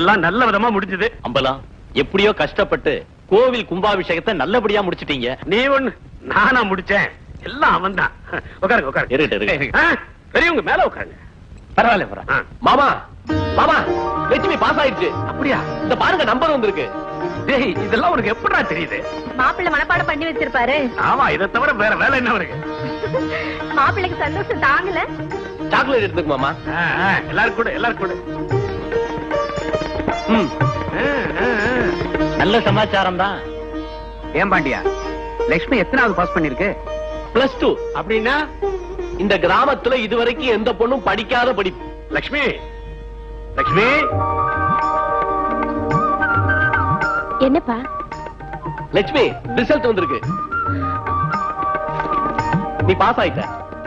எல்லாம் நல்ல விதமா முடிஞ்சது அம்பலம் எப்படியோ கஷ்டப்பட்டு கோவில் கும்பாபிஷேகத்தை நல்லபடியா முடிச்சிட்டீங்க நீ ஒண்ணு நானா முடிச்சேன் எல்லாம் அவன் தான் உட்காருங்க உட்காருங்க இருக்கட்டும், இருக்கட்டும். ஆ, பெரியவங்க மேல உட்காருங்க பரவாயில்ல பரவாயில்ல. ஆ. மாமா மாமா லட்சுமி பாஸ் ஆயிடுச்சு அப்படியா இந்த பாருங்க நம்பர் வந்திருக்கு டேய் இதெல்லாம் உனக்கு எப்படிடா தெரியுது மாப்பிள்ளை மனப்பாடம் பண்ணி வச்சிருப்பாரு ஆமா இதை தவிர வேற வேலை என்ன இருக்கு மாப்பிள்ளைக்கு சந்தோஷம் தாங்கல சாக்லேட் எடுத்துக்கு மாமா ஆ, ஆ, எல்லாரும் கூட எல்லாரும் கூட ம். ஆ, ஆ, ஆ. நல்ல சமாச்சாரம் தான் ஏன் பாண்டியா லட்சுமி எத்தனாவது பாஸ் பண்ணிருக்கு பிளஸ் டூ அப்படின்னா இந்த கிராமத்துல இதுவரைக்கும் எந்த பொண்ணும் படிக்காத படிப்பு லக்ஷ்மி லக்ஷ்மி என்னப்பா லட்சுமி ரிசல்ட் வந்திருக்கு நீ பாஸ் ஆயிட்ட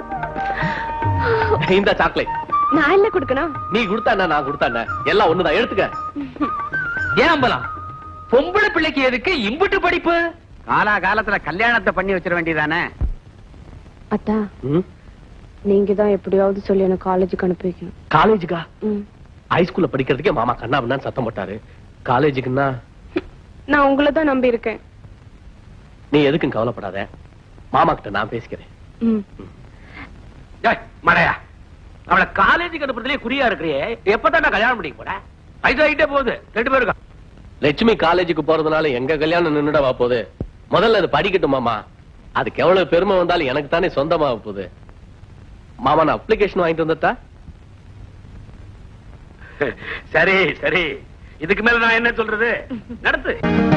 இந்த சாக்லேட் நான் என்ன கொடுக்கணும் நீ கொடுத்தா என்ன, நான் கொடுத்தா என்ன? எல்லாம் ஒண்ணுதான் எடுத்துக்க ஏன் அம்பலம் பொம்பளை பிள்ளைக்கு எதுக்கு இம்புட்டு படிப்பு காலா காலத்துல கல்யாணத்தை பண்ணி வச்சிட வேண்டியதானே அத்தா ம்? நீங்க தான் எப்படியாவது சொல்லி என்ன காலேஜுக்கு அனுப்பி வைக்கணும் காலேஜுக்கா ம். ஹைஸ்கூல்ல படிக்கிறதுக்கே மாமா கண்ணா பண்ணான்னு சத்தம் போட்டாரு காலேஜுக்குன்னா நான் உங்களை தான் நம்பி இருக்கேன் நீ எதுக்கும் கவலைப்படாத மாமா கிட்ட நான் பேசிக்கிறேன் ம். ஏய், மடையா அவளை காலேஜுக்கு அனுப்புறதுலயே குறியா இருக்கிறியே எப்பதான் நான் கல்யாணம் பண்ணிக்க போறேன் வயசு ஆகிட்டே போகுது ரெண்டு பேருக்கும் லட்சுமி காலேஜுக்கு போறதுனால எங்க கல்யாணம் நின்னுடவா போகுது முதல்ல அது படிக்கட்டும் மாமா அதுக்கு எவ்வளவு பெருமை வந்தாலும் எனக்கு தானே சொந்தமாக போகுது மாமா நான் அப்ளிகேஷன் வாங்கிட்டு வந்துட்டா சரி சரி இதுக்கு மேல நான் என்ன சொல்றது நடத்து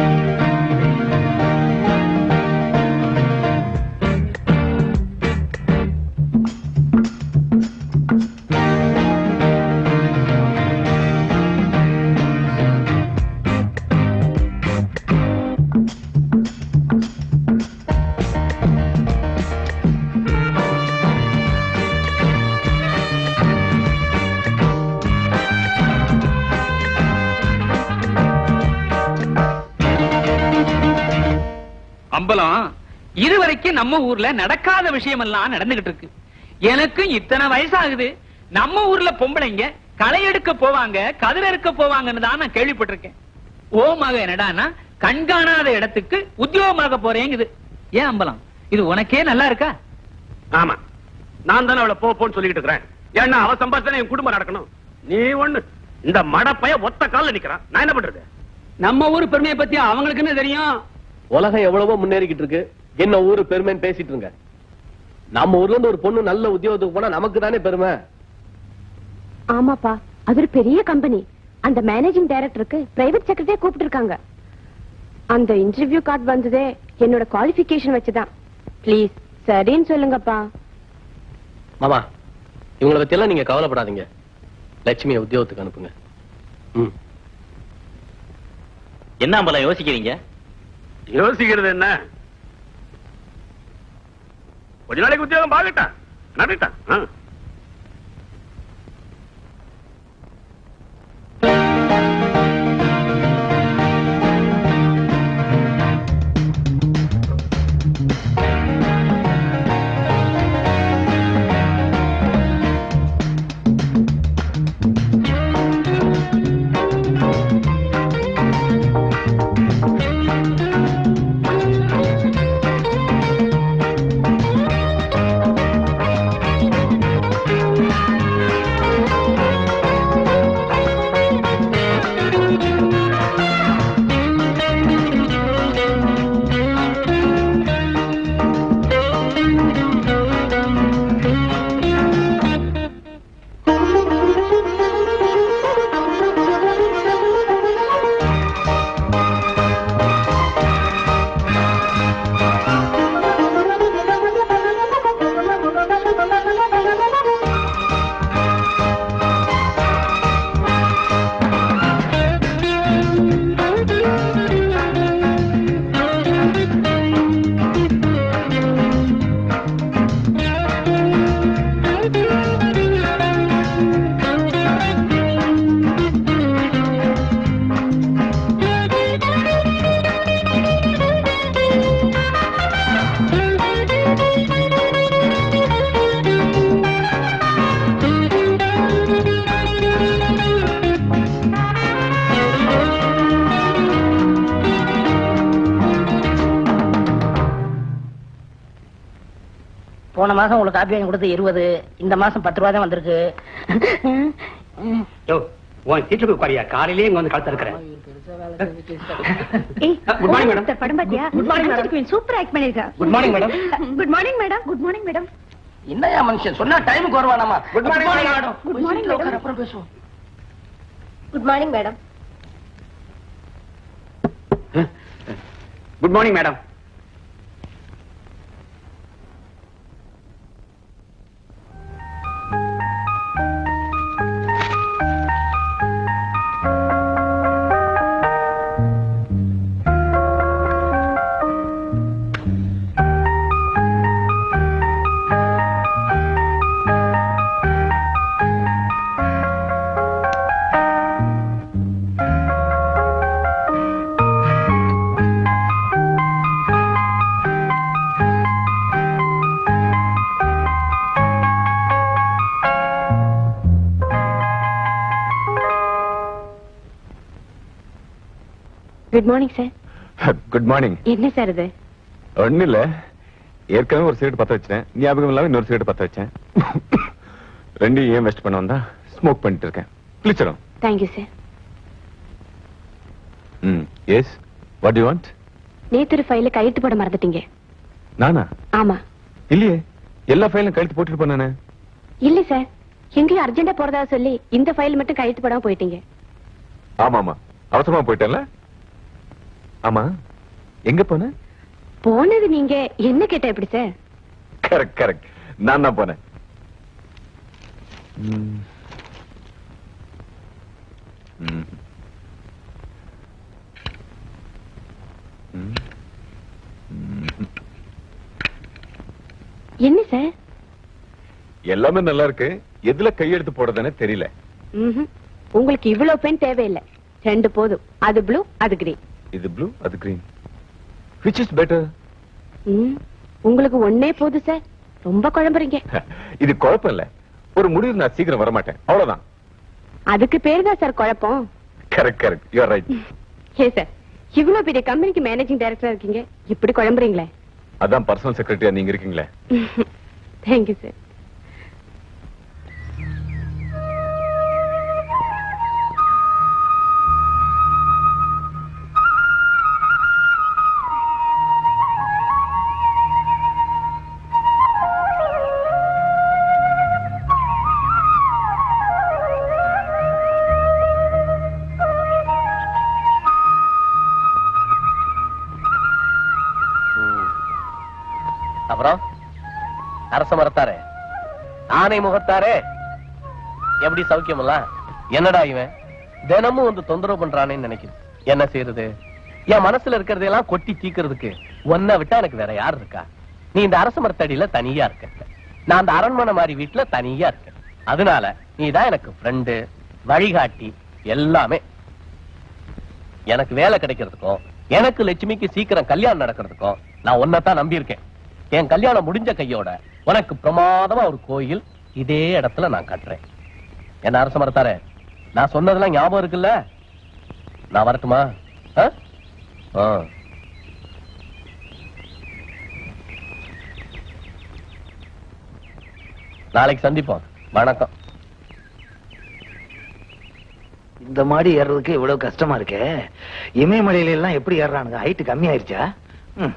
அம்பலம் இதுவரைக்கும் நம்ம ஊர்ல நடக்காத விஷயம் எல்லாம் நடந்துகிட்டு இருக்கு எனக்கும் இத்தனை வயசாகுது நம்ம ஊர்ல பொம்பளைங்க களை எடுக்க போவாங்க கதிர் எடுக்க போவாங்கன்னு தான் நான் கேள்விப்பட்டிருக்கேன் ஓ மக என்னடான்னா கண்காணாத இடத்துக்கு உத்தியோகமாக போறேங்குது ஏன் அம்பலம் இது உனக்கே நல்லா இருக்கா ஆமா நான் தானே அவளை போ போன்னு சொல்லிட்டு இருக்கிறேன் ஏன்னா அவ சம்பாதிச்சானே என் குடும்பம் நடக்கணும் நீ ஒண்ணு இந்த மடப்பைய ஒத்த கால்ல நிக்கிறான் நான் என்ன பண்றது நம்ம ஊர் பெருமையை பத்தி அவங்களுக்கு என்ன தெரியும் உலகம் எவ்வளவோ முன்னேறிக்கிட்டு இருக்கு என்ன ஊரு பெருமைன்னு பேசிட்டு இருங்க நம்ம ஊர்ல இருந்து ஒரு பொண்ணு நல்ல உத்தியோகத்துக்கு போனா நமக்கு தானே பெருமை ஆமாப்பா அது ஒரு பெரிய கம்பெனி அந்த மேனேஜிங் டைரக்டருக்கு பிரைவேட் செக்ரட்டரியா கூப்பிட்டு இருக்காங்க அந்த இன்டர்வியூ கார்டு வந்ததே என்னோட குவாலிஃபிகேஷன் வச்சுதான் ப்ளீஸ் சரின்னு சொல்லுங்கப்பா மாமா இவங்களை பத்தி எல்லாம் நீங்க கவலைப்படாதீங்க லட்சுமியை உத்தியோகத்துக்கு அனுப்புங்க ம் என்ன அம்பலம் யோசிக்கிறீங்க யோசிக்கிறது என்ன கொஞ்ச நாளைக்கு உத்தியோகம் பாக்கட்டான் நடட்டான் ஆ. போன மாசம் உங்களுக்கு காப்பி வாங்கி கொடுத்து இருபது இந்த மாசம் பத்து ரூபா தான் வந்திருக்கு யோ உன் சீட்டுக்கு உட்காரியா காலையிலேயே இங்க வந்து கழுத்த இருக்கிறேன் Good morning, madam. படம் பாத்தியா Good morning, madam. Super act பண்ணிருக்கா good morning madam good morning madam good morning madam என்னையா மனுஷன் சொன்னா டைமுக்கு வருவானாமா Good morning, madam. Good morning, சீட்ல madam. உட்காரு, அப்புறம் பேசுவோம் good morning madam good morning madam good morning sir good morning என்ன சார் இது ஒண்ணு இல்ல ஏற்கனவே ஒரு சிகரெட் பத்த வச்சேன் ஞாபகம் இல்லாம இன்னொரு சிகரெட் பத்த வச்சேன் ரெண்டையும் ஏன் வெஸ்ட் பண்ண வந்தா ஸ்மோக் பண்ணிட்டு இருக்கேன் கிளிச்சிடும் thank you sir hmm yes what you want நேத்து ஒரு ஃபைல கையெழுத்து போட மறந்துட்டீங்க நானா ஆமா இல்லையே எல்லா ஃபைலும் கழுத்து போட்டுட்டு போனானே இல்ல சார் எங்கேயும் அர்ஜென்டா போறதா சொல்லி இந்த ஃபைல் மட்டும் கையெழுத்து போடாம போயிட்டீங்க ஆமா ஆமா அவசரமா போயிட்டேன்ல ஆமா எங்க போன போனது நீங்க என்ன கேட்ட எப்படி சார் கரெக்ட் கரெக்ட் நான் தான் போனேன் ம். ம். ம். ம். என்ன சார் எல்லாமே நல்லா இருக்கு எதுல கையெடுத்து போடுறதுன்னு தெரியல ம்ஹும். உங்களுக்கு இவ்வளவு பெண் தேவையில்லை ரெண்டு போதும் அது ப்ளூ அது கிரீன் இது ப்ளூ அது கிரீன் விச் இஸ் பெட்டர் உங்களுக்கு ஒன்னே போதும் சார் ரொம்ப குழம்புறீங்க இது குழப்பம் இல்ல ஒரு முடிவு நான் சீக்கிரம் வர மாட்டேன் அவ்வளவுதான் அதுக்கு பேர் தான் சார் குழப்பம் கரெக்ட் கரெக்ட் யூ ரைட் ஏ சார் இவ்வளவு பெரிய கம்பெனிக்கு மேனேஜிங் டைரக்டரா இருக்கீங்க இப்படி குழம்புறீங்களே அதான் பர்சனல் செக்ரட்டரியா நீங்க இருக்கீங்களே தேங்க்யூ சார் அப்புறம் அரச மரத்தாரே ஆனை முகத்தாரே எப்படி சௌக்கியமல்ல என்னடா இவன் தினமும் வந்து தொந்தரவு பண்றானேன்னு நினைக்குது என்ன செய்யறது என் மனசுல இருக்கிறதையெல்லாம் கொட்டி தீக்கிறதுக்கு உன்னை விட்டா எனக்கு வேற யார் இருக்கா நீ இந்த அரச மரத்தடியில தனியா இருக்க நான் அந்த அரண்மனை மாதிரி வீட்டுல தனியா இருக்கேன் அதனால நீ தான் எனக்கு ஃப்ரெண்டு வழிகாட்டி எல்லாமே எனக்கு வேலை கிடைக்கிறதுக்கும் எனக்கு லட்சுமிக்கு சீக்கிரம் கல்யாணம் நடக்கிறதுக்கும் நான் உன்னைத்தான் நம்பி இருக்கேன் என் கல்யாணம் முடிஞ்ச கையோட உனக்கு பிரமாதமா ஒரு கோயில் இதே இடத்துல நான் கட்டுறேன் என்ன அரச மரத்தாரே நான் சொன்னதெல்லாம் ஞாபகம் இருக்குல்ல நான் வரட்டுமா ஆ? ஆ. நாளைக்கு சந்திப்போம் வணக்கம் இந்த மாடி ஏறுறதுக்கு இவ்வளவு கஷ்டமா இருக்கே இமயமலையில எல்லாம் எப்படி ஏறுறானுங்க ஹைட் கம்மி ஆயிருச்சா ம்.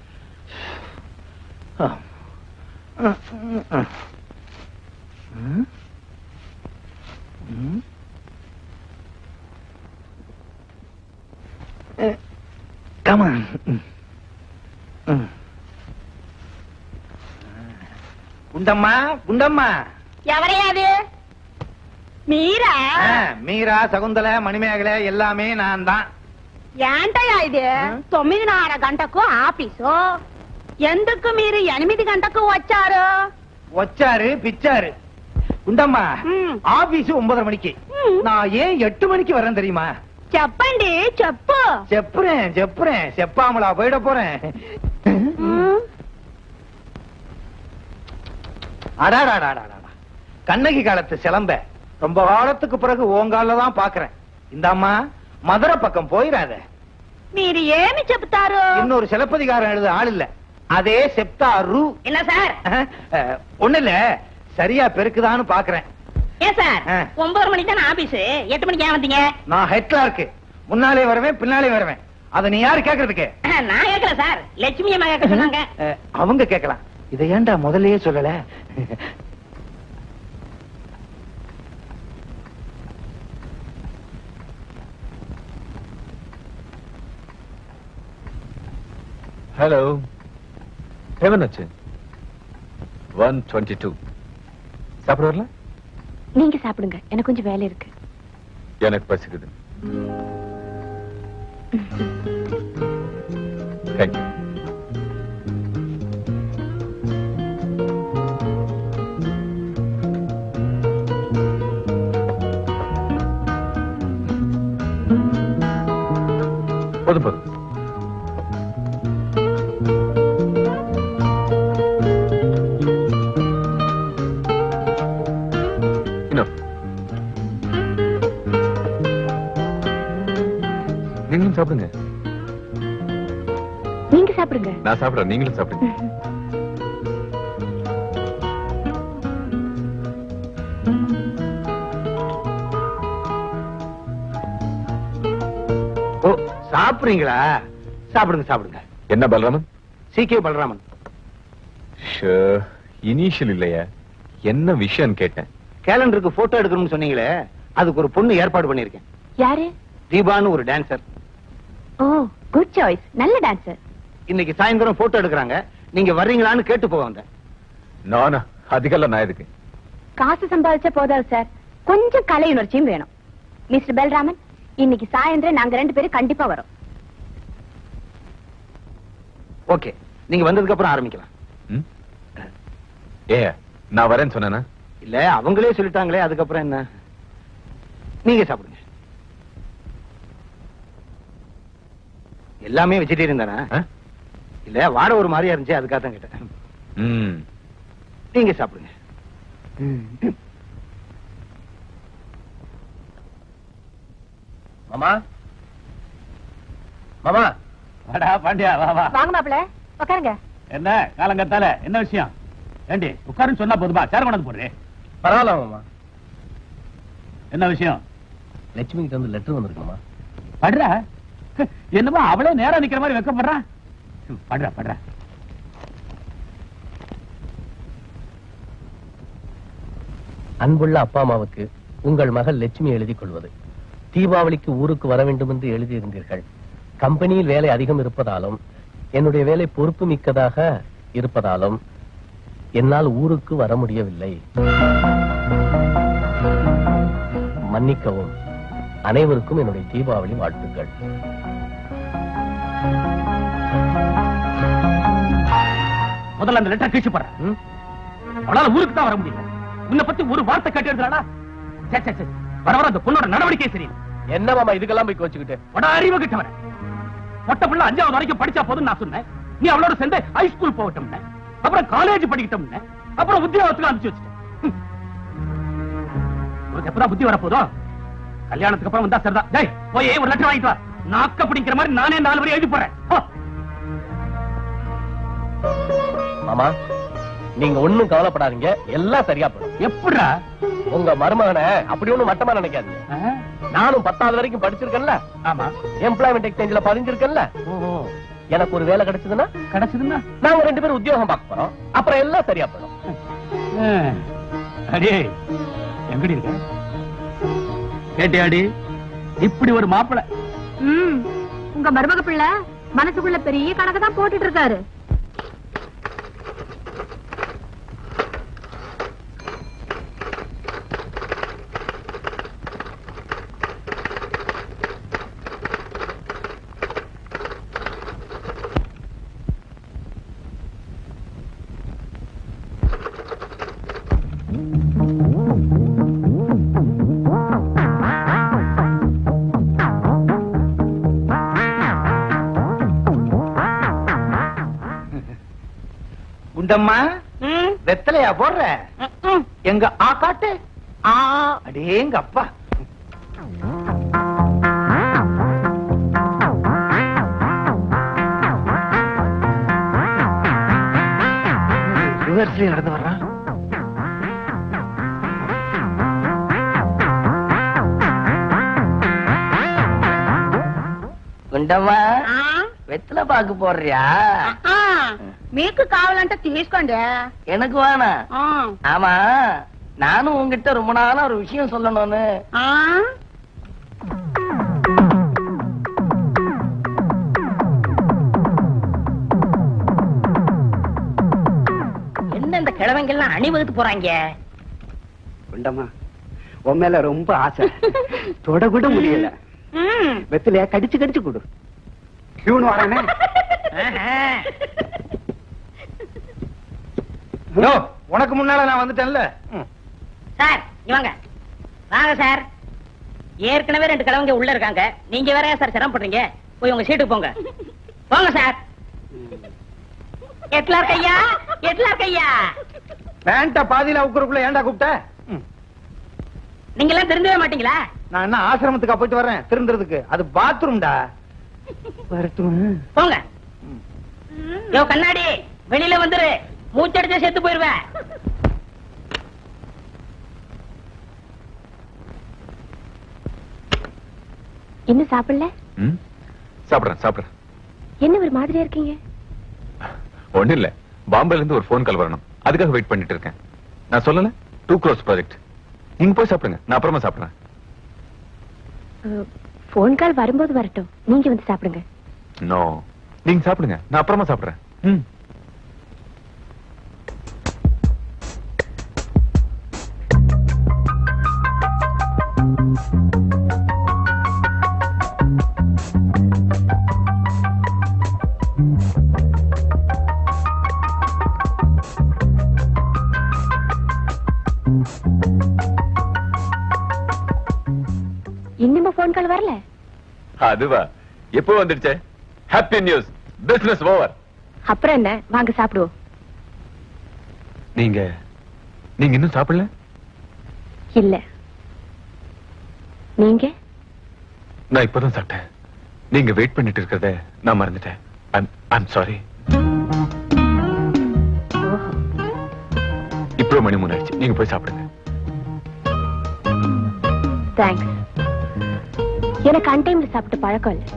ஆ. ம், ம், ம். ம். ம். Eh, Come on. ம். ம். குண்டம்மா குண்டம்மா ఎవరయ్యాది మీరా ஆ, மீரா சகுந்தலை மணிமேகலை எல்லாமே நான் தான் ఏంటయ్యా ఇది తొమ్మిదిన్నర గంటకు ఆఫీసు ఎందుకు మీరు ఎనిమిది గంటకు వచ్చారు ஒச்சாரு பிச்சாரு குண்டம்மா ம். ஆபீஸ் ஒன்பதரை மணிக்கு ம். நான் ஏன் எட்டு மணிக்கு வரேன் தெரியுமா చెప్పండి చెప్పు செப்புறேன் செப்புறேன் செப்பாமலா போயிட போறேன் ம். அடாடாடாடாடா கண்ணகி காலத்து சிலம்ப ரொம்ப காலத்துக்கு பிறகு ஓங்கால தான் பாக்குறேன் இந்த அம்மா மதுரை பக்கம் போயிடாத మీరు ఏమి చెబుతారు இன்னொரு சிலப்பதிகாரம் எழுத ஆள் இல்ல அதே செப்டாரு என்ன சார் ஒண்ணு இல்ல சரியா பெருக்குதான்னு பாக்குறேன் ஏன் சார் ஆ. ஒன்பது மணிக்கு தானே ஆபீஸ் எட்டு மணிக்கு ஏன் வந்தீங்க நான் ஹெட் கிளார்க்கு முன்னாலே வருவேன் பின்னாலே வருவேன் அத நீ யாரு கேக்குறதுக்கு நான் கேட்கல சார் லட்சுமி அம்மா கேட்க சொன்னாங்க அஹ், அவங்க கேட்கலாம் இதை ஏன்டா முதல்லயே சொல்லல ஹலோ எவனாச்சு ஒன் டுவெண்ட்டி டூ சாப்பிட வரல நீங்க சாப்பிடுங்க எனக்கு கொஞ்சம் வேலை இருக்கு எனக்கு பசிக்குது தேங்க்யூ போதும் போதும் இன்னும் நீங்களும் சாப்பிடுங்க நீங்க சாப்பிடுங்க நான் சாப்பிடுறேன் நீங்களும் சாப்பிடுங்க ஓ சாப்பிடுறீங்களா சாப்பிடுங்க சாப்பிடுங்க என்ன Balaraman C K Balaraman initial இல்லையா என்ன விஷயம் கேட்டேன் கேலண்டருக்கு போட்டோ எடுக்கணும்னு சொன்னீங்களே அதுக்கு ஒரு பொண்ணு ஏற்பாடு பண்ணிருக்கேன் யாரு தீபான்னு ஒரு டான்சர் ஓ குட் சாய்ஸ் நல்ல டான்சர் இன்னைக்கு சாயந்தரம் போட்டோ எடுக்கறாங்க நீங்க வர்றீங்களான்னு கேட்டு போக வந்தேன் நானா அதுக்கெல்லாம் நான் எதுக்கு காசு சம்பாதிச்சா போதாது சார் கொஞ்சம் கலை உணர்ச்சியும் வேணும் மிஸ்டர் பெல்ராமன் இன்னைக்கு சாயந்தரம் நாங்க ரெண்டு பேரும் கண்டிப்பா வரோம் ஓகே நீங்க வந்ததுக்கு அப்புறம் ஆரம்பிக்கலாம் ம்? ஏ நான் வரேன்னு சொன்னேனா இல்ல அவங்களே சொல்லிட்டாங்களே அதுக்கப்புறம் என்ன நீங்க சாப்பிடுங்க எல்லாமே வெஜிடேரியன் தானே ஆ? இல்ல வாட ஒரு மாதிரியா இருந்துச்சு அதுக்காக தான் கேட்டேன் ம் நீங்க சாப்பிடுங்க மாமா மாமா வாடா பாண்டியா வா வா வாங்க மாப்பிள உட்காருங்க என்ன காலங்கத்தால என்ன விஷயம் ஏண்டி உட்காருன்னு சொன்னா போதுமா சேர் கொண்டாந்து போடுறே பரவாயில்ல மாமா என்ன விஷயம் லட்சுமி கிட்ட இருந்து லெட்டர் வந்திருக்குமா படுற என்னமோ அவளே நேரா நிக்கிற மாதிரி வெக்கப்படுறான் படுற படுற அன்புள்ள அப்பா அம்மாவுக்கு உங்கள் மகள் லட்சுமி எழுதிக் கொள்வது தீபாவளிக்கு ஊருக்கு வர வேண்டும் என்று எழுதியிருந்தீர்கள் கம்பெனியில் வேலை அதிகம் இருப்பதாலும் என்னுடைய வேலை பொறுப்பு மிக்கதாக இருப்பதாலும் என்னால் ஊருக்கு வர முடியவில்லை மன்னிக்கவும் அனைவருக்கும் என்னுடைய தீபாவளி வாழ்த்துக்கள் முதல்ல அந்த லெட்டர் கிழிச்சு போடுற ம்? அவளால ஊருக்கு தான் வர முடியல உன்னை பத்தி ஒரு வார்த்தை கேட்டு எழுதுறாடா சே சே சே வர வர அந்த பொண்ணோட நடவடிக்கை சரி என்ன மாமா இதுக்கெல்லாம் போய் கோச்சுக்கிட்டு வட அறிவு கிட்டவர மொட்டை பிள்ளை அஞ்சாவது வரைக்கும் படிச்சா போதும் நான் சொன்னேன் நீ அவளோட சேர்ந்து ஹை ஸ்கூல் போகட்டும் அப்புறம் காலேஜ் படிக்கட்டும் அப்புறம் உத்தியோகத்துக்கு அனுப்பிச்சு வச்சுட்டேன் ஹம். உனக்கு எப்பதான் புத்தி வரப்போதோ கல்யாணத்துக்கு அப்புறம் வந்தா சரிதான் டேய் போய் ஒரு லெட்டர் வாங்கிட்டு வா நாக்க பிடிக்கிற மாதிரி நானே நாலு வரை எழுதி போறேன் போ. மாமா நீங்க ஒண்ணும் கவலைப்படாதீங்க எல்லாம் சரியா போடும் எப்படிடா உங்க மருமகனை அப்படி ஒண்ணும் மட்டமா நினைக்காதீங்க ஆ? நானும் பத்தாவது வரைக்கும் படிச்சிருக்கேன்ல ஆமா எம்ப்ளாய்மெண்ட் எக்ஸ்சேஞ்சில் பதிஞ்சிருக்கேன்ல ஓஹோ எனக்கு ஒரு வேலை கிடைச்சதுன்னா கிடைச்சதுன்னா நாங்க ரெண்டு பேரும் உத்தியோகம் பார்க்க போறோம் அப்புறம் எல்லாம் சரியா போயிடும் ஆ. அடே எங்கடி இருக்க கேட்டியாடி இப்படி ஒரு மாப்பிளை ம் உங்க மருமக பிள்ளை மனசுக்குள்ள பெரிய கணக்கு தான் போட்டுட்டு இருக்காரு குண்டம்மா ம், வெத்தலையா போடுற ம், ம். எங்க ஆ காட்டு ஆ அடேங்க அப்பா வரிசையில் நடந்து வர்றான் గుండమ్మా ఆ? వెత్తల పాకు పోర్రియా ఆ, మీకు కావాలంటే తీసుకోండి எனக்கு வேணா ఆ, ஆமா நானும் உங்ககிட்ட ரொம்ப நாளா ஒரு விஷயம் சொல்லணும்னு ఆ? என்ன இந்த கிழவங்கெல்லாம் அணிவகுத்து போறாங்க குண்டம்மா உன் மேல ரொம்ப ஆசை தொட கூட முடியல ம். வெத்திலையா கடிச்சு கடிச்சு கொடு கியூன் வரானே யோ, உனக்கு முன்னால நான் வந்துட்டேன்ல ம். சார் இங்க வாங்க வாங்க சார் ஏற்கனவே ரெண்டு கிழவங்க உள்ள இருக்காங்க நீங்க வேற ஏன் சார் சிரமப்படுறீங்க போய் உங்க சீட்டுக்கு போங்க போங்க சார் எட்லா இருக்கையா எட்லா இருக்கையா பேண்ட பாதியில உக்குறக்குள்ள ஏன்டா கூப்பிட்ட ம். நீங்க எல்லாம் தெரிஞ்சவே மாட்டீங்களா நான் என்ன ஆசிரமத்துக்கா போயிட்டு வர்றேன் திருந்துறதுக்கு அது பாத்ரூம்டா வரட்டும் போங்க யோ கண்ணாடி வெளியில வந்துரு மூச்சடிச்சா செத்து போயிருவேன் இன்னும் சாப்பிடல ம் சாப்பிடுறேன் சாப்பிடுறேன் என்ன ஒரு மாதிரியா இருக்கீங்க ஒண்ணு இல்ல பாம்பேல இருந்து ஒரு ஃபோன் கால் வரணும் அதுக்காக வெயிட் பண்ணிட்டு இருக்கேன் நான் சொல்லல டூ க்ரோஸ் ப்ராஜெக்ட் நீங்க போய் சாப்பிடுங்க நான் அப்புறமா சாப்பிடுறேன் போன் கால் வரும்போது வரட்டும் நீங்க வந்து சாப்பிடுங்க நோ நீங்க சாப்பிடுங்க நான் அப்புறமா சாப்பிடுறேன் ம் இன்னுமா போன் கால் வரல அதுவா எப்போ வந்துடுச்சே ஹாப்பி நியூஸ் பிசினஸ் ஓவர் அப்புறம் என்ன வாங்க சாப்பிடுவோம் நீங்க நீங்க இன்னும் சாப்பிடல இல்ல நீங்க நான் இப்பதான் சாப்பிட்டேன் நீங்க வெயிட் பண்ணிட்டு இருக்கிறத நான் மறந்துட்டேன் ஐம் சாரி இப்போ மணி மூணு ஆயிடுச்சு நீங்க போய் சாப்பிடுங்க தேங்க்ஸ் எனக்கு அன்டைம்ல சாப்பிட்டு பழக்கம் இல்ல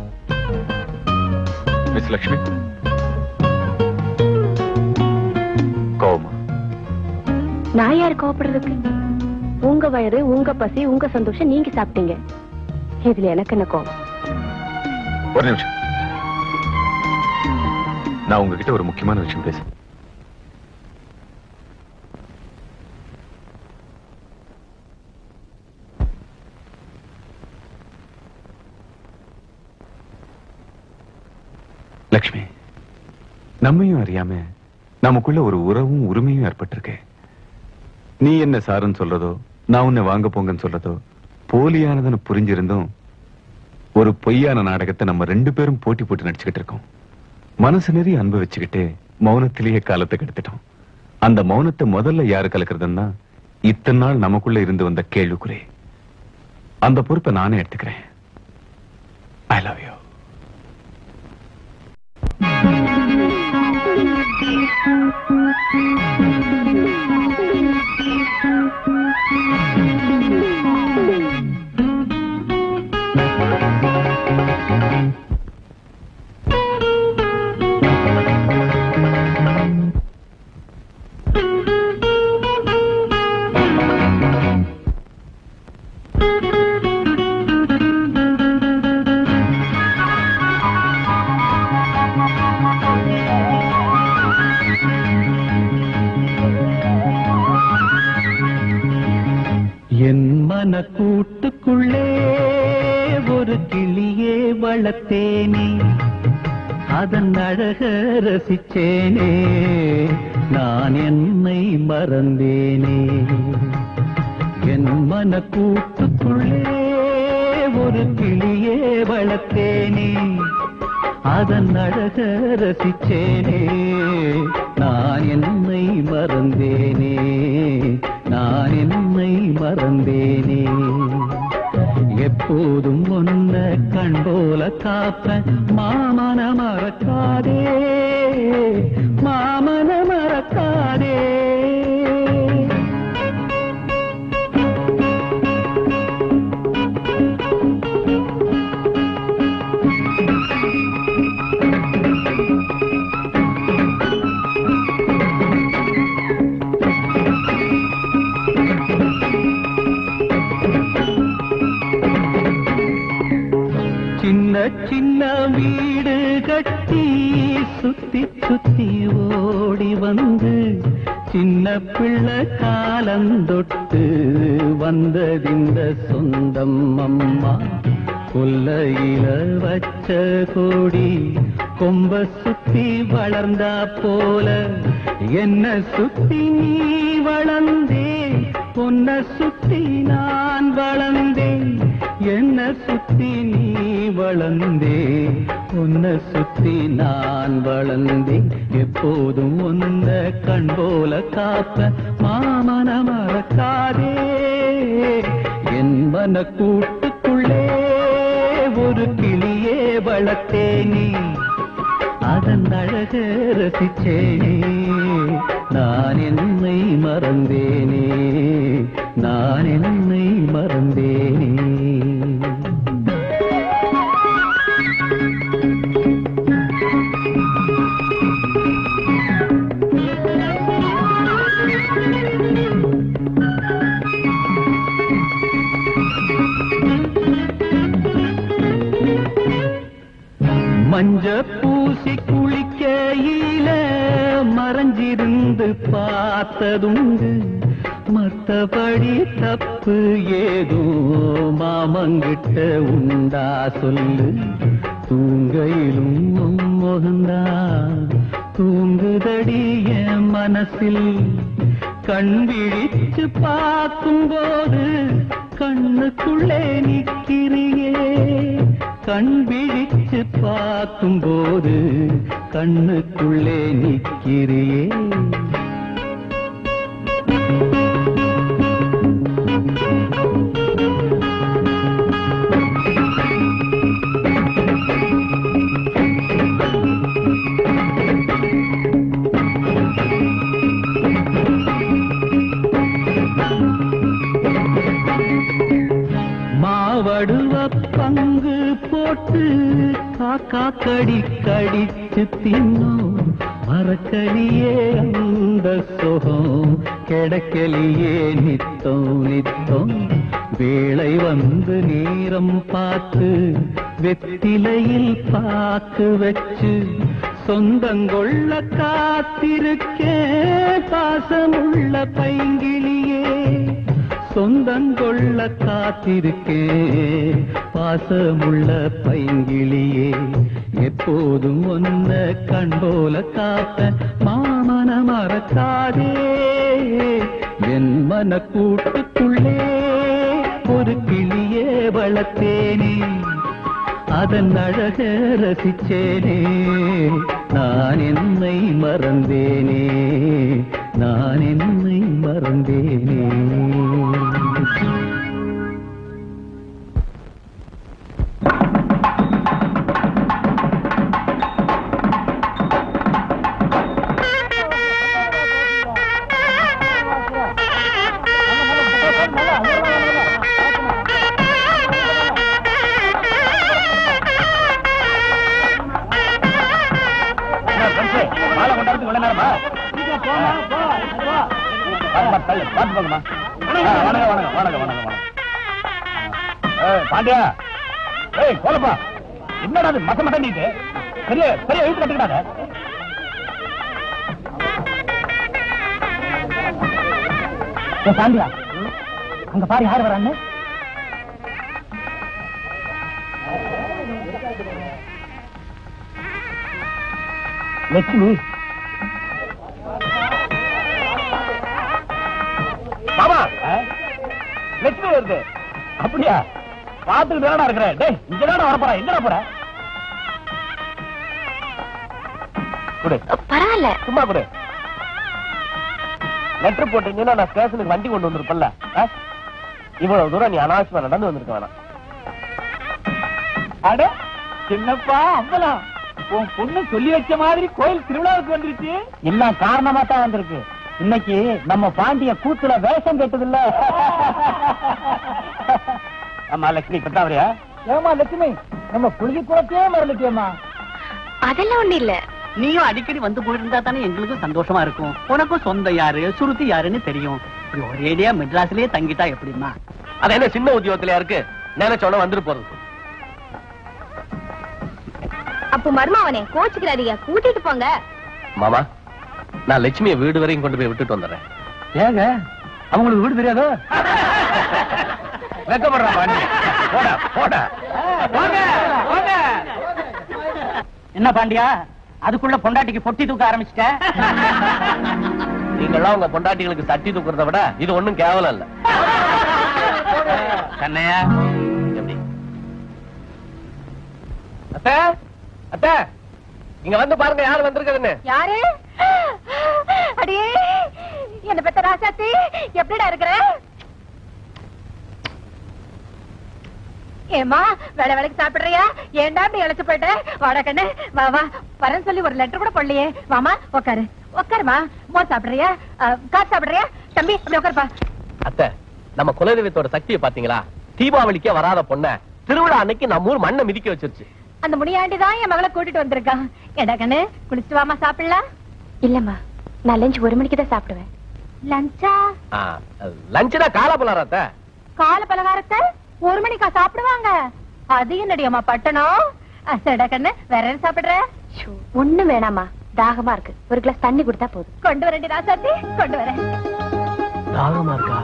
மிஸ் லக்ஷ்மி கோவமா நான் யாரு கோவப்படுறதுக்கு உங்க வயிறு உங்க பசி உங்க சந்தோஷம் நீங்க சாப்பிட்டீங்க இதுல எனக்கு என்ன கோவம் ஒரு நிமிஷம் நான் உங்ககிட்ட ஒரு முக்கியமான விஷயம் பேச லக்ஷ்மி நம்மையும் அறியாம நமக்குள்ள ஒரு உறவும் உரிமையும் ஏற்பட்டிருக்கு நீ என்ன சாருன்னு சொல்றதோ நான் உன்னை வாங்க போங்கன்னு சொல்றதோ போலியானதுன்னு புரிஞ்சிருந்தும் ஒரு பொய்யான நாடகத்தை நம்ம ரெண்டு பேரும் போட்டி போட்டு நடிச்சுக்கிட்டு இருக்கோம் மனசு நிறைய அன்பு வச்சுக்கிட்டு மௌனத்திலேயே காலத்தை கெடுத்துட்டோம் அந்த மௌனத்தை முதல்ல யாரு கலக்குறதுன்னா இத்தனை நாள் நமக்குள்ள இருந்து வந்த கேள்விக்குறி அந்த பொறுப்பை நானே எடுத்துக்கிறேன் ஐ லவ் யூ என் மன கூட்டுக்குள்ளே ஒரு கிளியே வளர்த்தேனே அதன் அழக ரசிச்சேனே நான் என்னை மறந்தேனே என் மன கூட்டுக்குள்ளே ஒரு கிளியே வளர்த்தேனே அதன் அழக ரசிச்சேனே நான் என்னை மறந்தேனே நான் என்னை மறந்தேனே எப்போதும் ஒன்ன கண் போல காப்ப மாமன மறக்காதே மாமன மறக்காதே சின்ன வீடு கட்டி சுத்தி சுத்தி ஓடி வந்து சின்ன பிள்ளை காலந்தொட்டு வந்ததிந்த சொந்தம் அம்மா கொல்லையில வச்ச கொடி கொம்ப சுத்தி வளர்ந்தா போல என்ன சுத்தி நீ வளர்ந்தே பொன்ன சுத்தி நான் வளர்ந்தேன் என்ன சுத்தி நீ வளர்ந்தே உன்னை சுத்தி நான் வளர்ந்தேன் எப்போதும் உன்ன கண் போல காப்ப மாமன மறக்காதே என் மன கூட்டுக்குள்ளே ஒரு கிளியே வளர்த்தேனே அதன் அழக ரசிச்சேனே நான் என்னை மறந்தேனே நான் என்னை மறந்தேனே மஞ்ச பூசி குளிக்கையில மறைஞ்சிருந்து பார்த்ததுண்டு மத்தபடி தப்பு ஏதோ மாமங்கிட்ட உண்டா சொல்லு தூங்கையிலும் உன் முகந்தா தூங்குதடி என் மனசில் கண் விழிச்சு பார்க்கும்போது கண்ணுக்குள்ளே நிற்கிறியே கண் விழிச்சு பார்க்கும்போது கண்ணுக்குள்ளே நிற்கிறியே மாவடுவ பங்கு போட்டு காக்கா கடி கடிச்சு தின்னோம் மறக்கலியே அந்த சுகம் கிடைக்கலியே நித்தம் நித்தம் வேளை வந்து நேரம் பார்த்து வெத்திலையில் பாக்கு வச்சு சொந்தங்கொள்ள காத்திருக்கே பாசமுள்ள பைங்கிளியே சொந்தங்கொள்ள காத்திருக்கே பாசமுள்ள பைங்கிளியே எப்போதும் ஒன்ன கண் போல காத்த மாமன மறக்காதே என் மன கூட்டுக்குள்ளே ஒரு கிளியே வளர்த்தேனே அதன் அழக ரசிச்சேனே நான் என்னை மறந்தேனே நான் என்னை மறந்தேனே மாலை கொண்டாடுறதுக்கு இவ்வளவு நேரமா? வாங்கம்மா, தள்ளு, பார்த்து போங்கம்மா. ஆ, வணக்கம், வணக்கம், வணக்கம், வணக்கம், வணக்கம். ஏய், பாண்டியா ஏய் கோலப்பா என்னடா அது மச மட்ட நீட்டு பெரிய பெரிய எழுத்து கட்டுக்கிட்டாங்க பாண்டியா அங்க பாரு யார் வரான்னு லட்சுமி மாமா லட்சுமி வருது அப்படியா பாத்துக்கிட்டு தானடா இருக்கிறேன் டேய் இங்க தானே வரப்போற எங்கடா போற குடு பரவாயில்ல சும்மா கொடு லெட்டர் போட்டீங்கன்னா நான் ஸ்டேஷனுக்கு வண்டி கொண்டு வந்திருப்பேன்ல ஆ? இவ்வளவு தூரம் நீ அனாவசியமா நடந்து வந்திருக்க வேணாம் அட சின்னப்பா அம்பலம் உன் பொண்ணு சொல்லி வச்ச மாதிரி கோயில் திருவிழாவுக்கு வந்துருச்சு எல்லாம் காரணமா தான் வந்திருக்கு இன்னைக்கு நம்ம பாண்டிய கூத்துல வேஷம் கெட்டது இல்ல ஆமா லட்சுமி பத்தாவரியா ஏமா லட்சுமி நம்ம புழுதி குளத்தையே மறந்துட்டியம்மா அதெல்லாம் ஒண்ணு இல்ல நீயும் அடிக்கடி வந்து போயிருந்தா தானே எங்களுக்கும் சந்தோஷமா இருக்கும் உனக்கும் சொந்தம் யாரு சுருதி யாருன்னு தெரியும் இப்படி ஒரேடியா மெட்ராஸ்லயே தங்கிட்டா எப்படிமா அது என்ன சின்ன உத்தியோகத்திலயா இருக்கு நினைச்சோட வந்துட்டு போறது அப்ப மருமாவனே கோச்சுக்கிறாதீங்க கூட்டிட்டு போங்க மாமா நான் லட்சுமியை வீடு வரையும் கொண்டு போய் விட்டுட்டு வந்துடுறேன் ஏங்க அவங்களுக்கு வீடு தெரியாதோ வெக்கப்படுறான் பாண்டி போடா போடா போங்க, போங்க. என்ன பாண்டியா அதுக்குள்ள பொண்டாட்டிக்கு பொட்டி தூக்க ஆரம்பிச்சிட்ட நீங்கெல்லாம் உங்க பொண்டாட்டிகளுக்கு தட்டி தூக்குறத விட இது ஒண்ணும் கேவலம் இல்ல கண்ணையா எப்படி அத்தை அத்தை இங்க வந்து பாருங்க யார் வந்திருக்குதுன்னு யாரு அடியே என்ன பெத்த ராசாத்தி எப்படிடா இருக்கிற ஏமா வேலை வேலைக்கு சாப்பிடுறியா ஏன்டா இப்படி இழைச்சு போயிட்ட வாடா கண்ணு வா வா வரேன்னு சொல்லி ஒரு லெட்டர் கூட போடலையே வாமா உட்காரு உட்காருமா மோர் சாப்பிடுறியா அஹ், காசு சாப்பிடுறியா தம்பி அப்படி உட்காருப்பா அத்தை நம்ம குலதெய்வத்தோட சக்தியை பாத்தீங்களா தீபாவளிக்கே வராத பொண்ண திருவிழா அன்னைக்கு நம்ம ஊர் மண்ணை மிதிக்க வச்சிருச்சு அந்த முனியாண்டி தான் என் மகளை கூட்டிட்டு வந்திருக்கா ஏடா கண்ணு குளிச்சுட்டு வாமா சாப்பிடலாம் இல்லம்மா நான் லஞ்ச் ஒரு மணிக்கு தான் சாப்பிடுவேன் லஞ்சா லஞ்சு தான் காலா பலாரத்த கால பலகாரத்தை ஒரு மணிக்கா சாப்பிடுவாங்க அது என்னடி அம்மா பட்டணம் அசடா கண்ணு வேற என்ன சாப்பிடுற ஒண்ணு வேணாமா தாகமா இருக்கு ஒரு கிளாஸ் தண்ணி கொடுத்தா போதும் கொண்டு வரேன்டி ராசாத்தி கொண்டு வரேன் தாகமா இருக்கா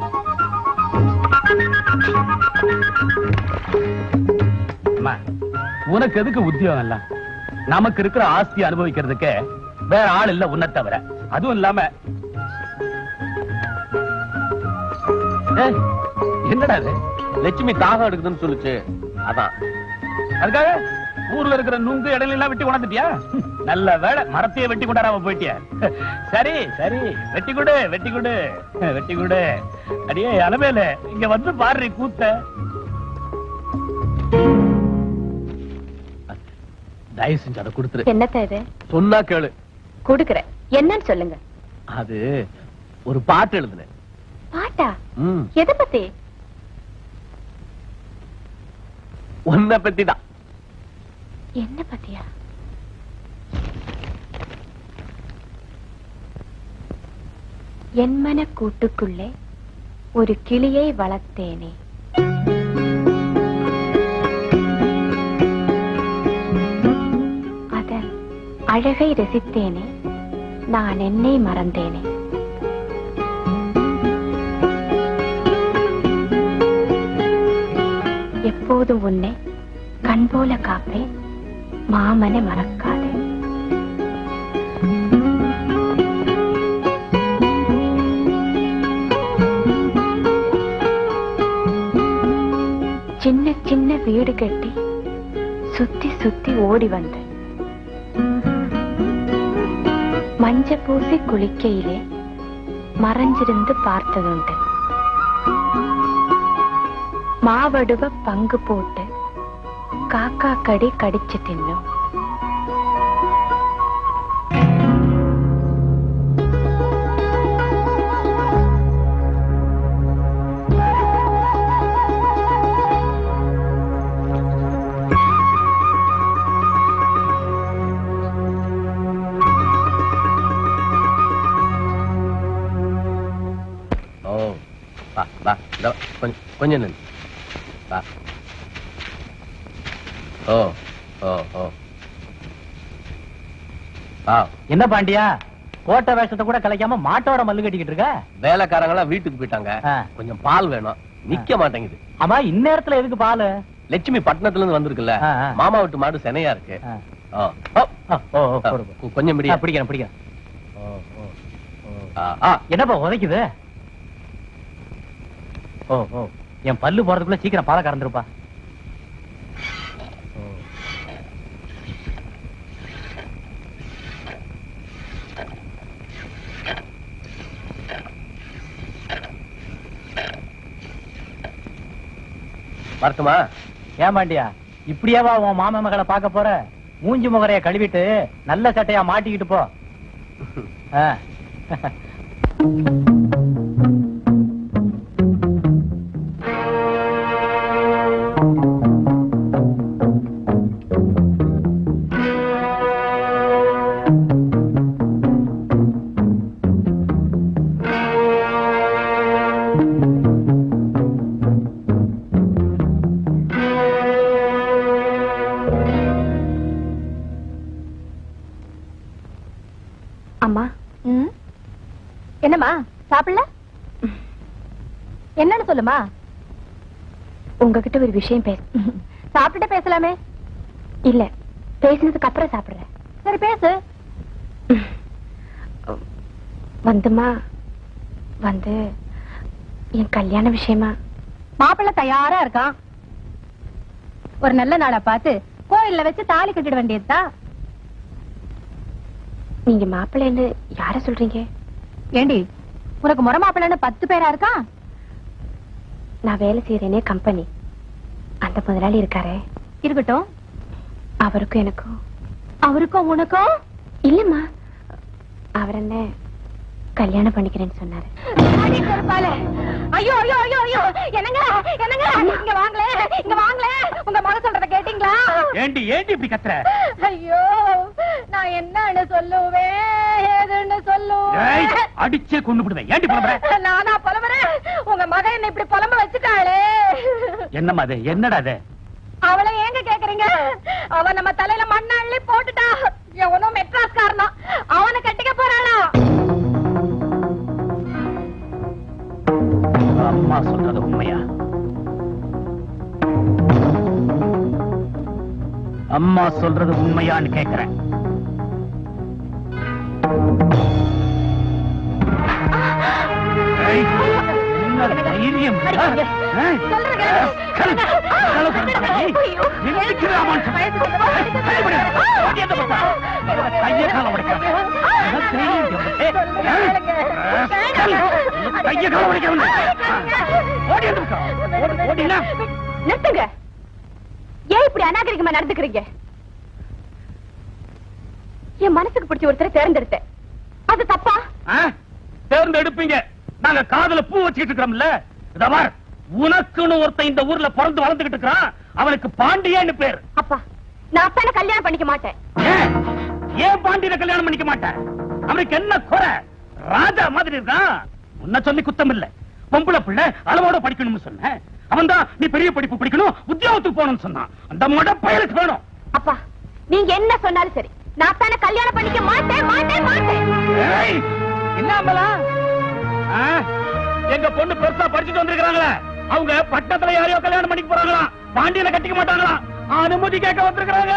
அம்மா உனக்கு எதுக்கு உத்தியோகம் எல்லாம் நமக்கு இருக்கிற ஆஸ்தி அனுபவிக்கிறதுக்கு வேற ஆள் இல்ல உன்னை தவிர அதுவும் இல்லாம ஏய், என்னடா இது லட்சுமி தாகம் எடுக்குதுன்னு சொல்லுச்சு அதான் அதுக்காக ஊர்ல இருக்கிற நுங்கு இடையில எல்லாம் வெட்டி கொண்டாந்துட்டியா நல்ல வேலை மரத்தையே வெட்டி கொண்டாடாம போயிட்டியா சரி சரி வெட்டி கொடு வெட்டி கொடு வெட்டி கொடு அடியே அலமேல இங்க வந்து பாரு கூத்த தயவு செஞ்சு அதை கொடுத்துரு என்னத்த இது சொன்னா கேளு கொடுக்குறேன் என்னன்னு சொல்லுங்க அது ஒரு பாட்டு எழுதுனேன் பாட்டா ம், எதை பத்தி உன்னை பத்தி தான் என்ன பத்தியா என் மன கூட்டுக்குள்ளே ஒரு கிளியை வளர்த்தேனே அதன் அழகை ரசித்தேனே நான் என்னை மறந்தேனே எப்போதும் உன்னை கண் போல காப்பேன் மாமனை மறக்காதே சின்ன சின்ன வீடு கட்டி சுத்தி சுத்தி ஓடி வந்த மஞ்ச பூசி குளிக்கையிலே மறைஞ்சிருந்து பார்த்ததுண்டு மாவடுவ பங்கு போட்டு காக்கா கடி கடிச்சு தின்னும் ஓ வா வா இந்த வா, கொஞ்சம் கொஞ்சம் நில்லு வா ஓ ஓ ஓ வா என்ன பாண்டியா கோட்டை வேஷத்தை கூட கலைக்காம மாட்டோட மல்லு கட்டிக்கிட்டு இருக்க வேலைக்காரங்க எல்லாம் வீட்டுக்கு போயிட்டாங்க ஆ. கொஞ்சம் பால் வேணும் நிக்க மாட்டேங்குது ஆமா இந்நேரத்துல எதுக்கு பாலு லட்சுமி பட்டணத்துல இருந்து வந்திருக்குல்ல ஆ, ஆ. மாமா வீட்டு மாடு செனையா இருக்கு ஆ. ஓ, ஓ, ஆ, ஓ, ஓ, போடு, போடு. கொ- கொஞ்சம் பிடி ஆ, பிடிக்கிறேன் பிடிக்கிறேன் ஓ, ஓ, ஓ. ஆ என்னப்பா உதைக்குது ஓ ஓ என் பல்லு போறதுக்குள்ள சீக்கிரம் பாலை கறந்துருப்பா வரட்டுமா ஏமாண்டியா இப்படியாவா உன் மாமன் மகளை பார்க்க போற மூஞ்சி முகரைய கழுவிட்டு நல்ல சட்டையா மாட்டிக்கிட்டு போ ஆ. அம்மா ம் என்னம்மா சாப்பிடல என்னன்னு சொல்லுமா உங்ககிட்ட ஒரு விஷயம் பேச சாப்பிட்டுட்டு பேசலாமே இல்ல பேசினதுக்கு அப்புறம் சாப்பிடுறேன் சரி பேசு வந்துமா வந்து என் கல்யாண விஷயமா மாப்பிள்ளை தயாரா இருக்கான் ஒரு நல்ல நாளா பார்த்து கோயில்ல வச்சு தாலி கட்டிட வேண்டியதுதான் நீங்க மாப்பிள்ளைன்னு யார சொல்றீங்க ஏண்டி உனக்கு முறை மாப்பிள்ளைன்னு பத்து பேரா இருக்கான் நான் வேலை செய்யறேனே கம்பெனி அந்த முதலாளி இருக்காரே இருக்கட்டும் அவருக்கும் எனக்கும் அவருக்கும் உனக்கும் இல்லம்மா அவர் என்ன கல்யாணம் பண்ணிக்கிறேன்னு சொன்னாரு அடி கருப்பாலே. ஐயோ ஐயோ ஐயோ ஐயோ என்னங்க என்னங்க இங்க வாங்களே இங்க வாங்களே உங்க மக சொல்றத கேட்டீங்களா ஏண்டி ஏண்டி இப்படி கத்துற ஐயோ நான் என்னன்னு சொல்லுவேன் ஏதுன்னு ஏய், சொல்லுவேன் அடிச்சே கொண்டு விடுவேன் ஏண்டி புலம்புற நானா புலம்புறேன் உங்க மகன் என்ன இப்படி புலம்ப வச்சுட்டாளே என்னம்மா அது என்னடா அது அவளை ஏங்க கேக்குறீங்க அவ நம்ம தலையில மண்ண அள்ளி போட்டுட்டா எவனோ மெட்ராஸ் காரனா அவனை கட்டிக்க போறாளா அம்மா சொல்றது உண்மையா அம்மா சொல்றது உண்மையான்னு கேக்குறேன் ஏய், என்ன தைரியம் ஆ? ஆ? கல், கல் பண்றா நீ? நினைக்கிறாமான்னு சொன்ன. கை விடு. ஓடி அந்த பக்கம். கையை காலை உடைக்காத. என்ன தைரியம் உனக்கு? ஆ? கல், கையை காலை உடைக்காத. ஓடி அந்த பக்கம். ஓடி, ஓடினா நிறுத்துங்க ஏன் இப்படி அநாகரிகமா நடந்துக்கிறீங்க என் மனசுக்கு பிடிச்ச ஒருத்தரை தேர்ந்தெடுத்தேன் அது தப்பா ஆ? தேர்ந்தெடுப்பீங்க நாங்க காதுல பூ வச்சுக்கிட்டு இருக்கிறோம்ல இத பார் உனக்குன்னு ஒருத்தன் இந்த ஊர்ல பிறந்து வளர்ந்துகிட்டு இருக்கிறான் அவனுக்கு பாண்டியன்னு பேர் அப்பா நான் அப்பா கல்யாணம் பண்ணிக்க மாட்டேன் ஏன்? ஏன் பாண்டியனை கல்யாணம் பண்ணிக்க மாட்டேன் அவனுக்கு என்ன குறை ராஜா மாதிரி இருக்கான் உன்னை சொல்லி குத்தம் இல்ல பொம்பளை பிள்ளை அளவோட படிக்கணும்னு சொன்னேன் அவன் தான் நீ பெரிய படிப்பு படிக்கணும் உத்தியோகத்துக்கு போகணும்னு சொன்னான் அந்த மொட பயலுக்கு வேணும் அப்பா நீங்க என்ன சொன்னாலும் சரி நான் அத்தான கல்யாணம் பண்ணிக்க மாட்டேன் மாட்டேன் மாட்டேன் ஏய், என்ன அம்பலா ஆ? எங்க பொண்ணு பெருசா படிச்சுட்டு வந்திருக்காங்களே அவங்க பட்டத்துல யாரையோ கல்யாணம் பண்ணிக்க போறாங்களா பாண்டியனை கட்டிக்க மாட்டாங்களா அனுமதி கேட்க வந்திருக்காங்க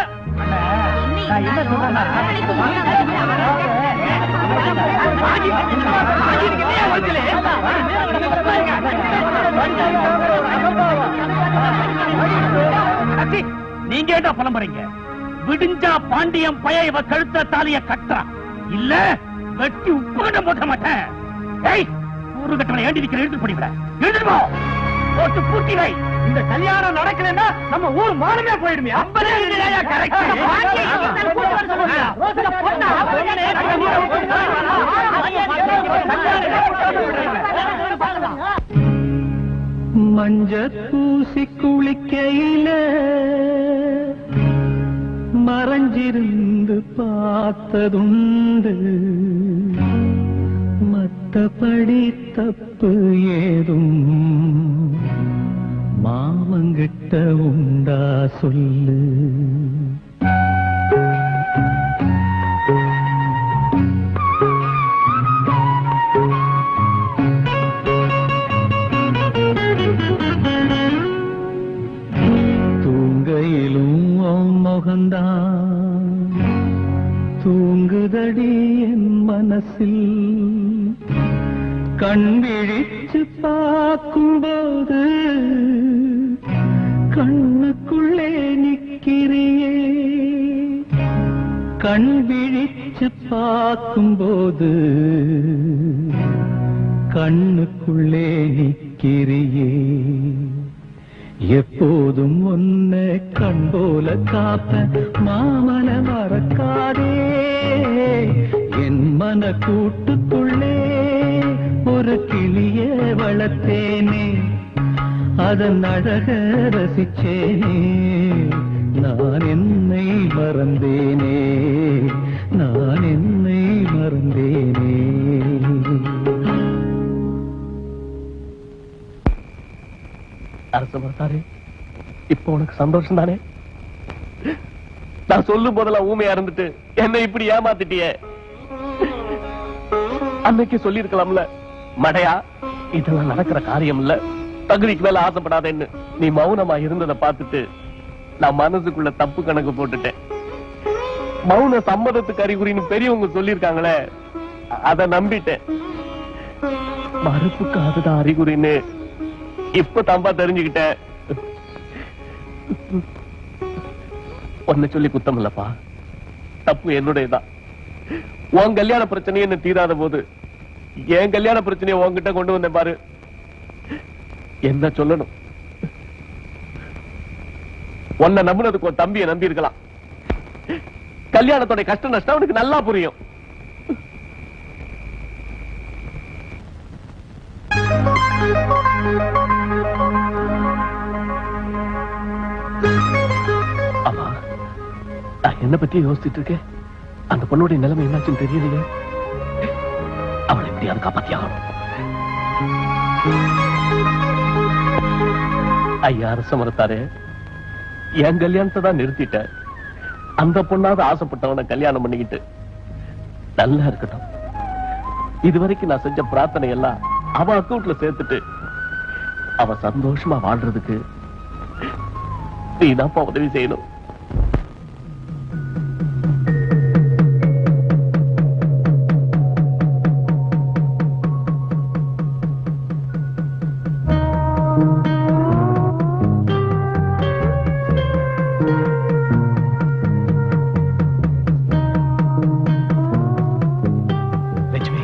நீங்க ஏட்டா புலம்புறீங்க விடிஞ்சா பாண்டியன் பய இவ கழுத்த தாலிய கட்டுறான் இல்ல வெட்டி உப்புகிட்ட போட்ட மாட்டேன் ஏய் ஊரு கட்டணம் ஏண்டி நிக்கிற எழுந்து போடிவிட எழுந்து போ போட்டு பூட்டி வை இந்த கல்யாணம் நடக்கலன்னா நம்ம ஊர் மானமே போயிடுமே அப்பவே இல்லையா மஞ்ச பூசி குளிக்கையில மறைஞ்சிருந்து பார்த்ததுண்டு மத்தபடி தப்பு ஏதும் மாமங்கிட்ட உண்டா சொல்லு தூங்கையிலும் உன் முகந்தான் தூங்குதடி என் மனசில் கண் விழிச்சு பார்க்கும்போது கண்ணுக்குள்ளே நிக்கிறியே கண் விழிச்சு பார்க்கும்போது கண்ணுக்குள்ளே நிக்கிறியே எப்போதும் உன்னை கண் போல காப்ப மாமன மறக்காதே என் மன கூட்டுக்குள்ளே ஒரு கிளிய வளர்த்தேனே அதன் அழக ரசிச்சேனே நான் என்னை மறந்தேனே நான் என்னை மறந்தேனே அரசு மரத்தாரு இப்போ உனக்கு சந்தோஷம் தானே நான் சொல்லும் போதெல்லாம் ஊமையா இருந்துட்டு என்னை இப்படி ஏமாத்திட்டியே அன்னைக்கு சொல்லிருக்கலாம்ல மடையா இதெல்லாம் நடக்கிற காரியம் இல்ல தகுதிக்கு மேல ஆசைப்படாதேன்னு நீ மௌனமா இருந்ததை பார்த்துட்டு நான் மனசுக்குள்ள தப்பு கணக்கு போட்டுட்டேன் மௌன சம்மதத்துக்கு அறிகுறின்னு பெரியவங்க சொல்லிருக்காங்களே அத நம்பிட்டேன் மறுப்புக்கு அதுதான் அறிகுறின்னு இப்ப தம்பா தெரிஞ்சுக்கிட்டேன் ஒன்ன சொல்லி குத்தம் இல்லப்பா தப்பு என்னுடையதான் உன் கல்யாண பிரச்சனையே என்ன தீராத போது என் கல்யாண பிரச்சனையை உன்கிட்ட கொண்டு வந்தேன் பாரு என்ன சொல்லணும் உன்னை நம்பினதுக்கு உன் தம்பியை நம்பி இருக்கலாம் கல்யாணத்தோட கஷ்ட நஷ்டம் அவனுக்கு நல்லா புரியும் ஆமா நான் என்ன பத்தி யோசிச்சுட்டு இருக்கேன் அந்த பொண்ணுடைய நிலைமை என்னாச்சுன்னு தெரியலையே அவளை எப்படியாவது காப்பாத்தி ஆகணும் ஐயா அரச மறுத்தாரு என் கல்யாணத்தை தான் நிறுத்திட்ட அந்த பொண்ணாவது ஆசைப்பட்டவனை கல்யாணம் பண்ணிக்கிட்டு நல்லா இருக்கட்டும் இதுவரைக்கும் நான் செஞ்ச பிரார்த்தனை எல்லாம் அவ அக்கௌண்ட்ல சேர்த்துட்டு அவ சந்தோஷமா வாழ்றதுக்கு நீதான்ப்பா உதவி செய்யணும் லட்சுமி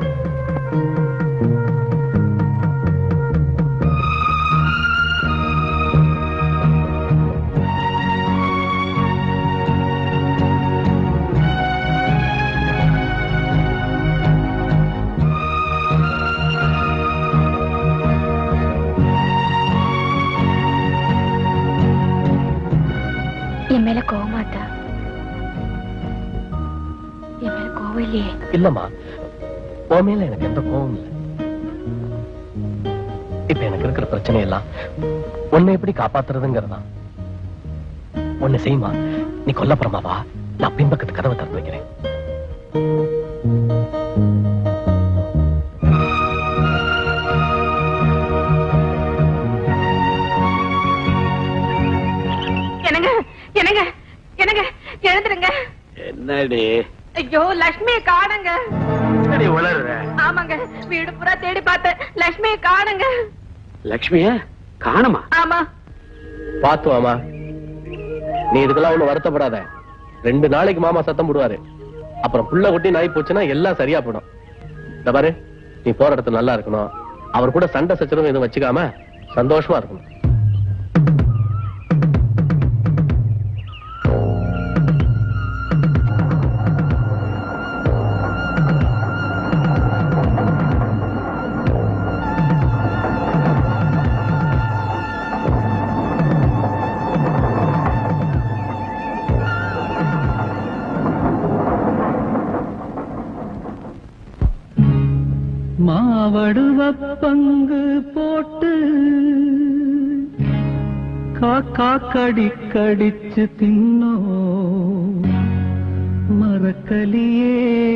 என் மேல கோவமாத்தா என் மேல கோவம் இல்லையே இல்லம்மா உன் மேல எனக்கு எந்த கோவம் இல்லை இப்ப எனக்கு இருக்கிற பிரச்சனை எல்லாம் உன்னை எப்படி காப்பாத்துறதுங்கிறதா ஒண்ணு செய்யுமா நீ கொல்லப்புறமா வா நான் பின்பக்கத்து கதவை திறந்து வைக்கிறேன் என்னங்க என்னங்க என்னங்க எழுந்துருங்க என்னடி ஐயோ லட்சுமியை காணுங்க என்னடி உளறுற ஆமாங்க வீடு பூரா தேடி பார்த்தேன் லட்சுமியை காணுங்க லக்ஷ்மிய காணுமா ஆமா பாத்து மாமா நீ இதுக்கெல்லாம் ஒண்ணு வருத்தப்படாத ரெண்டு நாளைக்கு மாமா சத்தம் போடுவாரு அப்புறம் புள்ள கொட்டி நாய் போச்சுன்னா எல்லாம் சரியா போடும் இந்த பாரு நீ போற இடத்துல நல்லா இருக்கணும் அவர் கூட சண்டை சச்சரவும் எதுவும் வச்சுக்காம சந்தோஷமா இருக்கணும் மாவடுவ பங்கு போட்டு காக்கா கடி கடிச்சு தின்னோ மறக்கலியே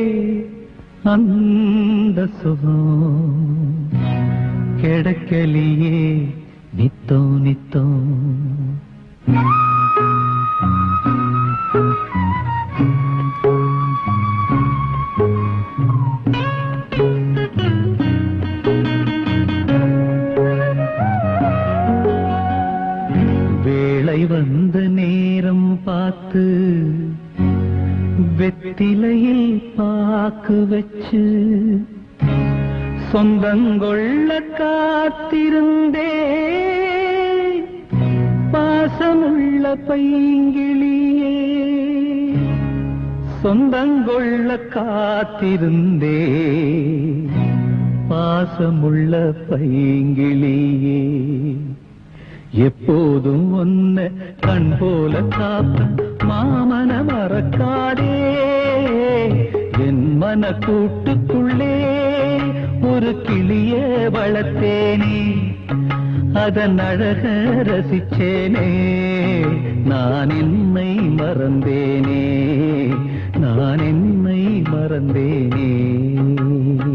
அந்த சுகம் கிடைக்கலியே நித்தோ நித்தோ வேளை வந்த நேரம் பார்த்து வெத்திலையில் பாக்கு வச்சு சொந்தங்கொள்ள காத்திருந்தே பாசமுள்ள பைங்கிளியே சொந்தங்கொள்ள காத்திருந்தே பாசமுள்ள பைங்கிளியே எப்போதும் ஒன்ன கண் போல காப்ப மாமன மறக்காதே என் மன கூட்டுக்குள்ளே ஒரு கிளிய வளர்த்தேனே அதன் அழக ரசிச்சேனே நான் என்னை மறந்தேனே நான் என்னை மறந்தேனே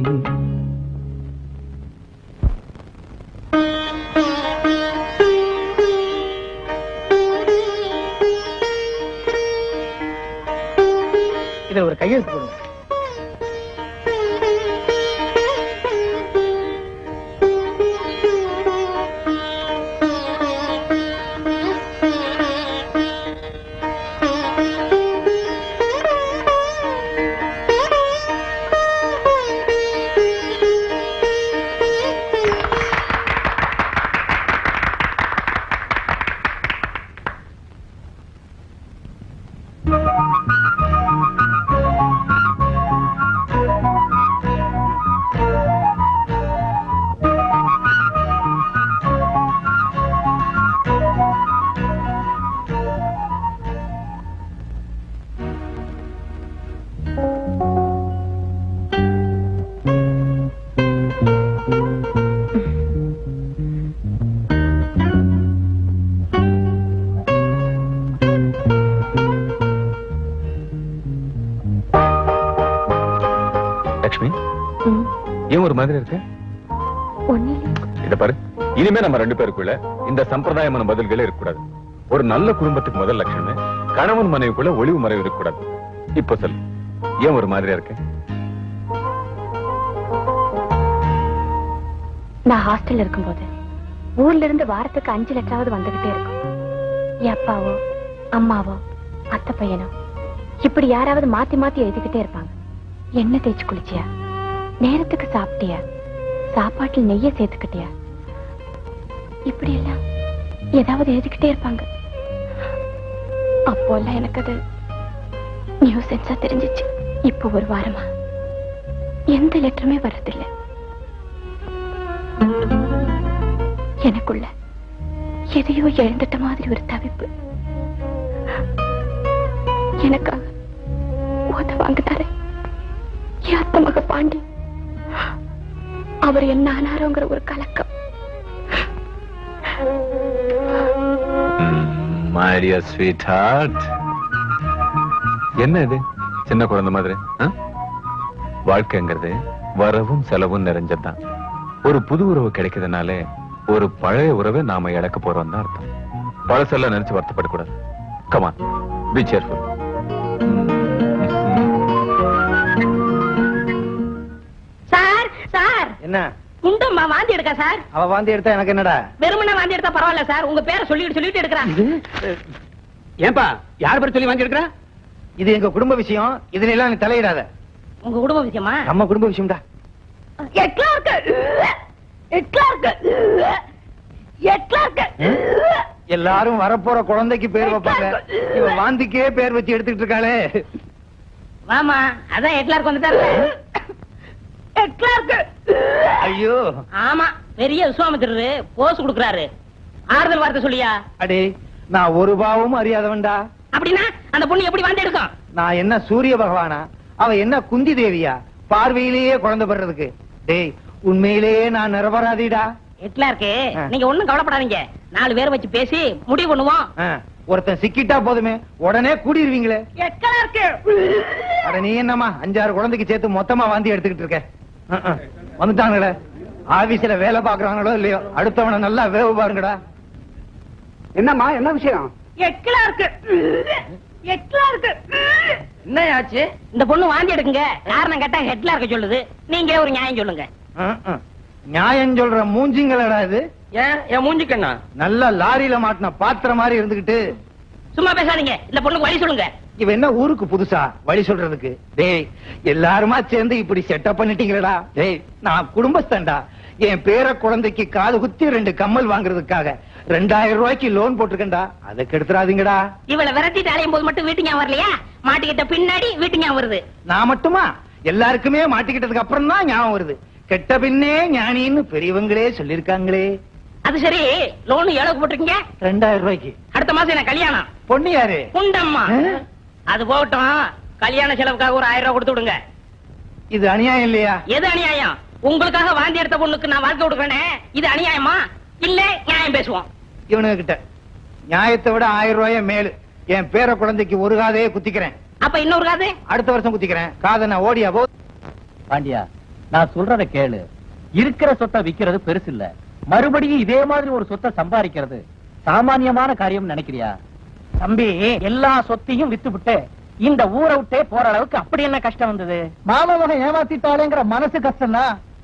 லக்ஷ்மி ம், ஏன் ஒரு மாதிரி இருக்க ஒண்ணும் இல்ல. இத பாரு இனிமே நம்ம ரெண்டு பேருக்குள்ள இந்த சம்பிரதாயமான பதில்களே இருக்கக்கூடாது ஒரு நல்ல குடும்பத்துக்கு முதல் லட்சணமே கணவன் மனைவிக்குள்ள ஒளிவு மறைவு இருக்கக்கூடாது இப்ப சொல்லு ஏன் ஒரு மாதிரியா இருக்க நான் ஹாஸ்டல்ல இருக்கும்போது ஊர்ல இருந்து வாரத்துக்கு அஞ்சு லட்சமாவது வந்துகிட்டே இருக்கும் என் அப்பாவோ அம்மாவோ அத்தை பையனோ இப்படி யாராவது மாத்தி மாத்தி எழுதிக்கிட்டே இருப்பாங்க எண்ணெய் தேய்ச்சி குளிச்சியா நேரத்துக்கு சாப்பிட்டியா சாப்பாட்டில் நெய்ய சேர்த்துக்கிட்டியா இப்படி எல்லாம் ஏதாவது எழுதிக்கிட்டே இருப்பாங்க அப்போல்லாம் எனக்கு அது நியூசன்ஸா தெரிஞ்சிச்சு இப்போ ஒரு வாரமா எந்த லெட்டருமே வர்றதில்லை எனக்குள்ள எதையோ இழந்துட்ட மாதிரி ஒரு தவிப்பு எனக்காக ஓத வாங்கினாரு என் அத்தை மக பாண்டி அவர் என்ன ஆனாரோங்கிற ஒரு கலக்கம் மை டியர் ஸ்வீட் ஹார்ட் என்ன இது சின்ன குழந்தை மாதிரி ஆ? வாழ்க்கைங்கிறது வரவும் செலவும் நிறைஞ்சதுதான் ஒரு புது உறவு கிடைக்கிறதுனாலே ஒரு பழைய உறவை நாம இழக்க போறோம் தான் அர்த்தம் பழசெல்லாம் நினைச்சு வருத்தப்படக்கூடாது come on be cheerful sir sir என்ன குண்டம்மா வாந்தி எடுக்கா சார் அவ வாந்தி எடுத்தா எனக்கு என்னடா வெறுமனே வாந்தி எடுத்தா பரவாயில்ல சார் உங்க பேரை சொல்லிட்டு சொல்லிட்டு எடுக்கிறான் ஏன்பா யார் பேர் சொல்லி வாங்கி எடுக்கிற இது எங்க குடும்ப விஷயம் இதுல எல்லாம் நீ தலையிடாத உங்க குடும்ப விஷயமா நம்ம குடும்ப விஷயம்டா எட்லா இருக்கு எட்லா இருக்கு எட்லா இருக்கு எல்லாரும் வரப்போற குழந்தைக்கு பேர் வைப்பாங்க இவ வாந்திக்கே பேர் வச்சு எடுத்துட்டு இருக்காளே வாமா அதான் எட்லா இருக்கு வந்துட்டாரு எட்லா இருக்கு ஐயோ ஆமா பெரிய விஸ்வாமித்திரரு போஸ் கொடுக்கறாரு ஆறுதல் வார்த்தை சொல்லியா அடே நான் ஒரு பாவமும் அறியாதவன்டா அப்படின்னா அந்த பொண்ணு எப்படி வாந்தி எடுக்கும் நான் என்ன சூரிய பகவானா அவ என்ன குந்தி தேவியா பார்வையிலேயே குழந்தை பெறதுக்கு டேய் உண்மையிலேயே நான் நிரபராதிடா எட்லா இருக்கு ஆ. நீங்க ஒண்ணும் கவலைப்படாதீங்க நாலு பேரை வச்சு பேசி முடிவு பண்ணுவோம் ஆ, ஒருத்தன் சிக்கிட்டா போதுமே உடனே கூடிருவீங்களே எட்லா இருக்கு அட நீ என்னம்மா அஞ்சாறு குழந்தைக்கு சேர்த்து மொத்தமா வாந்தி எடுத்துக்கிட்டு இருக்க அஹ், அஹ். வந்துட்டாங்களே ஆபீஸ்ல வேலை பாக்குறாங்களோ இல்லையோ அடுத்தவனை நல்லா வேவு பாருங்கடா என்னம்மா என்ன விஷயம் எட்லா இருக்கு எட்லா இருக்கு என்ன ஆச்சு இந்த பொண்ணு வாந்தி எடுக்குங்க காரணம் கேட்டா ஹெட்லா இருக்க சொல்லுது நீங்களே ஒரு நியாயம் சொல்லுங்க அஹ், அஹ். நியாயம் சொல்ற மூஞ்சிங்களடா இது ஏன் என் மூஞ்சிக்கண்ணா நல்ல லாரியில மாட்டின பாத்திரம் மாதிரி இருந்துகிட்டு சும்மா பேசாதீங்க இந்த பொண்ணுக்கு வழி சொல்லுங்க இவ என்ன ஊருக்கு புதுசா வழி சொல்றதுக்கு டேய் எல்லாருமா சேர்ந்து இப்படி செட்டப் பண்ணிட்டீங்களடா டேய் நான் குடும்பஸ்தன்டா என் பேர குழந்தைக்கு காது குத்தி ரெண்டு கம்மல் வாங்குறதுக்காக ரெண்டாயிரம் ரூபாய்க்கு லோன் போட்டிருக்கேன்டா அதை கெடுத்துறாதீங்கடா இவளை விரட்டிட்டு அலையும் போது மட்டும் வீட்டு ஞாபகம் வரலையா மாட்டிக்கிட்ட பின்னாடி வீட்டு ஞாபகம் வருது நான் மட்டுமா எல்லாருக்குமே மாட்டிக்கிட்டதுக்கு அப்புறம் தான் ஞாபகம் வருது கெட்ட பின்னே ஞானின்னு பெரியவங்களே சொல்லிருக்காங்களே அது சரி லோன் எவ்வளவு போட்டிருக்கீங்க ரெண்டாயிரம் ரூபாய்க்கு அடுத்த மாசம் எனக்கு கல்யாணம் பொண்ணு யாரு குண்டம்மா ஆ? அது போகட்டும் கல்யாண செலவுக்காக ஒரு ஆயிரம் ரூபாய் கொடுத்து விடுங்க இது அநியாயம் இல்லையா எது அநியாயம் உங்களுக்காக வாந்தி எடுத்த பொண்ணுக்கு நான் வாழ்க்கை கொடுக்கறேனே இது அநியாயமா இல்ல நியாயம் பேசுவோம் இவனுங்க கிட்ட நியாயத்தை விட ஆயிரம் ரூபாய மேலு என் பேர குழந்தைக்கு ஒரு காதையே குத்திக்கிறேன் அப்ப இன்னொரு காது அடுத்த வருஷம் குத்திக்கிறேன் காதை நான் ஓடியா போ பாண்டியா நான் சொல்றத கேளு இருக்கிற சொத்தை விக்கிறது பெருசு இல்ல மறுபடியும் இதே மாதிரி ஒரு சொத்தை சம்பாதிக்கிறது சாமானியமான காரியம் நினைக்கிறியா தம்பி எல்லா சொத்தையும் வித்து விட்டு இந்த ஊரை விட்டே போற அளவுக்கு அப்படி என்ன கஷ்டம் வந்தது மாமா மகன் ஏமாத்திட்டாளேங்கிற மனசு கஷ்டம்னா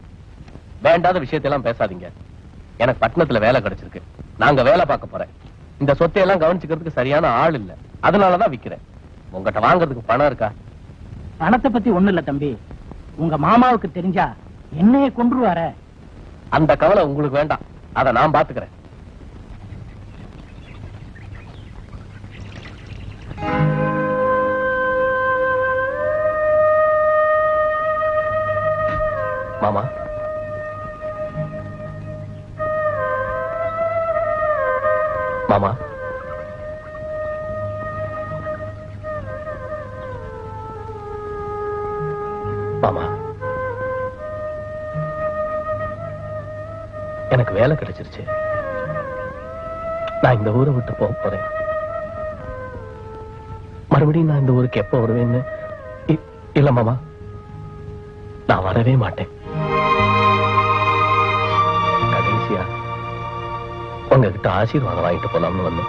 வேண்டாத விஷயத்தெல்லாம் பேசாதீங்க எனக்கு பட்டணத்துல வேலை கிடைச்சிருக்கு நாங்க வேலை பார்க்க போறேன் இந்த சொத்தை எல்லாம் கவனிச்சுக்கிறதுக்கு சரியான ஆள் இல்ல அதனாலதான் விக்கிறேன் உங்ககிட்ட வாங்குறதுக்கு பணம் இருக்கா பணத்தை பத்தி ஒண்ணு இல்ல தம்பி உங்க மாமாவுக்கு தெரிஞ்சா என்னைய கொன்றுவார அந்த கவலை உங்களுக்கு வேண்டாம் அதை நான் பாத்துக்கிறேன் மாமா மாமா மாமா எனக்கு வேலை கிடைச்சிருச்சு நான் இந்த ஊரை விட்டு போக போறேன் மறுபடியும் நான் இந்த ஊருக்கு எப்ப வருவேன்னு இ- இல்ல மாமா நான் வரவே மாட்டேன் கடைசியா உங்ககிட்ட ஆசீர்வாதம் வாங்கிட்டு போலாம்னு வந்தேன்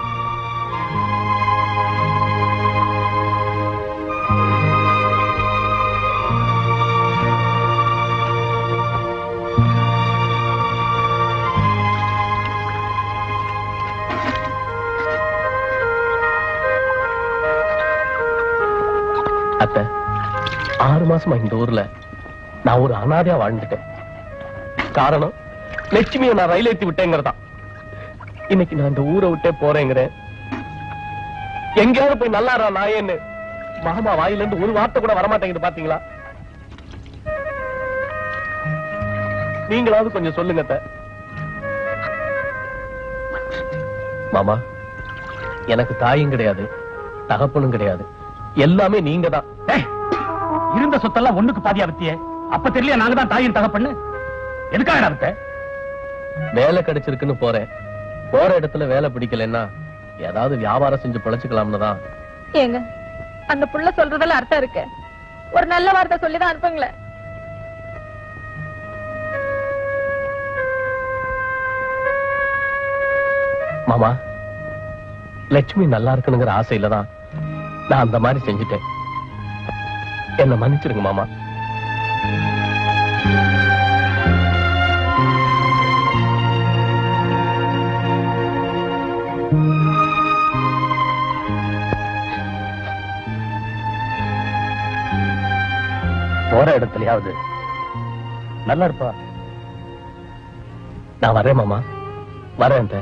அத்தை ஆறு மாசமா இந்த ஊர்ல நான் ஒரு அனாதையா வாழ்ந்துட்டேன் காரணம் லட்சுமியை நான் ரயில் ஏத்தி விட்டேங்கிறதா இன்னைக்கு நான் இந்த ஊரை விட்டே போறேங்கிறேன் எங்கேயாவது போய் நல்லாரா நாயேன்னு மாமா வாயில இருந்து ஒரு வார்த்தை கூட வரமாட்டேங்குது பாத்தீங்களா நீங்களாவது கொஞ்சம் சொல்லுங்க அத்தை. மாமா எனக்கு தாயும் கிடையாது தகப்பனும் கிடையாது எல்லாமே நீங்க தான் இருந்த சொத்தெல்லாம் ஒண்ணுக்கு பாதியா வித்தியே அப்ப தெரியல நாங்க தான் தாயின் தகப்பண்ணு எதுக்காக வித்த வேலை கிடைச்சிருக்குன்னு போறேன் போற இடத்துல வேலை பிடிக்கலன்னா ஏதாவது வியாபாரம் செஞ்சு பிழைச்சுக்கலாம்னு தான் ஏங்க அந்த புள்ள சொல்றதுல அர்த்தம் இருக்கு ஒரு நல்ல வார்த்தை சொல்லிதான் அனுப்புங்களேன் மாமா லட்சுமி நல்லா இருக்கணுங்கிற ஆசையில தான் நான் அந்த மாதிரி செஞ்சுட்டேன் என்ன மன்னிச்சிருங்க மாமா போற இடத்துலயாவது நல்லா இருப்பா நான் வரேன் மாமா வரேன் அத்தை.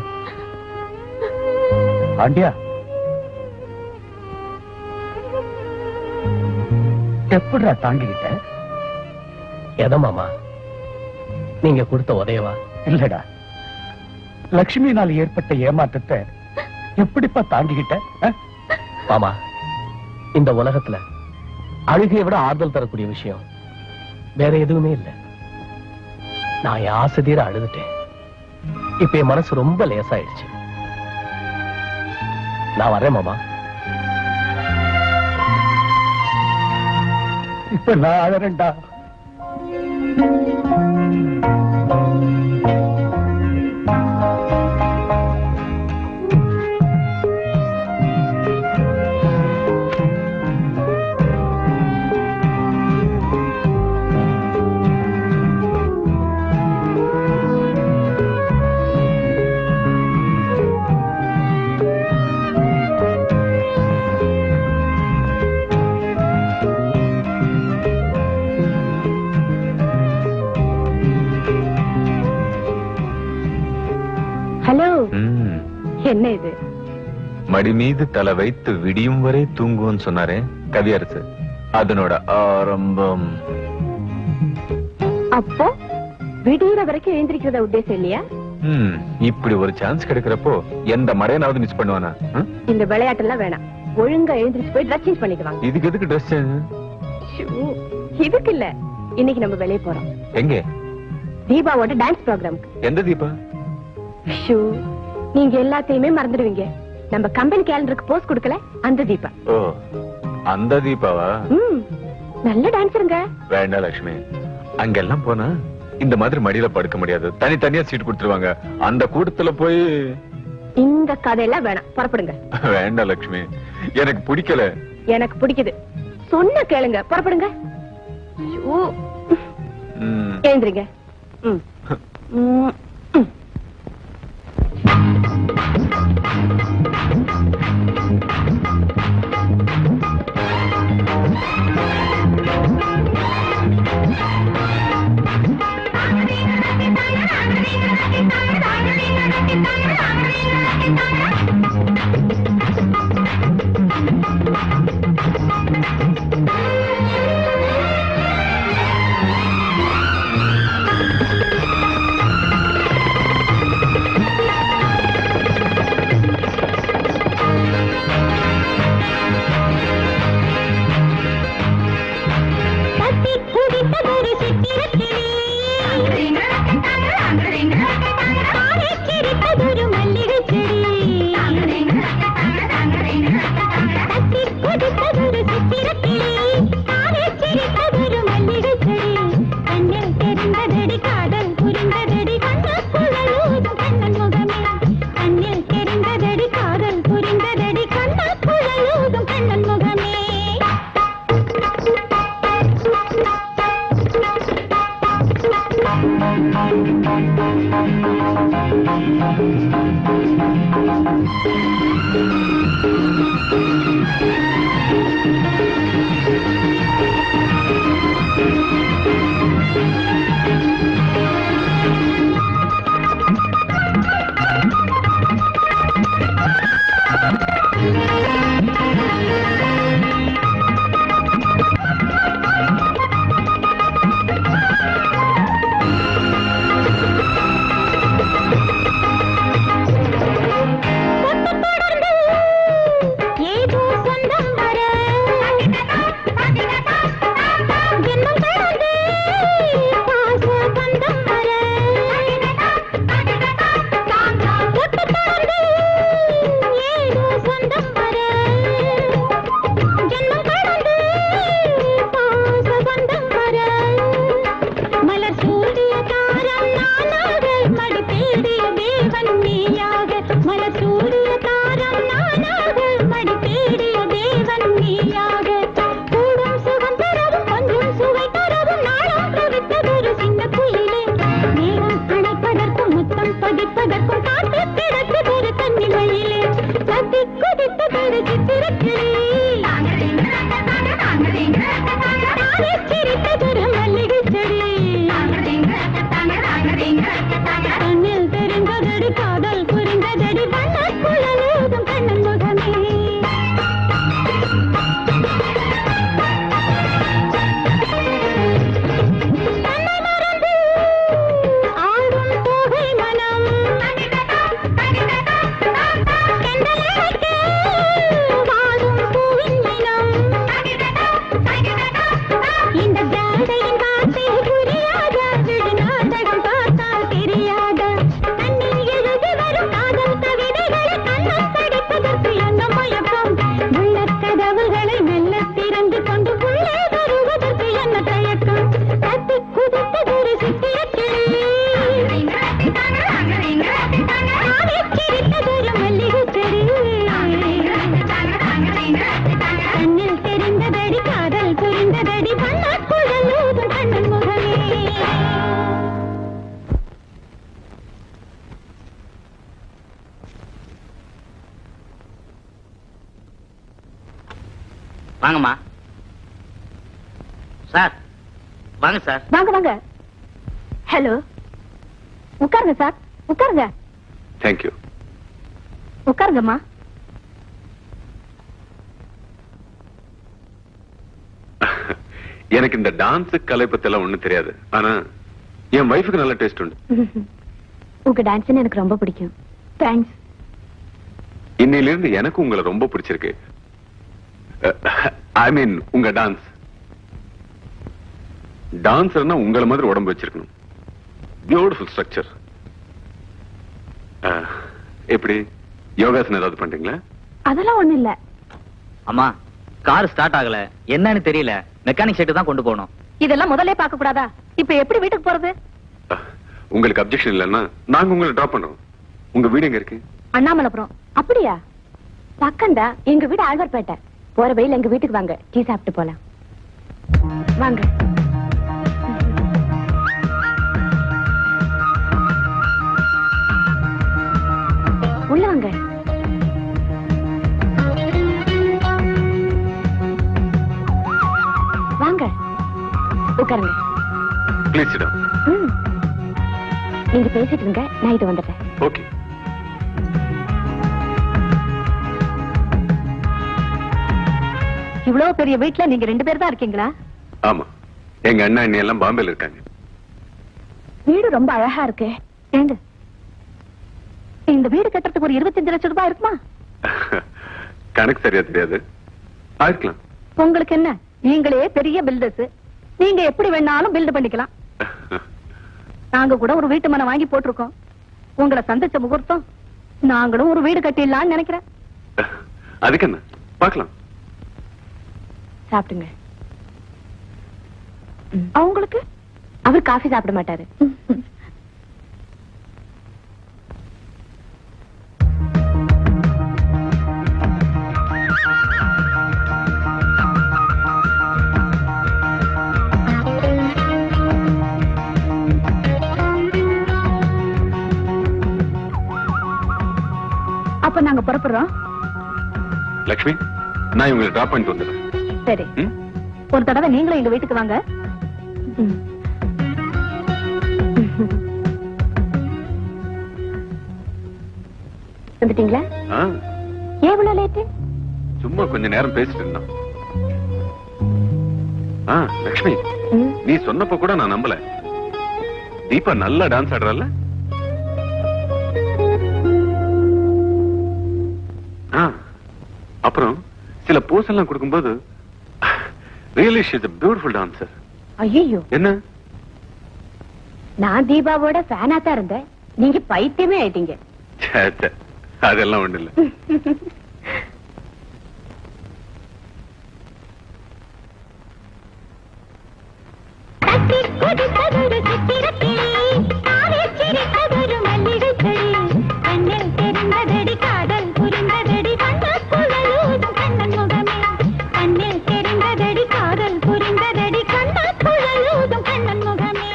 ஆண்டியா எப்படிடா தாங்கிக்கிட்ட எதை மாமா நீங்க கொடுத்த உதயவா இல்லடா லட்சுமியினால் ஏற்பட்ட ஏமாற்றத்தை எப்படிப்பா தாங்கிக்கிட்ட அஹ்? மாமா இந்த உலகத்துல அழுகையை விட ஆறுதல் தரக்கூடிய விஷயம் வேற எதுவுமே இல்ல நான் என் ஆசை தீர அழுதுட்டேன் இப்ப என் மனசு ரொம்ப லேசாயிடுச்சு நான் வரேன் மாமா இப்ப நான் அழறேன்டா ஹலோ ம், என்ன இது மடி மீது தலை வைத்து விடியும் வரை தூங்குவோன்னு சொன்னாரே கவியரசு அதனோட ஆரம்பம் அப்போ விடியற வரைக்கும் எழுந்திருக்கிறத உத்தேசம் இல்லையா ம், இப்படி ஒரு சான்ஸ் கிடைக்கிறப்போ எந்த மடையனாவது மிஸ் பண்ணுவானா ம்? இந்த விளையாட்டெல்லாம் வேணாம் ஒழுங்கா எழுந்திருச்சு போய் ட்ரெஸ் சேஞ்ச் பண்ணிட்டு வாங்க இதுக்கு எதுக்கு ட்ரெஸ் ஷூ, இதுக்கு இல்ல இன்னைக்கு நம்ம வெளிய போறோம் எங்க தீபாவோட டான்ஸ் ப்ரோக்ராம்க்கு எந்த தீபா ஷூ நீங்க எல்லாத்தையுமே மறந்துடுவீங்க நம்ம கம்பெனி கேலண்டருக்கு போஸ்ட் கொடுக்கல அந்த தீபா ஓ அந்த தீபாவா ம் நல்ல டான்ஸருங்க வேண்டாம் லட்சுமி அங்கெல்லாம் போனா இந்த மாதிரி மடியில படுக்க முடியாது தனித்தனியா சீட் கொடுத்துருவாங்க அந்த கூட்டத்துல போய் இந்த கதையெல்லாம் வேணாம் புறப்படுங்க வேண்டாம் லட்சுமி எனக்கு பிடிக்கல எனக்கு பிடிக்குது சொன்ன கேளுங்க புறப்படுங்க ஷூ, ம். எழுந்திருங்க ம் ம், ம். சிரித்ததொரு சித்திரக்கிளி, தானே சிரித்ததொரு மல்லிகைச் செடி. ஏதோ சொந்தம் வர ஜென்மம் கடந்து பாச பந்தம் வர தொட்டு தொடர்ந்து ஏதோ சொந்தம் வர ஜென்மம் கடந்து பாச பந்தம் வர மலர் சூடிய தாரம் நானாக மடி தேடிய தேவன் நீயாக மலர் சூடிய தாரம் நானாக மடி தேடிய தேவன் நீயாக கூடும் சுகம் தரவும் கொஞ்சம் சுவை தரவும் நாளும் தவித்ததொரு சின்ன குயிலே நேரம் அணைப்பதற்கும் முத்தம் பதிப்பதற்கும் காத்து கிடக்குதொரு கன்னி மயிலே தத்தி குதித்ததொரு சித்திரக்கிளி தானே சிரித்ததொரு மல்லிகை செடி கண்ணில் தெரிந்ததடி காதல் புரிந்ததடி வண்ண குழலூதும் கண்ணன் முகமே தன்னை மறந்து ஆடும் தோகை மனம் செந்தலைக்கு வாடும் பூவின் மனம் இந்த ஜாடையின் வார்த்தை புரியாத விடுநாடகம் பார்த்தால் தெரியாத கண்ணில் எழுதி வரும் காதல் கவிதைகளை கண்ணம் படிப்பதற்கு என்ன மயக்கம் உள்ளக் கதவுகளை மெல்ல திறந்து கொண்டு உள்ளே வருவதற்கு என்ன தயக்கம் தத்தி குதித்ததொரு சித்திரக்கிளி ஆவி சிரித்ததொரு மல்லிகை செடி கண்ணில் தெரிந்ததடி காதல் புரிந்ததடி வண்ணக் குழலூதும் கண்ணன் முகமே வாங்கம்மா சார் வாங்க சார் வாங்க வாங்க ஹலோ உட்காருங்க சார் உட்காருங்க தேங்க்யூ உட்காருங்கம்மா எனக்கு இந்த டான்ஸ் கலை பத்தி எல்லாம் ஒண்ணும் தெரியாது ஆனா என் வைஃபுக்கு நல்ல டேஸ்ட் உண்டு உங்க டான்ஸ் எனக்கு ரொம்ப பிடிக்கும் தேங்க்ஸ் இன்னையில இருந்து எனக்கு உங்களை ரொம்ப பிடிச்சிருக்கு ஐ மீன் உங்க டான்ஸ் டான்ஸர்னா உங்களை மாதிரி உடம்பு வச்சிருக்கணும் பியூட்டிஃபுல் ஸ்ட்ரக்சர் எப்படி யோகாசனம் ஏதாவது பண்றீங்களா அதெல்லாம் ஒண்ணு இல்ல அம்மா கார் ஸ்டார்ட் ஆகல என்னன்னு தெரியல மெக்கானிக் செட்டு தான் கொண்டு போகணும் இதெல்லாம் முதல்ல பார்க்க கூடாதா இப்ப எப்படி வீட்டுக்கு போறது அஹ், உங்களுக்கு அப்செக்ஷன் இல்லைன்னா நாங்க உங்களை டிராப் பண்றோம் உங்க வீடு எங்க இருக்கு அண்ணாமலைபுரம் அப்படியா பக்கம்டா எங்க வீடு ஆழ்வார்பேட்டை போற வெயில் எங்க வீட்டுக்கு வாங்க டீ சாப்பிட்டு போலாம் வாங்க உள்ள வாங்க வாங்க உட்காருங்க ப்ளீஸ் இடம் ம். நீங்க பேசிட்டு இருங்க நான் இது வந்துட்டேன் ஓகே இவ்வளவு பெரிய வீட்ல நீங்க ரெண்டு பேர் தான் இருக்கீங்களா ஆமா எங்க அண்ணா அண்ணி எல்லாம் பாம்பேல இருக்காங்க வீடு ரொம்ப அழகா இருக்கு ஏங்க இந்த வீடு கட்டுறதுக்கு ஒரு இருபத்தஞ்சு லட்சம் ரூபாய் இருக்குமா கணக்கு சரியா தெரியாது ஆயிருக்கலாம் உங்களுக்கு என்ன நீங்களே பெரிய பில்டர்ஸ் நீங்க எப்படி வேணாலும் பில்டு பண்ணிக்கலாம் நாங்க கூட ஒரு வீட்டு மனை வாங்கி போட்டிருக்கோம் உங்களை சந்திச்ச முகூர்த்தம் நாங்களும் ஒரு வீடு கட்டிடலாம்னு நினைக்கிறேன் அதுக்கு என்ன பார்க்கலாம் சாப்பிடுங்க அவங்களுக்கு அவர் காஃபி சாப்பிட மாட்டாரு நாங்க புறப்படுறோம் லக்ஷ்மி நான் இவங்களை டிராப் பண்ணிட்டு வந்துடுறேன் சரி ம்? ஒரு தடவை நீங்களும் எங்க வீட்டுக்கு வாங்க ம். வந்துட்டீங்களா ஆ, ஏன் இவ்வளவு லேட்டு சும்மா கொஞ்ச நேரம் பேசிட்டு இருந்தான் ஆ லக்ஷ்மி நீ சொன்னப்ப கூட நான் நம்பல தீபா நல்லா டான்ஸ் ஆடுறல்ல ஆ அப்புறம் சில போஸ் எல்லாம் கொடுக்கும்போது really she's a beautiful dancer ஐயோ என்ன நான் தீபாவோட ஃபேனா தான் இருந்தேன் நீங்க பைத்தியமே ஆயிட்டீங்க ச்சே, ச்சே. அதெல்லாம் ஒண்ணு இல்ல கொதித்ததொரு சித்திரக்கிளி, தானே சிரித்ததொரு மல்லிகைச்செடி. கண்ணில் தெரிந்ததடி காதல் புரிந்ததடி வண்ணப் புழலூதும் கண்ணன் முகமே. கண்ணில் தெரிந்ததடி காதல் புரிந்ததடி கண்ணப் புழலூதும் கண்ணன் முகமே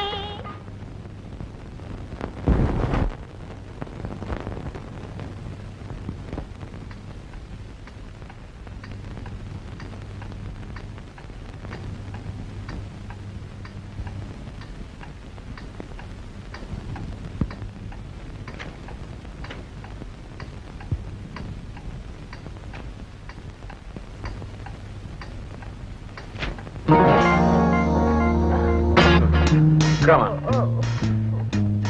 Come on.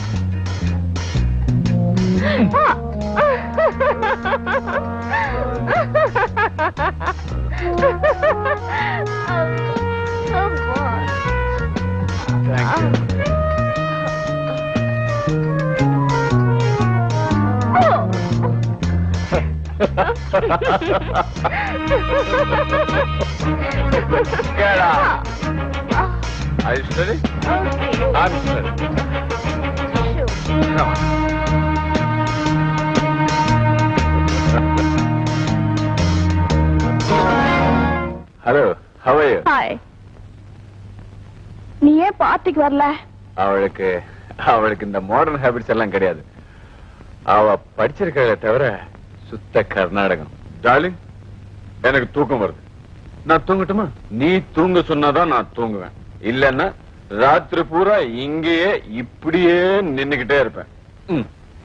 Get up. Are you ready? I'm ready. Come on. Hello how are you hi நீ ஏன் பார்ட்டிக்கு வரல அவளுக்கு அவளுக்கு இந்த மாடர்ன் ஹேபிட்ஸ் எல்லாம் கிடையாது அவ படிச்சிருக்கிறத தவிர சுத்த கர்நாடகம் டார்லிங் எனக்கு தூக்கம் வருது நான் தூங்கட்டுமா நீ தூங்க சொன்னாதான் நான் தூங்குவேன் இல்லன்னா ராத்திரி பூரா இங்கேயே இப்படியே நின்னுகிட்டே இருப்பேன் ம்.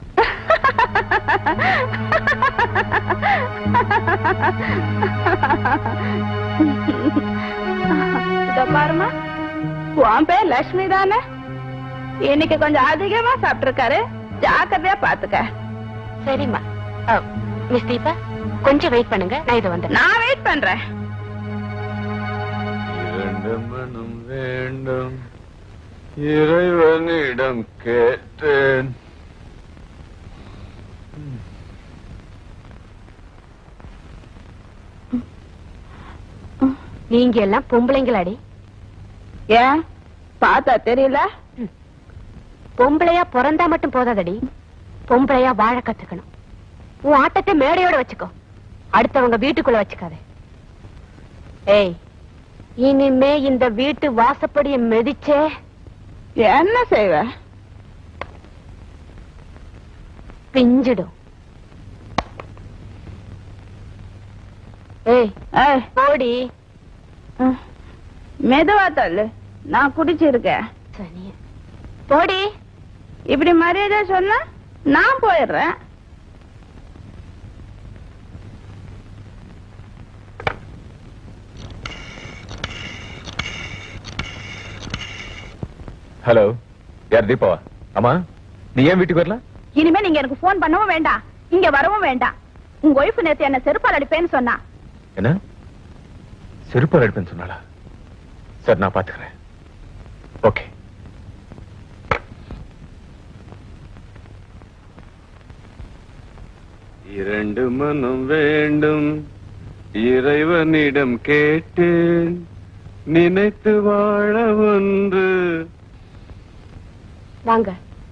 இதோ பாருமா உன் பேர் லட்சுமி தானே இன்னைக்கு கொஞ்சம் அதிகமா சாப்பிட்டிருக்காரு ஜாக்கிரதையா பாத்துக்க சரிம்மா மிஸ் தீபா கொஞ்சம் வெயிட் பண்ணுங்க நான் இதை வந்து நான் வெயிட் பண்றேன் இரண்டு மனம் வேண்டும் இறைவனிடம் கேட்டேன் நீங்க எல்லாம் பொம்பளைங்களாடி ஏன் பார்த்தா தெரியல பொம்பளையா பிறந்தா மட்டும் போதாதடி பொம்பளையா வாழ கத்துக்கணும் உன் ஆட்டத்தை மேடையோட வச்சுக்கோ அடுத்தவங்க வீட்டுக்குள்ள வச்சுக்காத ஏய் இனிமே இந்த வீட்டு வாசப்படிய மிதிச்சே என்ன செய்வ பிஞ்சிடும் ஏய் ஏய், போடி ம், மெதுவா தள்ளு நான் குடிச்சிருக்கேன் சனிய போடி இப்படி மரியாதை சொன்னா நான் போயிடுறேன் ஹலோ யார் தீபாவா அம்மா நீ ஏன் வீட்டுக்கு வரல இனிமே நீங்க எனக்கு போன் பண்ணவும் வேண்டாம் இங்க வரவும் வேண்டாம் உங்க ஒய்ஃப் நேத்து என்ன செருப்பால் அடிப்பேன்னு சொன்னா என்ன செருப்பால் எடுப்பேன்னு சொன்னாளா சரி நான் பாத்துக்கிறேன் ஓகே இரண்டு மனம் வேண்டும் இறைவனிடம் கேட்டேன் நினைத்து வாழ ஒன்று வாங்க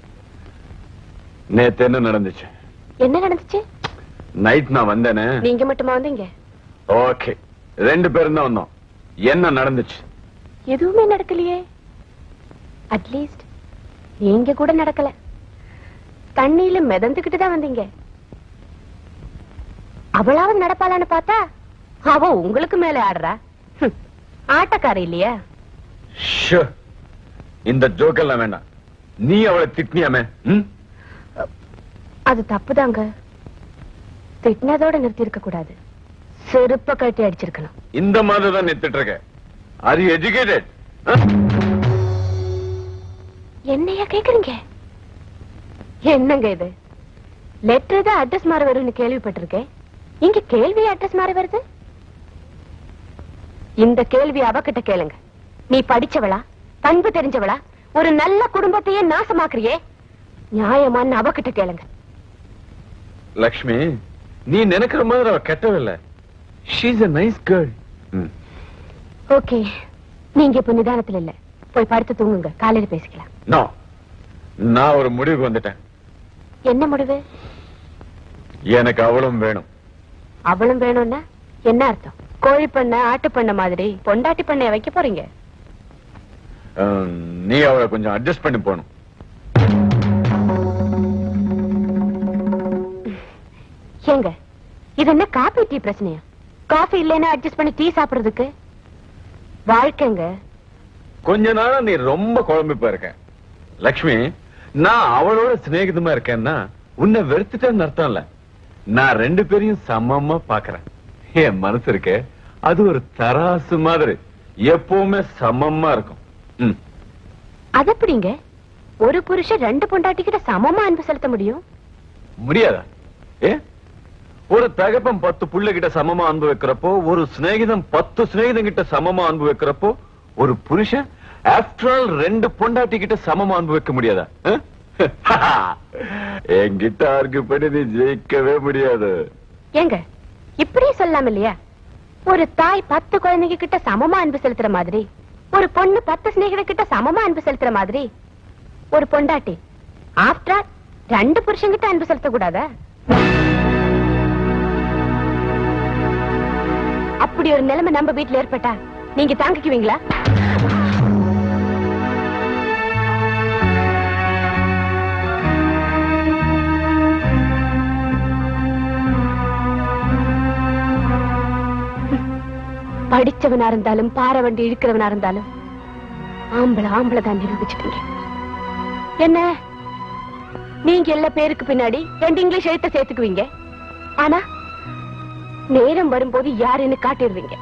நேத்து என்ன நடந்துச்சு என்ன நடந்துச்சு நைட் நான் வந்தேனே நீங்க மட்டுமா வந்தீங்க ஓகே ரெண்டு பேரும் தான் வந்தோம் என்ன நடந்துச்சு எதுவுமே நடக்கலையே அட்லீஸ்ட் நீங்க கூட நடக்கல தண்ணியில மிதந்துகிட்டு தான் வந்தீங்க அவளாவது நடப்பாளான்னு பார்த்தா அவ உங்களுக்கு மேல ஆடுறா ஹம், ஆட்டக்கார இல்லையா ஷோ. இந்த ஜோக்கெல்லாம் வேண்டாம் நீ அவளை திட்டினியாமே ம்? அது தப்புதாங்க திட்டினதோட நிறுத்தி இருக்க கூடாது செருப்ப கழட்டி அடிச்சிருக்கணும் இந்த மாதிரி தான் நிறுத்திட்டு இருக்க ஆர் யூ எஜுகேட்டட் என்னையா கேக்குறீங்க என்னங்க இது லெட்டர் தான் அட்ரஸ் மாற வரும்னு கேள்விப்பட்டிருக்கேன் இங்க கேள்வி அட்ரஸ் மாற வருது இந்த கேள்வி அவகிட்ட கேளுங்க நீ படிச்சவளா பண்பு தெரிஞ்சவளா ஒரு நல்ல குடும்பத்தையே நாசமாக்குறியே நியாயமான்னு அவகிட்ட கேளுங்க லக்ஷ்மி நீ நினைக்கிற மாதிரி அவ கெட்டவில்ல she's a nice girl okay நீங்க இப்ப நிதானத்துல இல்ல போய் படுத்து தூங்குங்க காலையில பேசிக்கலாம் நோ நான் ஒரு முடிவுக்கு வந்துட்டேன் என்ன முடிவு எனக்கு அவளும் வேணும் அவளும் வேணும்னா என்ன அர்த்தம் கோழி பண்ண ஆட்டு பண்ண மாதிரி பொண்டாட்டி பண்ணைய வைக்க போறீங்க அஹ், நீ அவளை கொஞ்சம் அட்ஜஸ்ட் பண்ணி போகணும் ஏங்க இது என்ன காபி டீ பிரச்சனையா காஃபி இல்லைன்னா அட்ஜஸ்ட் பண்ணி டீ சாப்பிடுறதுக்கு வாழ்க்கைங்க கொஞ்ச நாளா நீ ரொம்ப குழம்பி போயிருக்க லக்ஷ்மி நான் அவளோட சிநேகிதமா இருக்கேன்னா உன்னை வெறுத்துட்டேன்னு அர்த்தம் இல்ல நான் ரெண்டு பேரையும் சமமா பாக்குறேன் என் மனசு இருக்கே அது ஒரு தராசு மாதிரி எப்பவுமே சமமா இருக்கும் ம். அது எப்படிங்க ஒரு புருஷன் ரெண்டு பொண்டாட்டி கிட்ட சமமா அன்பு செலுத்த முடியும் முடியாதா ஏ ஒரு தகப்பன் பத்து புள்ள கிட்ட சமமா அன்பு வைக்கிறப்போ ஒரு சிநேகிதம் பத்து சிநேகிதம் கிட்ட சமமா அன்பு வைக்கிறப்போ ஒரு புருஷன் ஆஃப்டர் ஆல் ரெண்டு பொண்டாட்டி கிட்ட சமமா அன்பு வைக்க முடியாதா அஹ்? என்கிட்ட ஆர்கியூ பண்ணி நீ ஜெயிக்கவே முடியாது ஏங்க இப்படியே சொல்லலாம் இல்லையா ஒரு தாய் பத்து குழந்தைங்க கிட்ட சமமா அன்பு செலுத்துற மாதிரி ஒரு பொண்ணு பத்து சிநேகித கிட்ட சமமா அன்பு செலுத்துற மாதிரி ஒரு பொண்டாட்டி ஆஃப்டர் ரெண்டு புருஷங்கிட்ட அன்பு செலுத்த கூடாதா அப்படி ஒரு நிலைமை நம்ம வீட்டுல ஏற்பட்டா நீங்க தாங்கிக்குவீங்களா படிச்சவனா இருந்தாலும் பாறை வண்டி இழுக்கிறவனா இருந்தாலும் ஆம்பளை ஆம்பளை தான் நிரூபிச்சிட்டீங்க என்ன நீங்க எல்லா பேருக்கு பின்னாடி ரெண்டு இங்கிலீஷ் எழுத்த சேர்த்துக்குவீங்க ஆனா நேரம் வரும்போது யாருன்னு காட்டிடுவீங்க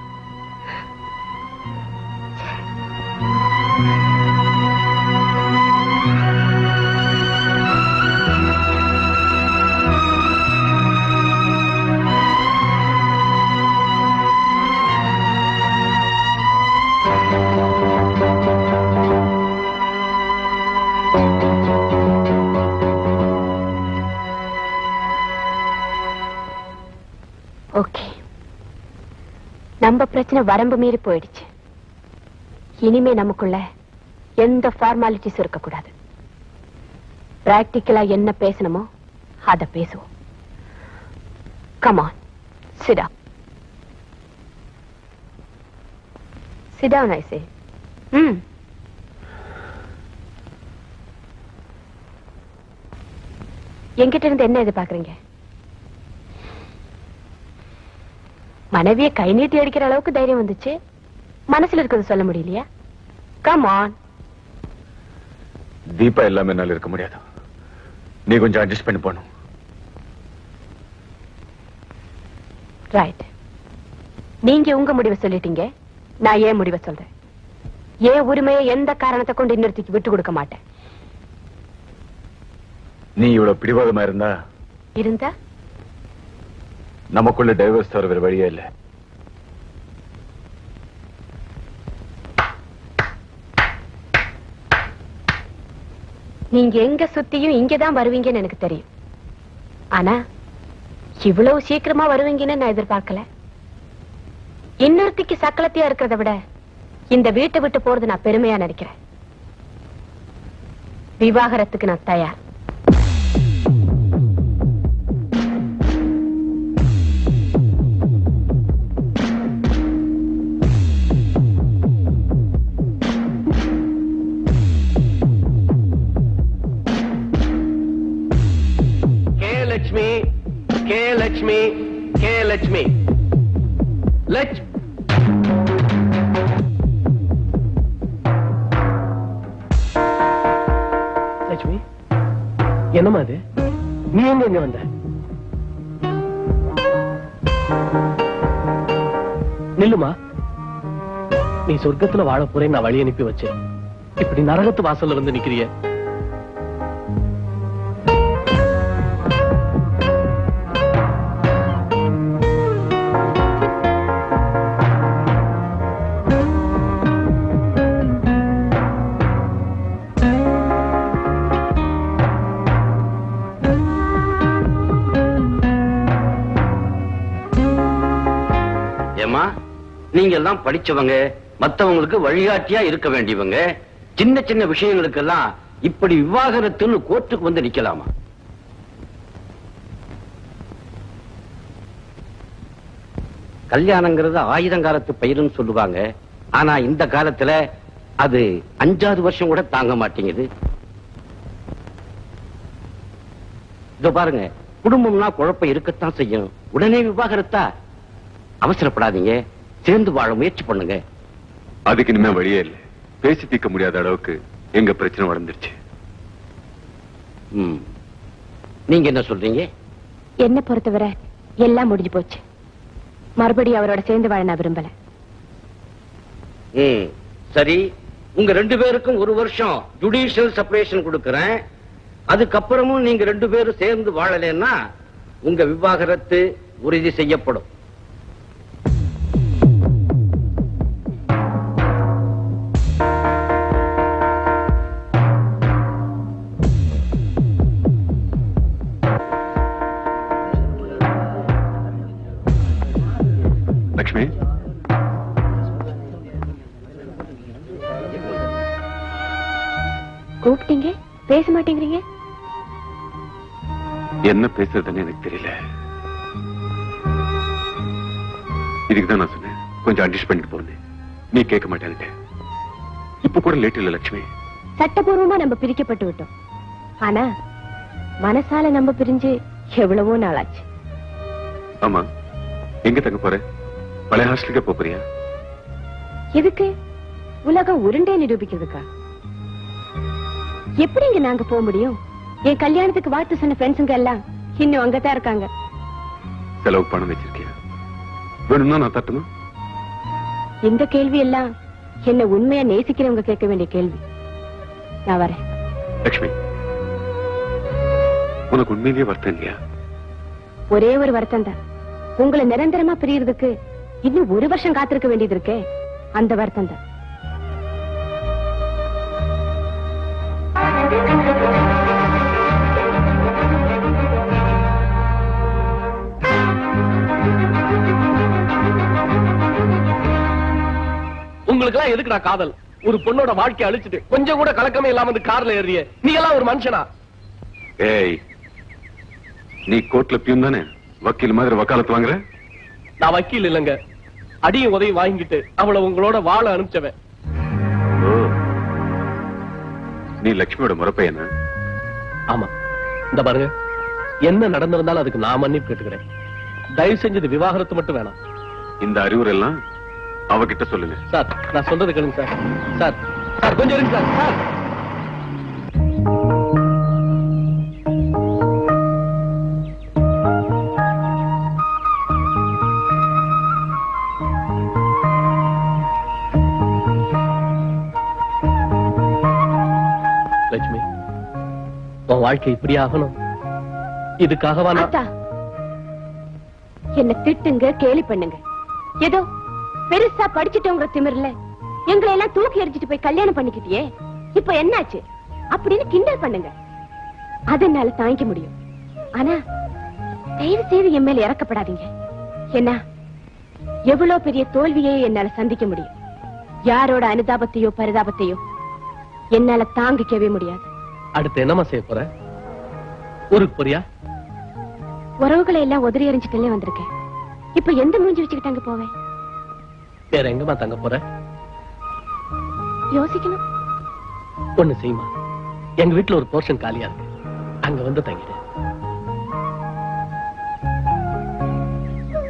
ஓகே நம்ம பிரச்சனை வரம்பு மீறி போயிடுச்சு இனிமே நமக்குள்ள எந்த ஃபார்மாலிட்டிஸ் இருக்கக்கூடாது பிராக்டிக்கலா என்ன பேசணுமோ அத பேசுவோம் கமான் சிடா சிடா ஐசே ம் என்கிட்ட இருந்து என்ன எதிர்பார்க்கறீங்க மனைவிய கை நீட்டி அடிக்கிற அளவுக்கு தைரியம் வந்துச்சு மனசுல இருக்கிறது சொல்ல முடியலையா கம் ஆன் தீபா இல்லாம என்னால இருக்க முடியாது நீ கொஞ்சம் அட்ஜஸ்ட் பண்ணி போகணும் ரைட் நீங்க உங்க முடிவை சொல்லிட்டீங்க நான் ஏன் முடிவை சொல்றேன் ஏன் உரிமையை எந்த காரணத்தை கொண்டு இன்னொருத்திக்கு விட்டு கொடுக்க மாட்டேன் நீ இவ்வளவு பிடிவாதமா இருந்தா இருந்தா நமக்குள்ள டைவர்ஸ் தவிர வேற வழியே இல்ல நீங்க எங்க சுத்தியும் இங்கதான் வருவீங்கன்னு எனக்கு தெரியும் ஆனா இவ்வளவு சீக்கிரமா வருவீங்கன்னு நான் எதிர்பார்க்கல இன்னொருத்திக்கு சக்கலத்தையா இருக்கிறத விட இந்த வீட்டை விட்டு போறது நான் பெருமையா நினைக்கிறேன் விவாகரத்துக்கு நான் தயார் K Lakshmi K Lakshmi K Lakshmi லட்ச் லட்சுமி என்னம்மா அது நீ எங்க இங்க வந்த நில்லுமா நீ சொர்க்கத்துல வாழ போறேன் நான் வழி அனுப்பி வச்சேன் இப்படி நரகத்து வாசல்ல வந்து நிக்கிறிய ஏமா நீங்க எல்லாம் படிச்சவங்க மத்தவங்களுக்கு வழிகாட்டியா இருக்க வேண்டியவங்க சின்ன சின்ன விஷயங்களுக்கெல்லாம் இப்படி விவாகரத்துன்னு கோர்ட்டுக்கு வந்து நிக்கலாமா கல்யாணங்கிறது ஆயுதங்காலத்து பயிருன்னு சொல்லுவாங்க ஆனா இந்த காலத்துல அது அஞ்சாறு வருஷம் கூட தாங்க மாட்டேங்குது இதோ பாருங்க குடும்பம்னா குழப்பம் இருக்கத்தான் செய்யும் உடனே விவாகரத்தா அவசரப்படாதீங்க சேர்ந்து வாழ முயற்சி பண்ணுங்க அதுக்கு இனிமே வழியே இல்லை பேசி தீர்க்க முடியாத அளவுக்கு எங்க பிரச்சனை வளர்ந்துருச்சு ம். நீங்க என்ன சொல்றீங்க என்ன பொறுத்தவரை எல்லாம் முடிஞ்சு போச்சு மறுபடியும் அவரோட சேர்ந்து வாழ நான் விரும்பல ம். சரி உங்க ரெண்டு பேருக்கும் ஒரு வருஷம் ஜுடிஷியல் செப்பரேஷன் கொடுக்கறேன் அதுக்கப்புறமும் நீங்க ரெண்டு பேரும் சேர்ந்து வாழலைன்னா உங்க விவாகரத்து உறுதி செய்யப்படும் லக்ஷ்மி கூப்பிட்டீங்க பேச மாட்டேங்கிறீங்க என்ன பேசுறதுன்னு எனக்கு தெரியல இதுக்கு தான் நான் சொன்னேன் கொஞ்சம் அட்ஜஸ்ட் பண்ணிட்டு போறேன் நீ கேட்க மாட்டேன்ட்டு இப்ப கூட லேட் இல்ல லட்சுமி சட்டபூர்வமா நம்ம பிரிக்கப்பட்டு விட்டோம் ஆனா மனசால நம்ம பிரிஞ்சு எவ்வளவோ நாளாச்சு ஆமா எங்க தங்க போற பழைய ஹாஸ்டலுக்கே போப் போறியா எதுக்கு உலகம் உருண்டே நிரூபிக்கிறதுக்கா எப்படி இங்க நாங்க போக முடியும் என் கல்யாணத்துக்கு வாழ்த்து சொன்ன ஃப்ரெண்ட்ஸுங்க எல்லாம் இன்னும் அங்கதான் இருக்காங்க செலவு பணம் வச்சிருக்கியா வேணும்னா நான் தட்டுமா இந்த கேள்வி எல்லாம் என்ன உண்மையா நேசிக்கிறவங்க கேட்க வேண்டிய கேள்வி நான் வரேன் லட்சுமி உனக்கு உண்மையிலேயே வருத்தம் இல்லையா ஒரே ஒரு வருத்தம் தான் உங்களை நிரந்தரமா பிரியறதுக்கு இன்னும் ஒரு வருஷம் காத்திருக்க வேண்டியது இருக்கே அந்த வருத்தம் தான் உங்களுக்கு எல்லாம் எதுக்குடா காதல் ஒரு பொண்ணோட வாழ்க்கைய அழிச்சிட்டு கொஞ்சம் கூட கலக்கமே இல்லாம இந்த கார்ல ஏறிய நீ எல்லாம் ஒரு மனுஷனா ஏய் நீ கோர்ட்ல பியூன் தானே வக்கீல் மாதிரி வக்காலத்து வாங்குற நான் வக்கீல் இல்லைங்க அடியும் உதவி வாங்கிட்டு அவளை உங்களோட வாழ அனுப்பிச்சவன் ஓ. நீ லட்சுமியோட முறப்பையனா ஆமா இந்த பாருங்க என்ன நடந்திருந்தாலும் அதுக்கு நான் மன்னிப்பு கேட்டுக்கிறேன் தயவு செஞ்சது விவாகரத்து மட்டும் வேணாம் இந்த அறிவுரை எல்லாம் அவகிட்ட சொல்லுங்க சார் நான் சொல்றது கேளுங்க சார் சார் சார் கொஞ்சம் இருங்க சார் சார் லட்சுமி உன் வாழ்க்கை இப்படி ஆகணும் இதுக்காகவா நான் அத்தா என்ன திட்டுங்க கேலி பண்ணுங்க ஏதோ பெருசா படிச்சுட்டோங்கிற திமிர்ல எங்களை எல்லாம் தூக்கி எறிஞ்சிட்டு போய் கல்யாணம் பண்ணிக்கிட்டியே இப்ப என்னாச்சு அப்படின்னு கிண்டல் பண்ணுங்க அது என்னால தாங்கிக்க முடியும் ஆனா தயவு செய்து என் மேல இறக்கப்படாதீங்க என்ன எவ்வளவு பெரிய தோல்வியை என்னால சந்திக்க முடியும் யாரோட அனுதாபத்தையோ பரிதாபத்தையோ என்னால தாங்கிக்கவே முடியாது அடுத்து என்னம்மா செய்ய போற ஊருக்கு போறியா உறவுகளை எல்லாம் உதறி எறிஞ்சிட்டே வந்திருக்கேன் இப்ப எந்த மூஞ்சி வச்சுக்கிட்டாங்க போவேன் வேற எங்கம்மா தங்க போற யோசிக்கணும் ஒண்ணு செய்யுமா எங்க வீட்டுல ஒரு போர்ஷன் காலியா இருக்கு அங்க வந்து தங்கிடு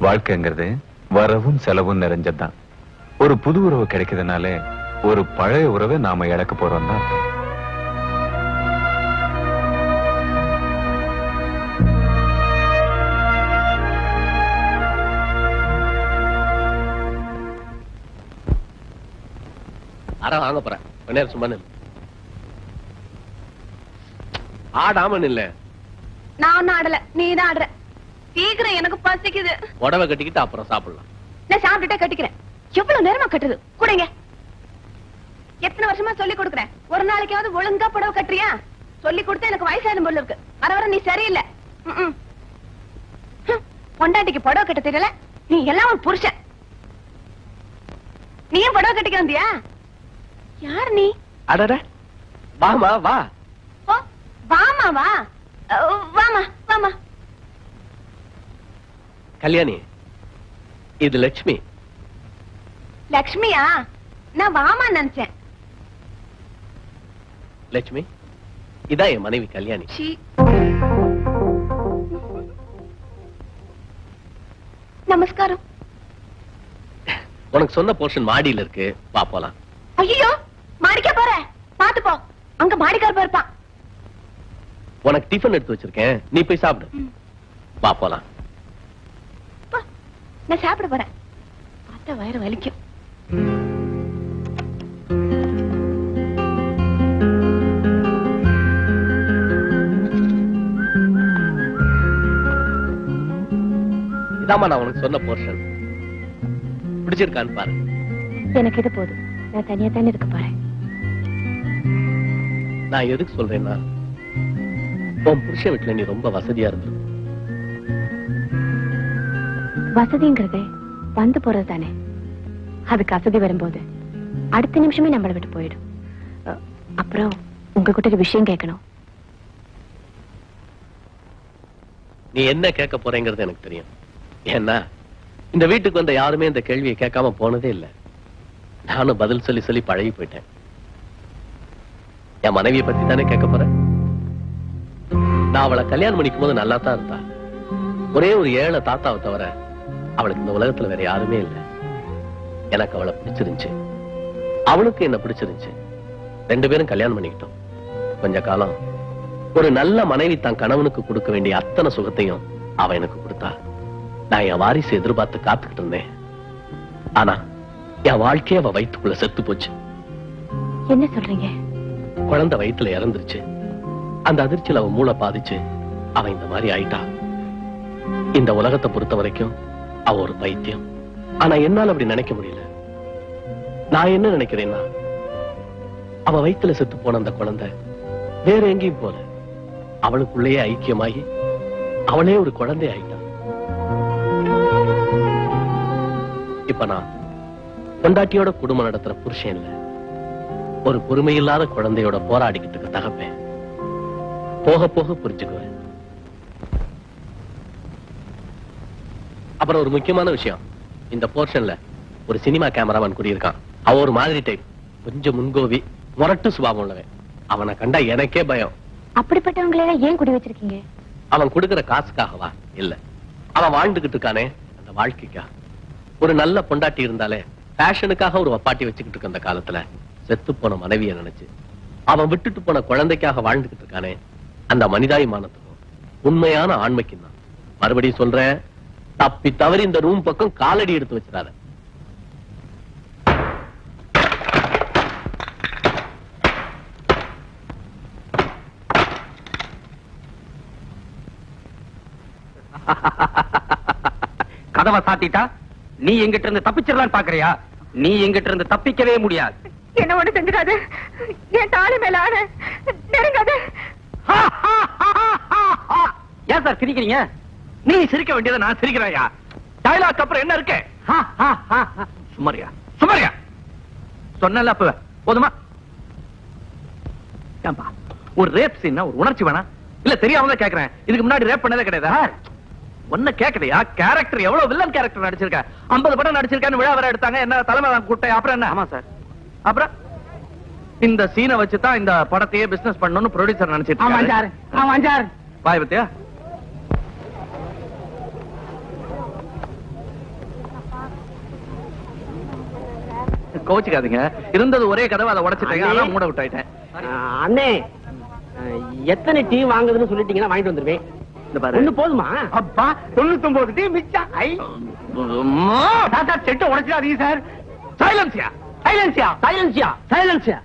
வாழ்க்கைங்கிறது வரவும் செலவும் நிறைஞ்சதுதான் ஒரு புது உறவு கிடைக்கிறதுனால ஒரு பழைய உறவை நாம இழக்க போறோம் தான் அரை வாங்க போறேன் கொஞ்ச நேரம் சும்மா நில்லு ஆடாம நில்ல நான் ஒன்னும் ஆடல நீ தான் ஆடுற சீக்கிரம் எனக்கு பசிக்குது புடவை கட்டிக்கிட்டு அப்புறம் சாப்பிடலாம் நான் சாப்பிட்டுட்டே கட்டிக்கிறேன் எவ்வளவு நேரமா கட்டுறது கூடங்க எத்தனை வருஷமா சொல்லி கொடுக்குறேன் ஒரு நாளைக்காவது ஒழுங்கா புடவை கட்டுறியா சொல்லி கொடுத்து எனக்கு வயசான போல இருக்கு வர வர நீ சரியில்லை ம்ம். ஹம், பொண்டாட்டிக்கு புடவை கட்ட தெரியல நீ எல்லாம் ஒரு புருஷன் நீயும் புடவை கட்டிக்க வந்தியா யார் நீ அடட வாமா வா ஓ வாமா வா அஹ், வாமா வாமா கல்யாணி இது லட்சுமி லக்ஷ்மியா நான் வாமா நினைச்சேன் லட்சுமி இதான் என் மனைவி கல்யாணி சீ. நமஸ்காரம் உனக்கு சொந்த போர்ஷன் மாடியில இருக்கு வா போலாம் ஐயோ மாடிக்க போற பாத்து போ அங்க மாடிக்கார் இருப்பான் உனக்கு டிஃபன் எடுத்து வச்சிருக்கேன் நீ போய் சாப்பிடு ம். வா போலாம் போ. நான் சாப்பிட போறேன் பார்த்தா வயிறு வலிக்கும் இதாம்மா நான் உனக்கு சொன்ன போர்ஷன் பிடிச்சிருக்கான்னு பாரு எனக்கு இது போதும் நான் தனியா தானே இருக்க போறேன் நான் எதுக்கு சொல்றேன்னா உன் புருஷன் வீட்டுல நீ ரொம்ப வசதியா இருந்திருக்கும் வசதிங்கிறதே வந்து போறது தானே அதுக்கு அசதி வரும்போது அடுத்த நிமிஷமே நம்மளை விட்டு போயிடும் அ, அப்புறம் உங்ககிட்ட ஒரு விஷயம் கேட்கணும் நீ என்ன கேட்க போறேங்கிறது எனக்கு தெரியும் ஏன்னா இந்த வீட்டுக்கு வந்த யாருமே இந்த கேள்வியை கேட்காம போனதே இல்ல நானும் பதில் சொல்லி சொல்லி பழகி போயிட்டேன் என் மனைவியை பத்தி தானே கேட்க போறேன் நான் அவளை கல்யாணம் பண்ணிக்கும் போது நல்லா தான் இருந்தா ஒரே ஒரு ஏழை தாத்தாவை தவிர அவளுக்கு இந்த உலகத்துல வேற யாருமே இல்ல எனக்கு அவளை பிடிச்சிருந்துச்சு அவளுக்கு என்ன பிடிச்சிருந்துச்சு ரெண்டு பேரும் கல்யாணம் பண்ணிக்கிட்டோம் கொஞ்ச காலம் ஒரு நல்ல மனைவி தன் கணவனுக்கு கொடுக்க வேண்டிய அத்தனை சுகத்தையும் அவ எனக்கு கொடுத்தா நான் என் வாரிசு எதிர்பார்த்து காத்துக்கிட்டு இருந்தேன் ஆனா என் வாழ்க்கைய அவ வயிற்றுக்குள்ள செத்து போச்சு என்ன சொல்றீங்க குழந்தை வயித்துல இறந்துருச்சு அந்த அதிர்ச்சியில அவ மூளை பாதிச்சு அவ இந்த மாதிரி ஆயிட்டா இந்த உலகத்தை பொறுத்த வரைக்கும் அவ ஒரு பைத்தியம் ஆனா என்னால அப்படி நினைக்க முடியல நான் என்ன நினைக்கிறேன்னா அவ வயித்துல செத்து போன அந்த குழந்தை வேற எங்கேயும் போல அவளுக்குள்ளேயே ஐக்கியமாகி அவளே ஒரு குழந்தை ஆயிட்டா இப்ப நான் பொண்டாட்டியோட குடும்பம் நடத்துற புருஷன் இல்ல ஒரு பொறுமையில்லாத குழந்தையோட போராடிக்கிட்டு இருக்க தகப்பேன் போக போக புரிஞ்சுக்குவேன் அப்புறம் ஒரு முக்கியமான விஷயம் இந்த போர்ஷன்ல ஒரு சினிமா கேமராமேன் குடியிருக்கான் அவ ஒரு மாதிரி டைப் கொஞ்சம் முன்கோவி முரட்டு சுபாவம் உள்ளவன் அவனை கண்டா எனக்கே பயம் அப்படிப்பட்டவங்களை எல்லாம் ஏன் குடி வச்சிருக்கீங்க அவன் கொடுக்கிற காசுக்காகவா இல்ல அவன் வாழ்ந்துகிட்டு இருக்கானே அந்த வாழ்க்கைக்கா ஒரு நல்ல பொண்டாட்டி இருந்தாலே ஃபேஷனுக்காக ஒரு வப்பாட்டி வச்சுக்கிட்டு இருக்க அந்த காலத்துல செத்து போன மனைவிய நினைச்சு அவன் விட்டுட்டு போன குழந்தைக்காக வாழ்ந்துகிட்டு இருக்கானே அந்த மனிதாபிமானத்துக்கும் உண்மையான ஆண்மைக்கும் தான் மறுபடியும் சொல்றேன் தப்பி தவறி இந்த ரூம் பக்கம் காலடி எடுத்து வச்சிடாத கதவை சாத்திட்டா நீ எங்கிட்ட இருந்து தப்பிச்சிடலான்னு பாக்குறியா நீ எங்கிட்ட இருந்து தப்பிக்கவே முடியாது என்ன ஒண்ணு செஞ்சிடாது என் தாலி மேல ஆன நெருங்காது ஏன் சார் சிரிக்கிறீங்க நீ சிரிக்க வேண்டியதை நான் சிரிக்கிறேன்யா டயலாக் அப்புறம் என்ன இருக்கு சுமாரியா சுமாரியா சொன்னல அப்ப போதுமா ஏன்பா ஒரு ரேப் சீன் ஒரு உணர்ச்சி வேணா இல்ல தெரியாம தான் கேக்குறேன் இதுக்கு முன்னாடி ரேப் பண்ணதே கிடையாதா ஒன்ன கேக்கலையா கேரக்டர் எவ்வளவு வில்லன் கேரக்டர் நடிச்சிருக்க 50 படம் நடிச்சிருக்கான்னு விழா வர எடுத்தாங்க என்ன தலைமை கூட்டம் அப்புறம் என்ன ஆமா சார் அப்புறம் இந்த சீனை வச்சு தான் இந்த படத்தையே பிசினஸ் பண்ணணும்னு ப்ரொடியூசர் நினைச்சிட்டு ஆமா இருக்காரு. சார் ஆமா சார் பாய் பத்தியா கோச்சுக்காதீங்க இருந்தது ஒரே கதவை அதை உடைச்சிட்டேங்க அதான் மூட விட்டாயிட்டேன் அண்ணே எத்தனை டீ வாங்குதுன்னு சொல்லிட்டீங்கன்னா வாங்கிட்டு வந்துருவேன் இந்த பாரு ஒண்ணு போதுமா அப்பா தொண்ணூத்தி ஒன்பது டீ மிச்சம் ஐ சார் சார் செட்டை உடைச்சிடாதீங்க சார் சைலன்ஸ்யா சைலன்சியா சைலன்சியா சைலன்சியா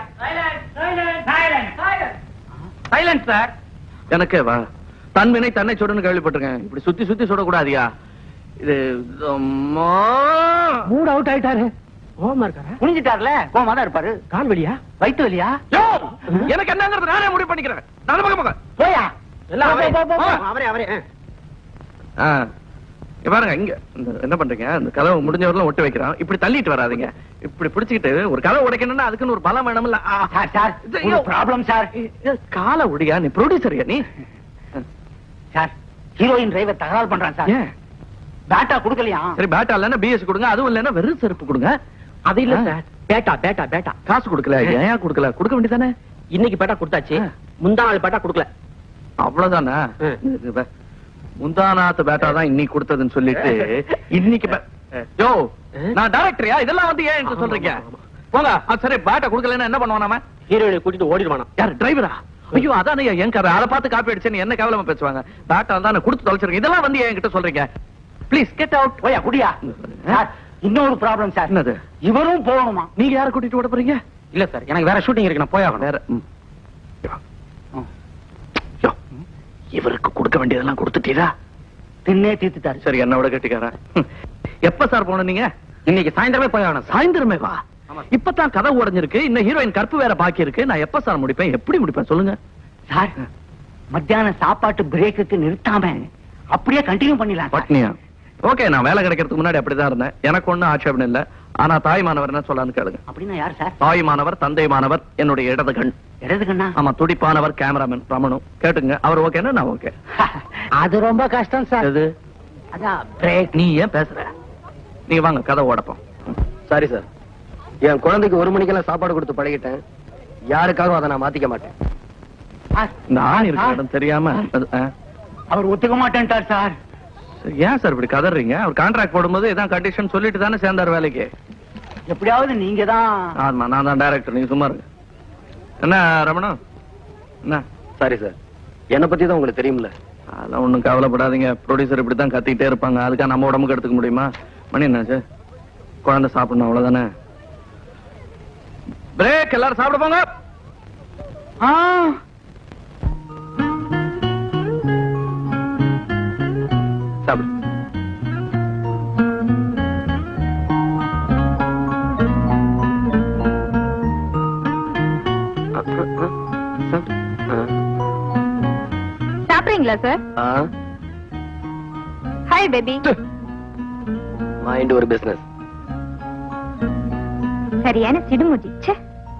சைலன்ஸ் சார் எனக்கே வா தன்வினை தன்னை சுடுன்னு கேள்விப்பட்டிருக்கேன் இப்படி சுத்தி சுத்தி சுடக்கூடாதியா இது அம்மா. மூட் அவுட் ஆயிட்டாரு ஓமா இருக்காரா குனிஞ்சிட்டார்ல கோமா தான் இருப்பாரு கால் வலியா வயிற்று வலியா யோ, எனக்கு என்னங்கிறது நானே முடிவு பண்ணிக்கிறேன் நான் பக்கம் பக்கம் போயா எல்லாம் அவரே போ, போ, போ, போ. அவரே அவரே ஆ. ஆ. இங்க பாருங்க இங்க இந்த என்ன பண்றீங்க இந்த கதவை முடிஞ்சவரெல்லாம் ஒட்டு வைக்கிறான் இப்படி தள்ளிட்டு வராதீங்க இப்படி பிடிச்சிக்கிட்டு ஒரு கதவை உடைக்கணும்னா அதுக்குன்னு ஒரு பலம் வேணும்ல ஆ. சார் சார் இது, ஒரு யோ. ப்ராப்ளம் சார் இது காலை ஒடியா நீ ப்ரொடியூசரியா நீ சார் ஹீரோயின் டிரைவர் தகராறு பண்றான் சார் ஏன் பேட்டா கொடுக்கலையா சரி பேட்டா இல்லைன்னா பிஎஸ் கொடுங்க அதுவும் இல்லைன்னா வெறும் செருப்பு கொடுங்க அது இல்ல ஆ. சார் பேட்டா பேட்டா பேட்டா காசு கொடுக்கல ஏன் கொடுக்கல கொடுக்க வேண்டியதானே இன்னைக்கு பேட்டா கொடுத்தாச்சு ஆ. முந்தா நாள் பேட்டா கொடுக்கல அவ்வளவுதானே ஆ. இது பே- முந்தானாத்து பேட்டா தான் இன்னைக்கு கொடுத்ததுன்னு சொல்லிட்டு இன்னைக்கு பே- யோ நான் டைரக்டரியா இதெல்லாம் வந்து ஏன் என்கிட்ட சொல்றீங்க போங்க அது சரி பேட்டா கொடுக்கலன்னா என்ன பண்ணுவான் நாம ஹீரோயினை கூட்டிட்டு ஓடிடுவானா யார் டிரைவரா ஐயோ அதானே என் கார அதை பார்த்து காப்பி அடிச்சுன்னு என்ன கேவலமா பேசுவாங்க பேட்டா தான் கொடுத்து தொலைச்சிருக்கேன் இதெல்லாம் வந்து ஏன் என்கிட்ட சொல்றீங்க ப்ளீஸ் கெட் அவுட் போயா குடியா சார் இன்னொரு ப்ராப்ளம் சார் என்னது இவரும் போகணுமா நீங்க யாரை கூட்டிட்டு ஓட போறீங்க இல்ல சார் எனக்கு வேற ஷூட்டிங் இருக்கு நான் போயாகணும் வேற ம். யோ. யோ, இவருக்கு கொடுக்க வேண்டியதெல்லாம் கொடுத்துட்டீரா தின்னே தீர்த்துட்டாரு சரி என்னோட கட்டிக்காரன் ம். எப்ப சார் போன நீங்க இன்னைக்கு சாயந்தரமே போயாகணும் சார் சாயந்தரமே வா இப்பதான் கதை உடைஞ்சிருக்கு இன்னும் ஹீரோயின் கற்பு வேற பாக்கி இருக்கு நான் எப்ப சார் முடிப்பேன் எப்படி முடிப்பேன் சொல்லுங்க சார் மத்தியான சாப்பாட்டு பிரேக்குக்கு நிறுத்தாம அப்படியே கண்டினியூ பண்ணிடலாம் சார். பட்னியா ஓகே நான் வேலை கிடைக்கிறதுக்கு முன்னாடி அப்படிதான் இருந்தேன் எனக்கு ஒண்ணும் ஆட்சேபம் இல்ல ஆனா தாய் மாணவர் என்ன சொல்லான்னு கேளுங்க அப்படின்னா யார் சார் தாய் மாணவர் தந்தை மாணவர் என்னுடைய இடது கண் இடது கண்ணா ஆமா துடிப்பானவர் கேமராமேன் ரமணு கேட்டுங்க அவர் ஓகேன்னா நான் ஓகே அது ரொம்ப கஷ்டம் சார் எது அதான் பிரேக் நீ ஏன் பேசுற நீங்க வாங்க கதை ஓடப்போம் சாரி சார் என் குழந்தைக்கு ஒரு மணிக்கெல்லாம் சாப்பாடு கொடுத்து பழகிட்டேன் யாருக்காகவும் அதை நான் மாத்திக்க மாட்டேன் இந்த ஆண் இருக்கிற இடம் தெரியாம அது- ஆ. அவர் ஒத்துக்க மாட்டேன்ட்டார் சார் சரி, ஏன் சார் இப்படி கதறீங்க அவர் கான்ட்ராக்ட் போடும்போது இதான் கண்டிஷன் சொல்லிட்டு தானே சேர்ந்தார் வேலைக்கு எப்படியாவது நீங்க தான் ஆமா நான் தான் டைரக்டர் நீங்க சும்மா இருங்க என்ன ரமணா என்ன சாரி சார் என்னை பத்தி தான் உங்களுக்கு தெரியும்ல அதெல்லாம் ஒண்ணும் கவலைப்படாதீங்க ப்ரொடியூசர் இப்படி தான் கத்திக்கிட்டே இருப்பாங்க அதுக்காக நம்ம உடம்புக்கு எடுத்துக்க முடியுமா மணி என்னாச்சு குழந்தை சாப்பிடணும் அவ்வளவுதானே பிரேக் எல்லாரும் சாப்பிட போங்க ஆ சாப்பிடு சாப்பிடுறீங்களா sir hi baby mind your business சரியான சிடுமுடி ச்சே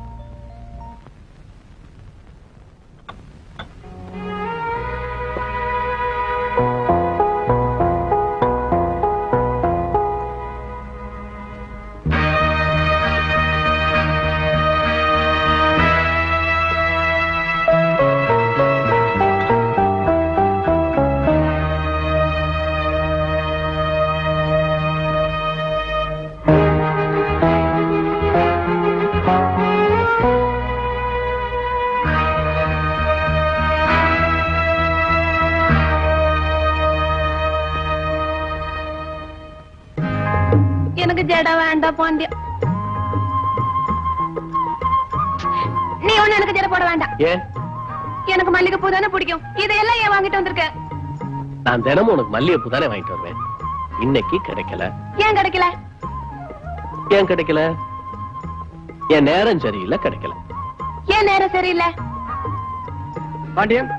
எனக்கு ஜட வேண்டாம் பாண்டியா நீ ஒண்ணு எனக்கு ஜட போட வேண்டாம் ஏன் எனக்கு மல்லிகைப்பூ தானே பிடிக்கும் இதையெல்லாம் ஏன் வாங்கிட்டு வந்திருக்க நான் தினமும் உனக்கு மல்லிகைப்பூ தானே வாங்கிட்டு வருவேன் இன்னைக்கு கிடைக்கல ஏன் கிடைக்கல ஏன் கிடைக்கல என் நேரம் சரியில்லை கிடைக்கல ஏன் நேரம் சரியில்லை பாண்டியன்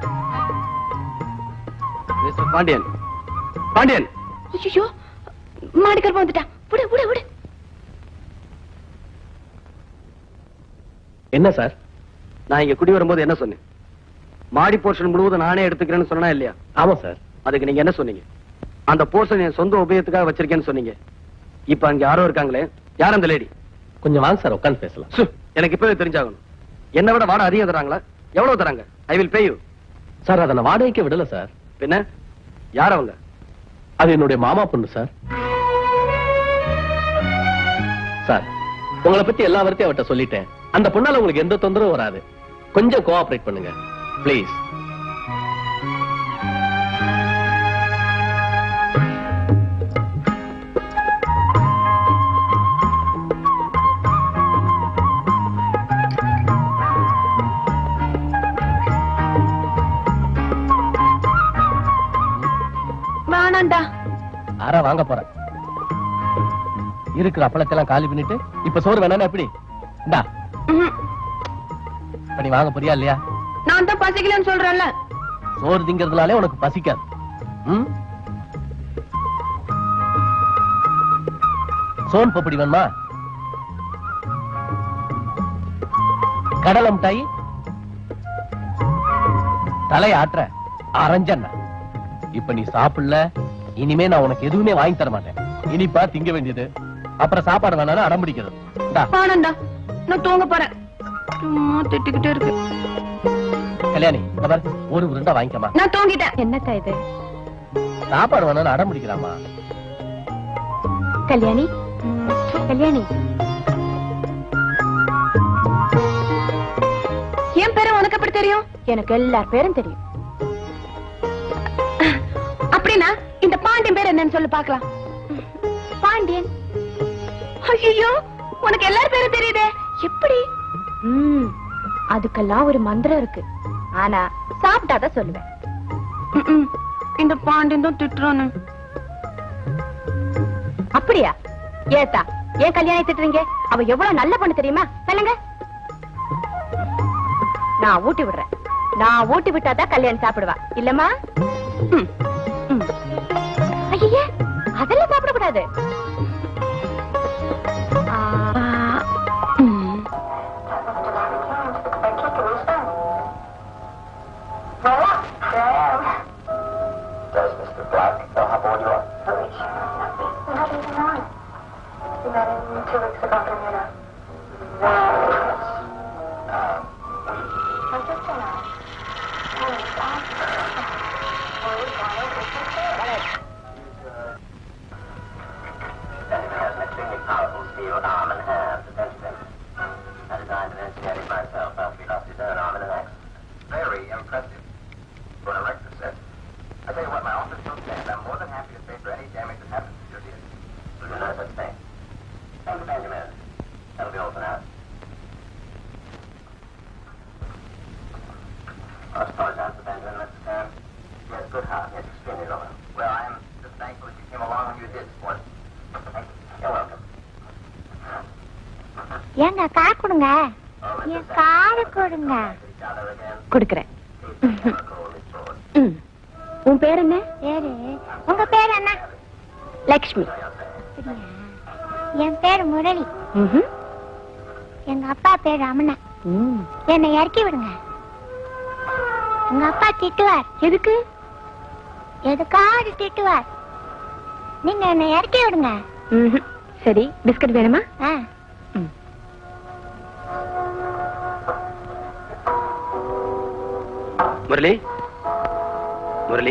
மிஸ்டர் பாண்டியன் பாண்டியன் ஐயோ மாடிக்கல் வந்துட்டான் விடு விடு விடு என்ன சார் நான் இங்க குடி வரும்போது என்ன சொன்னேன் மாடி போர்ஷன் முழுவதும் நானே எடுத்துக்கிறேன்னு சொன்னா இல்லையா ஆமா சார் அதுக்கு நீங்க என்ன சொன்னீங்க அந்த போர்ஷன் என் சொந்த உபயோகத்துக்காக வச்சிருக்கேன்னு சொன்னீங்க இப்ப அங்க யாரோ இருக்காங்களே யார் அந்த லேடி கொஞ்சம் வாங்க சார் உட்காந்து பேசலாம் சு, எனக்கு இப்பவே தெரிஞ்சாகணும் என்ன விட வாடகை அதிகம் தராங்களா எவ்வளவு தராங்க I will pay you sir அதை நான் வாடகைக்கு விடல சார் பின்ன யார் அவங்க அது என்னுடைய மாமா பொண்ணு சார் சார் உங்களை பத்தி எல்லா வார்த்தையும் அவட்ட சொல்லிட்டேன் அந்த பொண்ணால உங்களுக்கு எந்த தொந்தரவும் வராது கொஞ்சம் கோஆபரேட் பண்ணுங்க ப்ளீஸ் வேணாண்டா ஆறா வாங்க போறேன் இருக்கிற அப்பளத்தெல்லாம் காலி பண்ணிட்டு இப்ப சோறு வேணாம் எப்படி இந்தா ம்ஹும். இப்ப நீ வாங்க போறியா இல்லையா நான் தான் பசிக்கலன்னு சொல்றேன்ல சோறு திங்கிறதுனாலே உனக்கு பசிக்காது ம்? சோன் பப்படி வேணுமா கடலை மிட்டாய் தலை ஆட்டுற அரஞ்சண்ண இப்ப நீ சாப்பிடல இனிமே நான் உனக்கு எதுவுமே வாங்கி தர மாட்டேன் இனிப்பா திங்க வேண்டியது அப்புறம் சாப்பாடு வேணாலும் அடம் பிடிக்கிறது இந்தா, வேணாண்டா நான் தூங்க போறேன் சும்மா திட்டிக்கிட்டே இருக்கு கல்யாணி இந்த பாரு, ஒரு உருண்டை வாங்கிக்கமா நான் தூங்கிட்டேன் என்னக்கா இது சாப்பாடு வேணாலும் அடம் பிடிக்கிறாமா கல்யாணி கல்யாணி என் பேரு உனக்கு எப்படி தெரியும் எனக்கு எல்லார் பேரும் தெரியும் அப்படின்னா இந்த பாண்டியன் பேர் என்னன்னு சொல்லு பார்க்கலாம் பாண்டியன் ஐயோ உனக்கு எல்லார் பேரும் தெரியுதே எப்படி ம் அதுக்கெல்லாம் ஒரு மந்திரம் இருக்கு ஆனா சாப்பிட்டாதான் சொல்லுவேன் ம்ம். இந்த பாண்டியன் தான் திட்டுறானு அப்படியா ஏத்தா ஏன் கல்யாணம் திட்டுறீங்க அவ எவ்வளவு நல்ல பொண்ணு தெரியுமா சொல்லுங்க நான் ஊட்டி விடுறேன் நான் ஊட்டி விட்டாதான் கல்யாணம் சாப்பிடுவா இல்லம்மா ம், ம். ஐயே அதெல்லாம் சாப்பிடக்கூடாது ஆ, ம். Very impressive for an erector set. I tell you what, my office will stand. I'm more than happy to pay for any damage that happens to your dear. We'll do no such thing. Thank you, Benjamin. That'll be all for now. I apologize for Benjamin, Mr. Sam. Yes, good heart. Yes, extremely loyal. Well, I am just thankful that you came along when you did, sport. Thank you. You're welcome. ஏங்க car கொடுங்க என் காரை கொடுங்க கொடுக்கறேன் ம். உன் பேர் என்ன பேரு உங்க பேர் என்ன லக்ஷ்மி அப்படியா? என் பேர் முரளி ம்ஹும். எங்க அப்பா பேர் ரமணன் ம். என்னை இறக்கி விடுங்க உங்க அப்பா திட்டுவார் எதுக்கு எதுக்காவது திட்டுவார் நீங்க என்னை இறக்கி விடுங்க ம்ஹும். சரி பிஸ்கட் வேணுமா ஆ. முரளி முரளி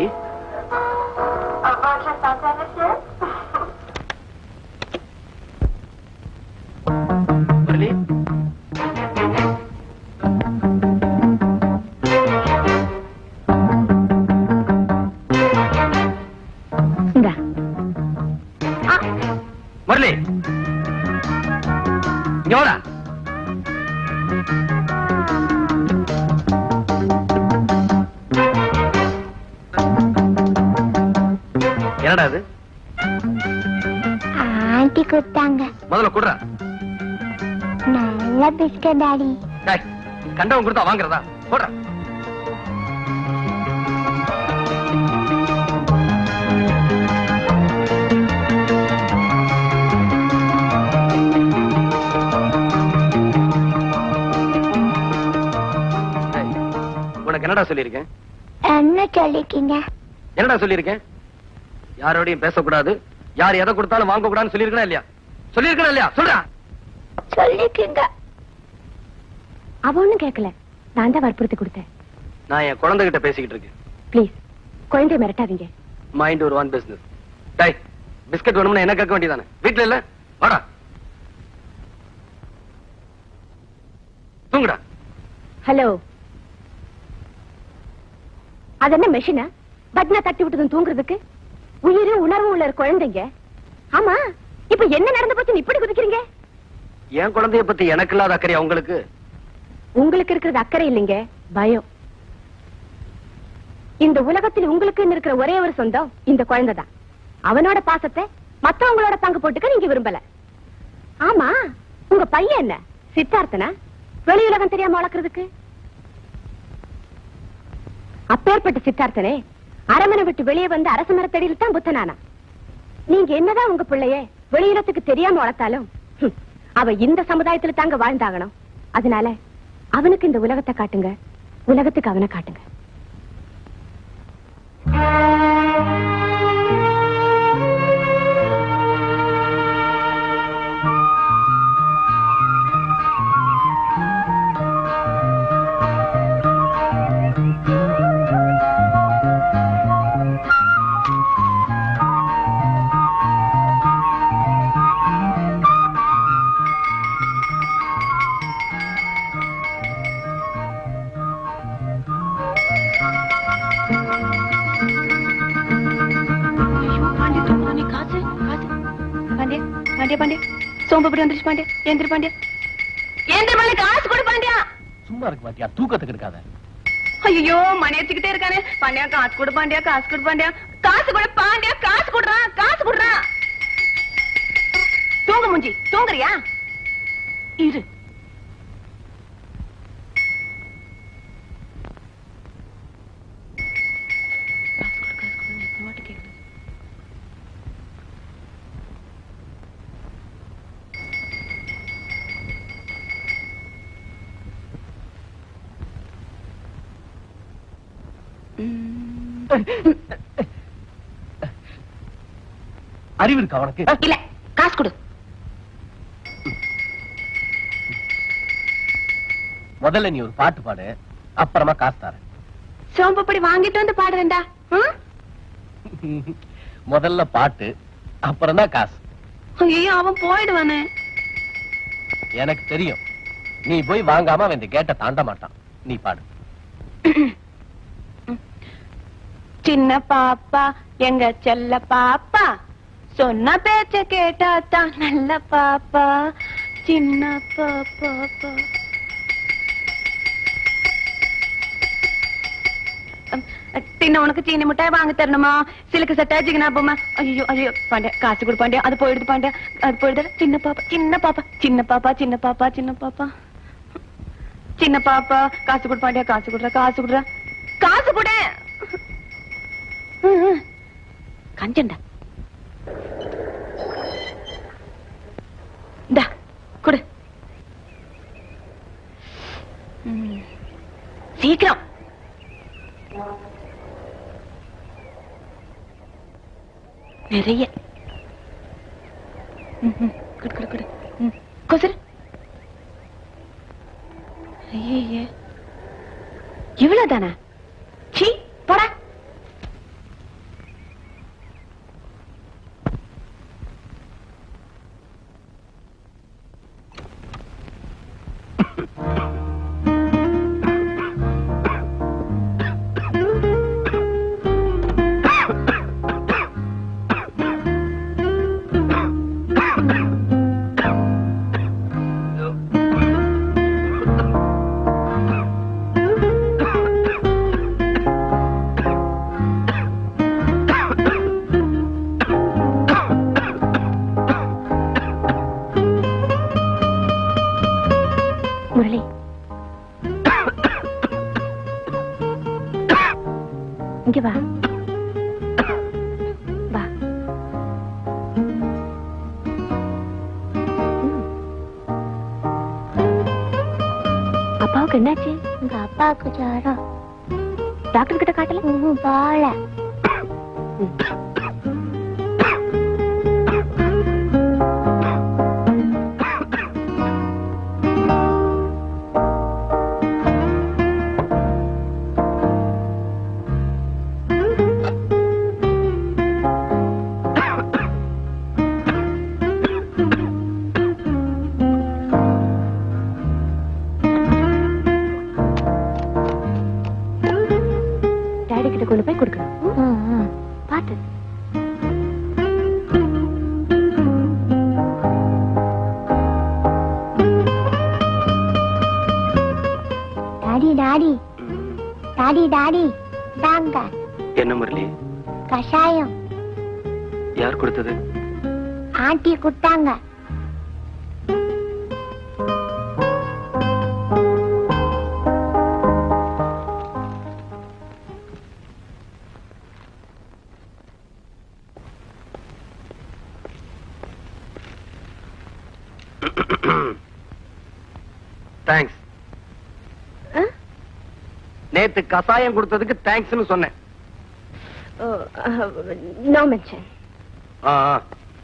முரளி இந்தா முரளி இங்க வாடா என்னடா இது ஆண்டி கொடுத்தாங்க முதல்ல குடுறா நல்ல பிஸ்கட் டாடி டேய், கண்டவன் கொடுத்தா வாங்குறதா போடுறா டேய், உனக்கு என்னடா சொல்லியிருக்கேன் என்ன சொல்லிருக்கீங்க என்னடா சொல்லியிருக்கேன் யாரோடையும் பேசக்கூடாது யார் எதை கொடுத்தாலும் வாங்க கூடாதுன்னு சொல்லியிருக்கா இல்லையா சொல்லியிருக்கா இல்லையா சொல்றா சொல்லிருக்கீங்க அவ ஒண்ணும் கேட்கல நான் தான் வற்புறுத்தி கொடுத்தேன் நான் என் குழந்தைகிட்ட பேசிக்கிட்டு இருக்கேன் ப்ளீஸ் குழந்தைய மிரட்டாதீங்க மைண்ட் ஒரு ஒன் பிசினஸ் டேய் பிஸ்கட் வேணும்னு என்ன கேட்க வேண்டியதானே வீட்ல இல்ல வாடா தூங்குடா ஹலோ அது என்ன மெஷினா பட்னா தட்டி விட்டதும் தூங்குறதுக்கு உயிரும் உணர்வும் உள்ள ஒரு குழந்தைங்க ஆமா இப்ப என்ன நடந்து போச்சுன்னு இப்படி குதிக்கிறீங்க என் குழந்தைய பத்தி எனக்கு இல்லாத அக்கறையா உங்களுக்கு உங்களுக்கு இருக்கிறது அக்கறை இல்லைங்க பயம் இந்த உலகத்தில் உங்களுக்கு இருக்கிற ஒரே ஒரு சொந்தம் இந்த குழந்தை தான் அவனோட பாசத்தை மத்தவங்களோட பங்கு போட்டுக்க நீங்க விரும்பல ஆமா உங்க பையன் என்ன சித்தார்த்தனா வெளி உலகம் தெரியாம வளர்க்கறதுக்கு அப்பேற்பட்ட சித்தார்த்தனே அரமனை விட்டு வெளியே வந்து அரச மரத்தடியில் தான் புத்தனானா நீங்க என்னதான் உங்க பிள்ளைய வெளியிடத்துக்கு தெரியாம வளர்த்தாலும் ஹம், அவ இந்த சமுதாயத்துல தாங்க வாழ்ந்தாகணும் அதனால அவனுக்கு இந்த உலகத்தை காட்டுங்க உலகத்துக்கு அவனை காட்டுங்க காசு காசு பாண்டியா பாண்டியா பாண்டியா சோம்பப்படி வந்துருச்சு பாண்டியா ஏந்திரு பாண்டியா ஏந்திரு பாண்டியா காசு கொடு பாண்டியா சும்மா இருக்கு பாத்தியா தூக்கத்துக்கு இருக்காத ஐயோ மணி வச்சுக்கிட்டே இருக்கானே பாண்டியா காசு கொடு பாண்டியா காசு கொடு பாண்டியா காசு கொடு பாண்டியா காசு கொடுறா காசு கொடுறா தூங்க முஞ்சி தூங்குறியா இரு காசு கொடு, காசு கொடு, எத்தனை வாட்டி கேக்குறது? அறிவு இருக்கா உனக்கு இல்ல காசு கொடு முதல்ல நீ ஒரு பாட்டு பாடு அப்புறமா காசு தரேன் சோம்பப்படி வாங்கிட்டு வந்து பாடுறேன்டா ம்? முதல்ல பாட்டு அப்புறம் தான் காசு ஐயோ அவன் போயிடுவானே எனக்கு தெரியும் நீ போய் வாங்காம அவன் இந்த கேட்ட தாண்ட மாட்டான் நீ பாடு சின்ன பாப்பா எங்க செல்ல பாப்பா சொன்ன பேச்ச கேட்டா தான் நல்ல பாப்பா சின்ன பாப்பா பா. அம், தின்ன உனக்கு சீனி மிட்டாய் வாங்கி தரணுமா சிலுக்கு சட்டை ஜிகனா பொம்மை ஐயோ ஐயோ பாண்டியா காசு கொடு பாண்டியா அது போயிடுது பாண்டியா அது போயிடுது சின்ன பாப்பா சின்ன பாப்பா சின்ன பாப்பா சின்ன பாப்பா சின்ன பாப்பா சின்ன பாப்பா காசு கொடு பாண்டியா காசு கொடுற காசு கொடுற காசு கொடு கஞ்சண்டா இந்தா கொடு ம். சீக்கிரம் நிறைய ம், ம். கொடு கொடு கொடு ம். கொசுரு ஐயே இவ்வளவுதானா சீ போடா முரளி இங்க வா வா ம். அப்பாவுக்கு என்னாச்சு உங்க அப்பாவுக்கு ஜாரம் டாக்டர் கிட்ட காட்டல பால ஆ பார்த்து டாடி டாடி டாடி டாடி தாங்க என்ன முரளி கஷாயம் யார் கொடுத்தது ஆண்டி குட்டாங்க தேங்க்ஸ் நேத்து கசாயம் கொடுத்ததுக்கு தேங்க்ஸ்னு சொன்னேன் நோ மென்ஷன் ஆ, ஆ.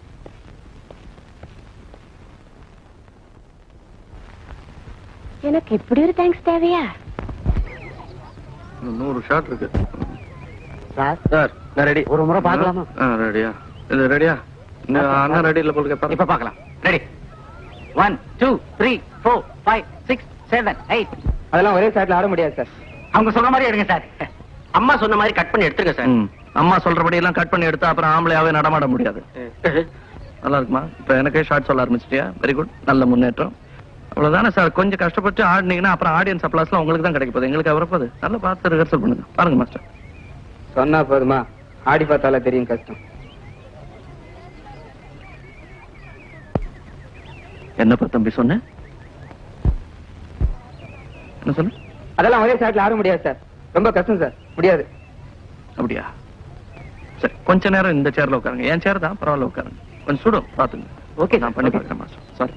எனக்கு இப்படி ஒரு தேங்க்ஸ் தேவையா இன்னும் நூறு ஷாட் இருக்கு சார் சார் நான் ரெடி ஒரு முறை பார்க்கலாமா? ரெடியா இது ரெடியா இந்த அண்ணா ரெடி இல்ல போல இப்ப பார்க்கலாம் ready one two three four five six seven eight அதெல்லாம் ஒரே சாட்ல ஆட முடியாது சார் அவங்க சொல்ற மாதிரி எடுங்க சார் அம்மா சொன்ன மாதிரி கட் பண்ணி எடுத்துருங்க சார் அம்மா சொல்றபடி எல்லாம் கட் பண்ணி எடுத்தா அப்புறம் ஆம்பளையாவே நடமாட முடியாது நல்லா இருக்குமா இப்ப எனக்கே ஷார்ட் சொல்ல ஆரம்பிச்சிட்டியா வெரி குட் நல்ல முன்னேற்றம் அவ்வளவுதானே சார் கொஞ்சம் கஷ்டப்பட்டு ஆடினீங்கன்னா அப்புறம் ஆடியன்ஸ் அப்ளாஸ்லாம் உங்களுக்கு தான் கிடைக்க போகுது எங்களுக்கு வரப்போகுது நல்லா பார்த்து ரிஹர்சல் பண்ணுங்க பாருங்க மாஸ்டர் சொன்னா போதுமா ஆடி பார்த்தாலே தெரியும் கஷ்டம் என்னப்பா தம்பி சொன்ன என்ன சொன்ன அதெல்லாம் ஒரே சாட்ல ஆட முடியாது சார் ரொம்ப கஷ்டம் சார் முடியாது அப்படியா சரி கொஞ்ச நேரம் இந்த சேர்ல உட்காருங்க என் சேர் தான் பரவாயில்ல உட்காருங்க கொஞ்சம் சுடும் பாத்துங்க ஓகே நான் பண்ணி பார்க்குறேன் மாஸ்டர் சாரி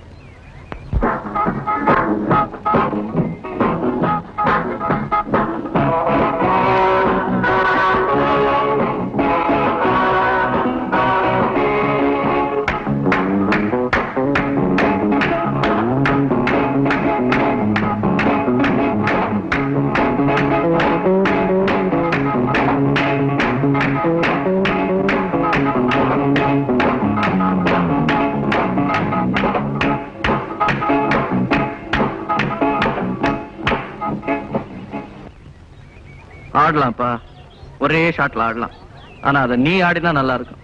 ஆடலாம்ப்பா ஒரே ஷாட்ல ஆடலாம் ஆனா அதை நீ ஆடினா நல்லா இருக்கும்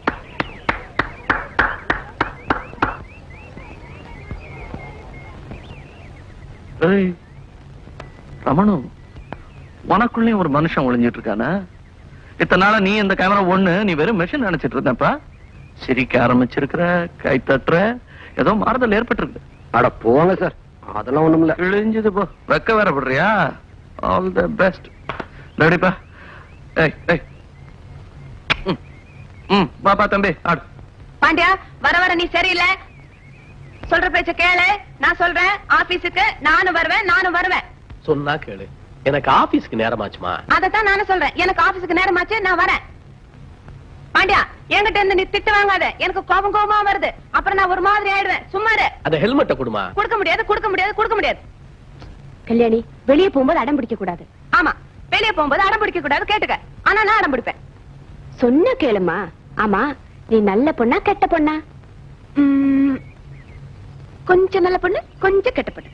ஏய், ரமணு உனக்குள்ளேயும் ஒரு மனுஷன் ஒளிஞ்சிட்டு இருக்கானா இத்தனை நாளா நீ இந்த கேமரா ஒண்ணு நீ வெறும் மெஷின் நினைச்சிட்டு இருந்தப்பா சிரிக்க ஆரம்பிச்சிருக்கிற கை தட்டுற ஏதோ மாறுதல் ஏற்பட்டிருக்கு அட போங்க சார் அதெல்லாம் ஒண்ணும் இல்ல கிழிஞ்சது போ வெக்க வேற படுறியா ஆல் த பெஸ்ட் ரெடிப்பா ஏய் ஏய் ம், ம் பாப்பா தம்பி ஆடு பாண்டியா வர வர நீ சரியில்லை சொல்ற பேச்ச கேளு நான் சொல்றேன் ஆபீஸுக்கு நானும் வருவேன் நானும் வருவேன் சொன்னா கேளு எனக்கு ஆபீஸ்க்கு நேரமாச்சுமா அதத்தான் நானும் சொல்றேன் எனக்கு ஆபீஸுக்கு நேரமாச்சு நான் வரேன் பாண்டியா என்கிட்ட இருந்து நீ திட்டு வாங்காத எனக்கு கோபம் கோபமா வருது அப்புறம் நான் ஒரு மாதிரி ஆயிடுவேன் சும்மா இரு அந்த ஹெல்மெட்டை கொடுமா கொடுக்க முடியாது கொடுக்க முடியாது கொடுக்க முடியாது கல்யாணி வெளியே போகும்போது அடம் பிடிக்க கூடாது ஆமா வெளிய போகும்போது அடம் பிடிக்க கூடாது கேட்டுக்க ஆனா நான் அடம் பிடிப்பேன் சொன்ன கேளுமா ஆமா நீ நல்ல பொண்ணா கெட்ட பொண்ணா உம், கொஞ்சம் நல்ல பொண்ணு கொஞ்சம் கெட்ட பொண்ணு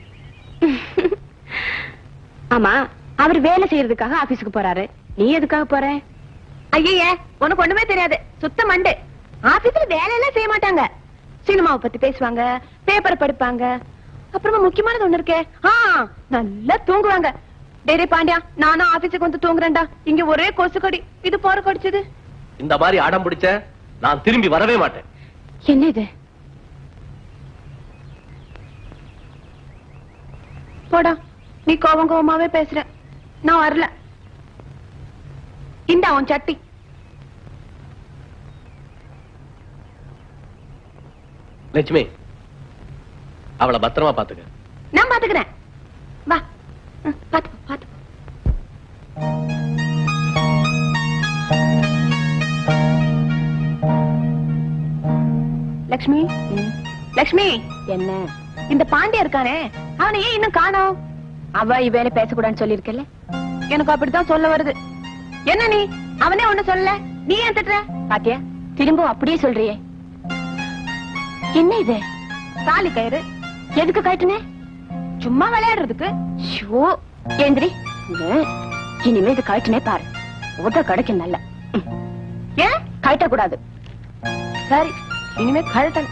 ஆமா அவர் வேலை செய்யறதுக்காக ஆபீஸுக்கு போறாரு நீ எதுக்காக போற ஐயே உனக்கு ஒண்ணுமே தெரியாது சுத்த மண்டு ஆபீஸ்ல வேலையெல்லாம் செய்ய மாட்டாங்க சினிமாவை பத்தி பேசுவாங்க பேப்பர் படிப்பாங்க அப்புறமா முக்கியமானது ஒண்ணு இருக்கே ஆ நல்லா தூங்குவாங்க டேரே பாண்டியா நானும் ஆபீஸுக்கு வந்து தூங்குறேன்டா இங்க ஒரே கொசு கடி இது போற கடிச்சது இந்த மாதிரி அடம் பிடிச்ச நான் திரும்பி வரவே மாட்டேன் என்ன இது போடா நீ கோவம் கோவமாவே பேசுற நான் வரல இந்த உன் சட்டி லட்சுமி அவளை பத்திரமா பாத்துக்க நான் பாத்துக்கிறேன் வா ம், பாத்து போ, பாத்து போ. லக்ஷ்மி லக்ஷ்மி என்ன இந்த பாண்டியா இருக்கானே அவனை ஏன் இன்னும் காணோம் அவ இவ்வேளை பேசக்கூடாதுன்னு சொல்லிருக்கல எனக்கு அப்படித்தான் சொல்ல வருது என்ன நீ அவனே ஒண்ணு சொல்லல நீ ஏன் திட்டுற பாத்தியா திரும்ப அப்படியே சொல்றியே என்ன இது தாலி கயிறு எதுக்கு காட்டுனே சும்மா விளையாடுறதுக்கு ஷோ ஏந்திரி இது, இனிமே இது காட்டுனே பாரு உத கிடைக்கும் நல்ல ஏன் கழட்டக்கூடாது சரி இனிமே கழட்டணும்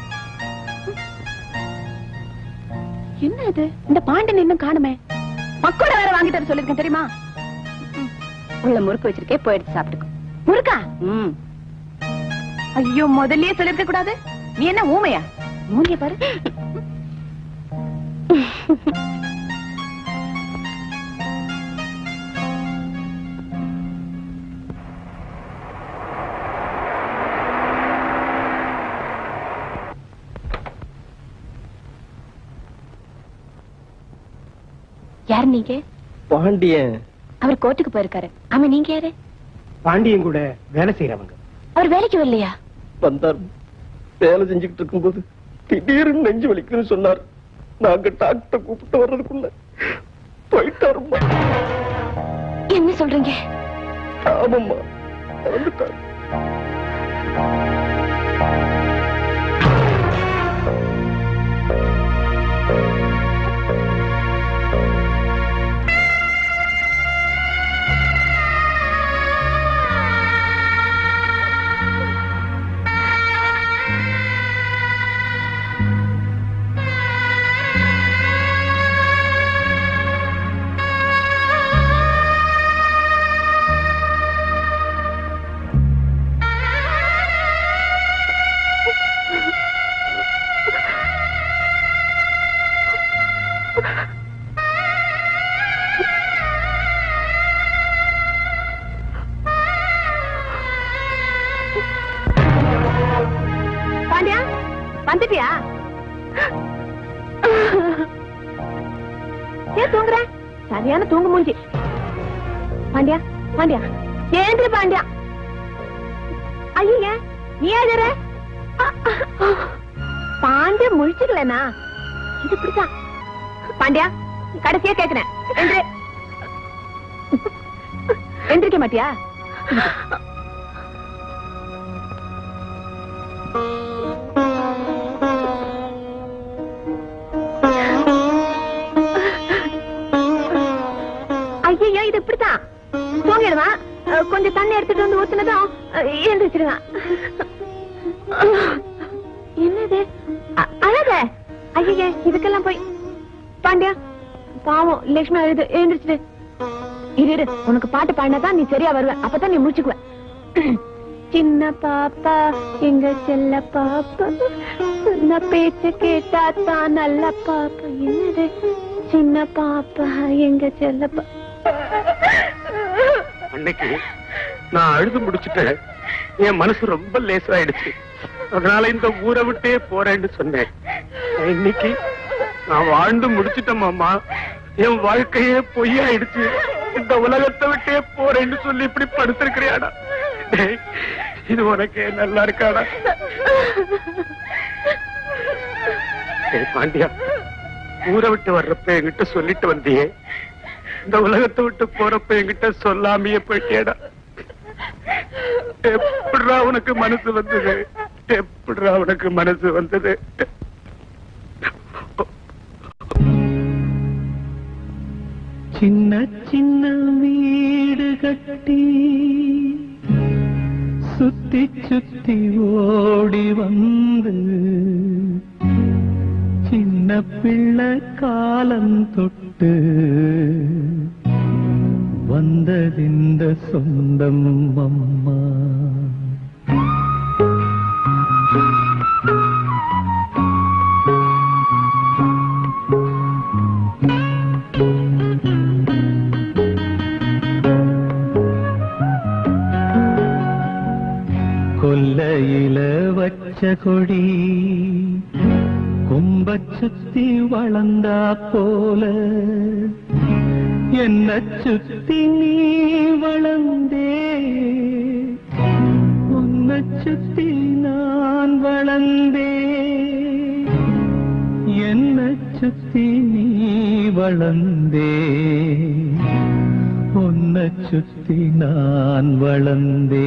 என்ன இது இந்த பாண்டன் இன்னும் காணுமே மக்கோட வேற வாங்கிட்டு வர சொல்லிருக்கேன் தெரியுமா ம். உள்ள முறுக்கு வச்சிருக்கே போயிடுச்சு சாப்பிட்டுக்கோ முறுக்கா ம் ஐயோ முதல்லயே சொல்லிருக்க கூடாது நீ என்ன ஊமையா மூஞ்சிய பாரு யார் நீங்க பாண்டியன் அவர் கோர்ட்டுக்கு போயிருக்காரு ஆமா நீங்க யாரு பாண்டியன் கூட வேலை செய்யறவங்க அவர் வேலைக்கு வரலையா வந்தார் வேலை செஞ்சுக்கிட்டு இருக்கும்போது திடீர்னு நெஞ்சு வலிக்குன்னு சொன்னார் நாங்க டாக்டர் கூப்பிட்டு வர்றதுக்குள்ள போயிட்டாருமா என்ன சொல்றீங்க ஆமாம்மா வந்துட்டார் பாண்டியா வந்துட்டியா ஏன் தூங்குற சரியான தூங்கு மூஞ்சி பாண்டியா பாண்டியா ஏந்திரி பாண்டியா ஐயா நீ எழுதுற பாண்டியா முழிச்சுக்கலனா இது இப்படிதான் பாண்டியா கடைசியா கேக்குறேன் எந்திரி எந்திரிக்க மாட்டியா ஐயோ இது இப்படித்தான் தூங்கிடுவான் அஹ், கொஞ்சம் தண்ணி எடுத்துட்டு வந்து ஊத்துனதும் அஹ், எழுந்திருச்சிருவான் என்னது அ- அழாத ஐயா இதுக்கெல்லாம் போய் பாண்டியா பாவம் லட்சுமி அழுது எழுந்திருச்சுடு இரு இரு உனக்கு பாட்டு பாடினாதான் நீ சரியா வருவ அப்பதான் நீ முடிச்சுக்குவ சின்ன பாப்பா எங்க செல்ல பாப்பா சொன்ன பேச்சு கேட்டா தான் நல்ல பாப்பா என்னது சின்ன பாப்பா எங்க செல்ல பா அன்னைக்கு நான் அழுது முடிச்சுட்டேன் என் மனசு ரொம்ப லேசாயிடுச்சு அதனால இந்த ஊரை விட்டே போறேன்னு சொன்னேன் இன்னைக்கு நான் வாழ்ந்து முடிச்சிட்டேன் மாமா என் வாழ்க்கையே பொய்யாயிடுச்சு இந்த உலகத்தை விட்டே போறேன்னு சொல்லி இப்படி படுத்திருக்கிறியாடா டேய், இது உனக்கே நல்லா இருக்காடா டேய் பாண்டியா ஊரை விட்டு வர்றப்ப என்கிட்ட சொல்லிட்டு வந்தியே இந்த உலகத்தை விட்டு போறப்ப என்கிட்ட சொல்லாமையே போயிட்டேடா எப்படிடா உனக்கு மனசு வந்தது எப்படிடா உனக்கு மனசு வந்தது சின்ன சின்ன வீடு கட்டி சுத்தி சுத்தி ஓடி வந்து சின்ன பிள்ளை காலம் தொட்டு வந்ததிந்த சொந்தம் அம்மா கொல்லையில வச்ச கொடி கும்ப சுத்தி வளர்ந்தா போல என்ன சுத்தி நீ வளர்ந்தே உன்னை சுத்தி நான் வளர்ந்தே என்ன சுத்தி நீ வளர்ந்தே உன்னை சுத்தி நான் வளர்ந்தே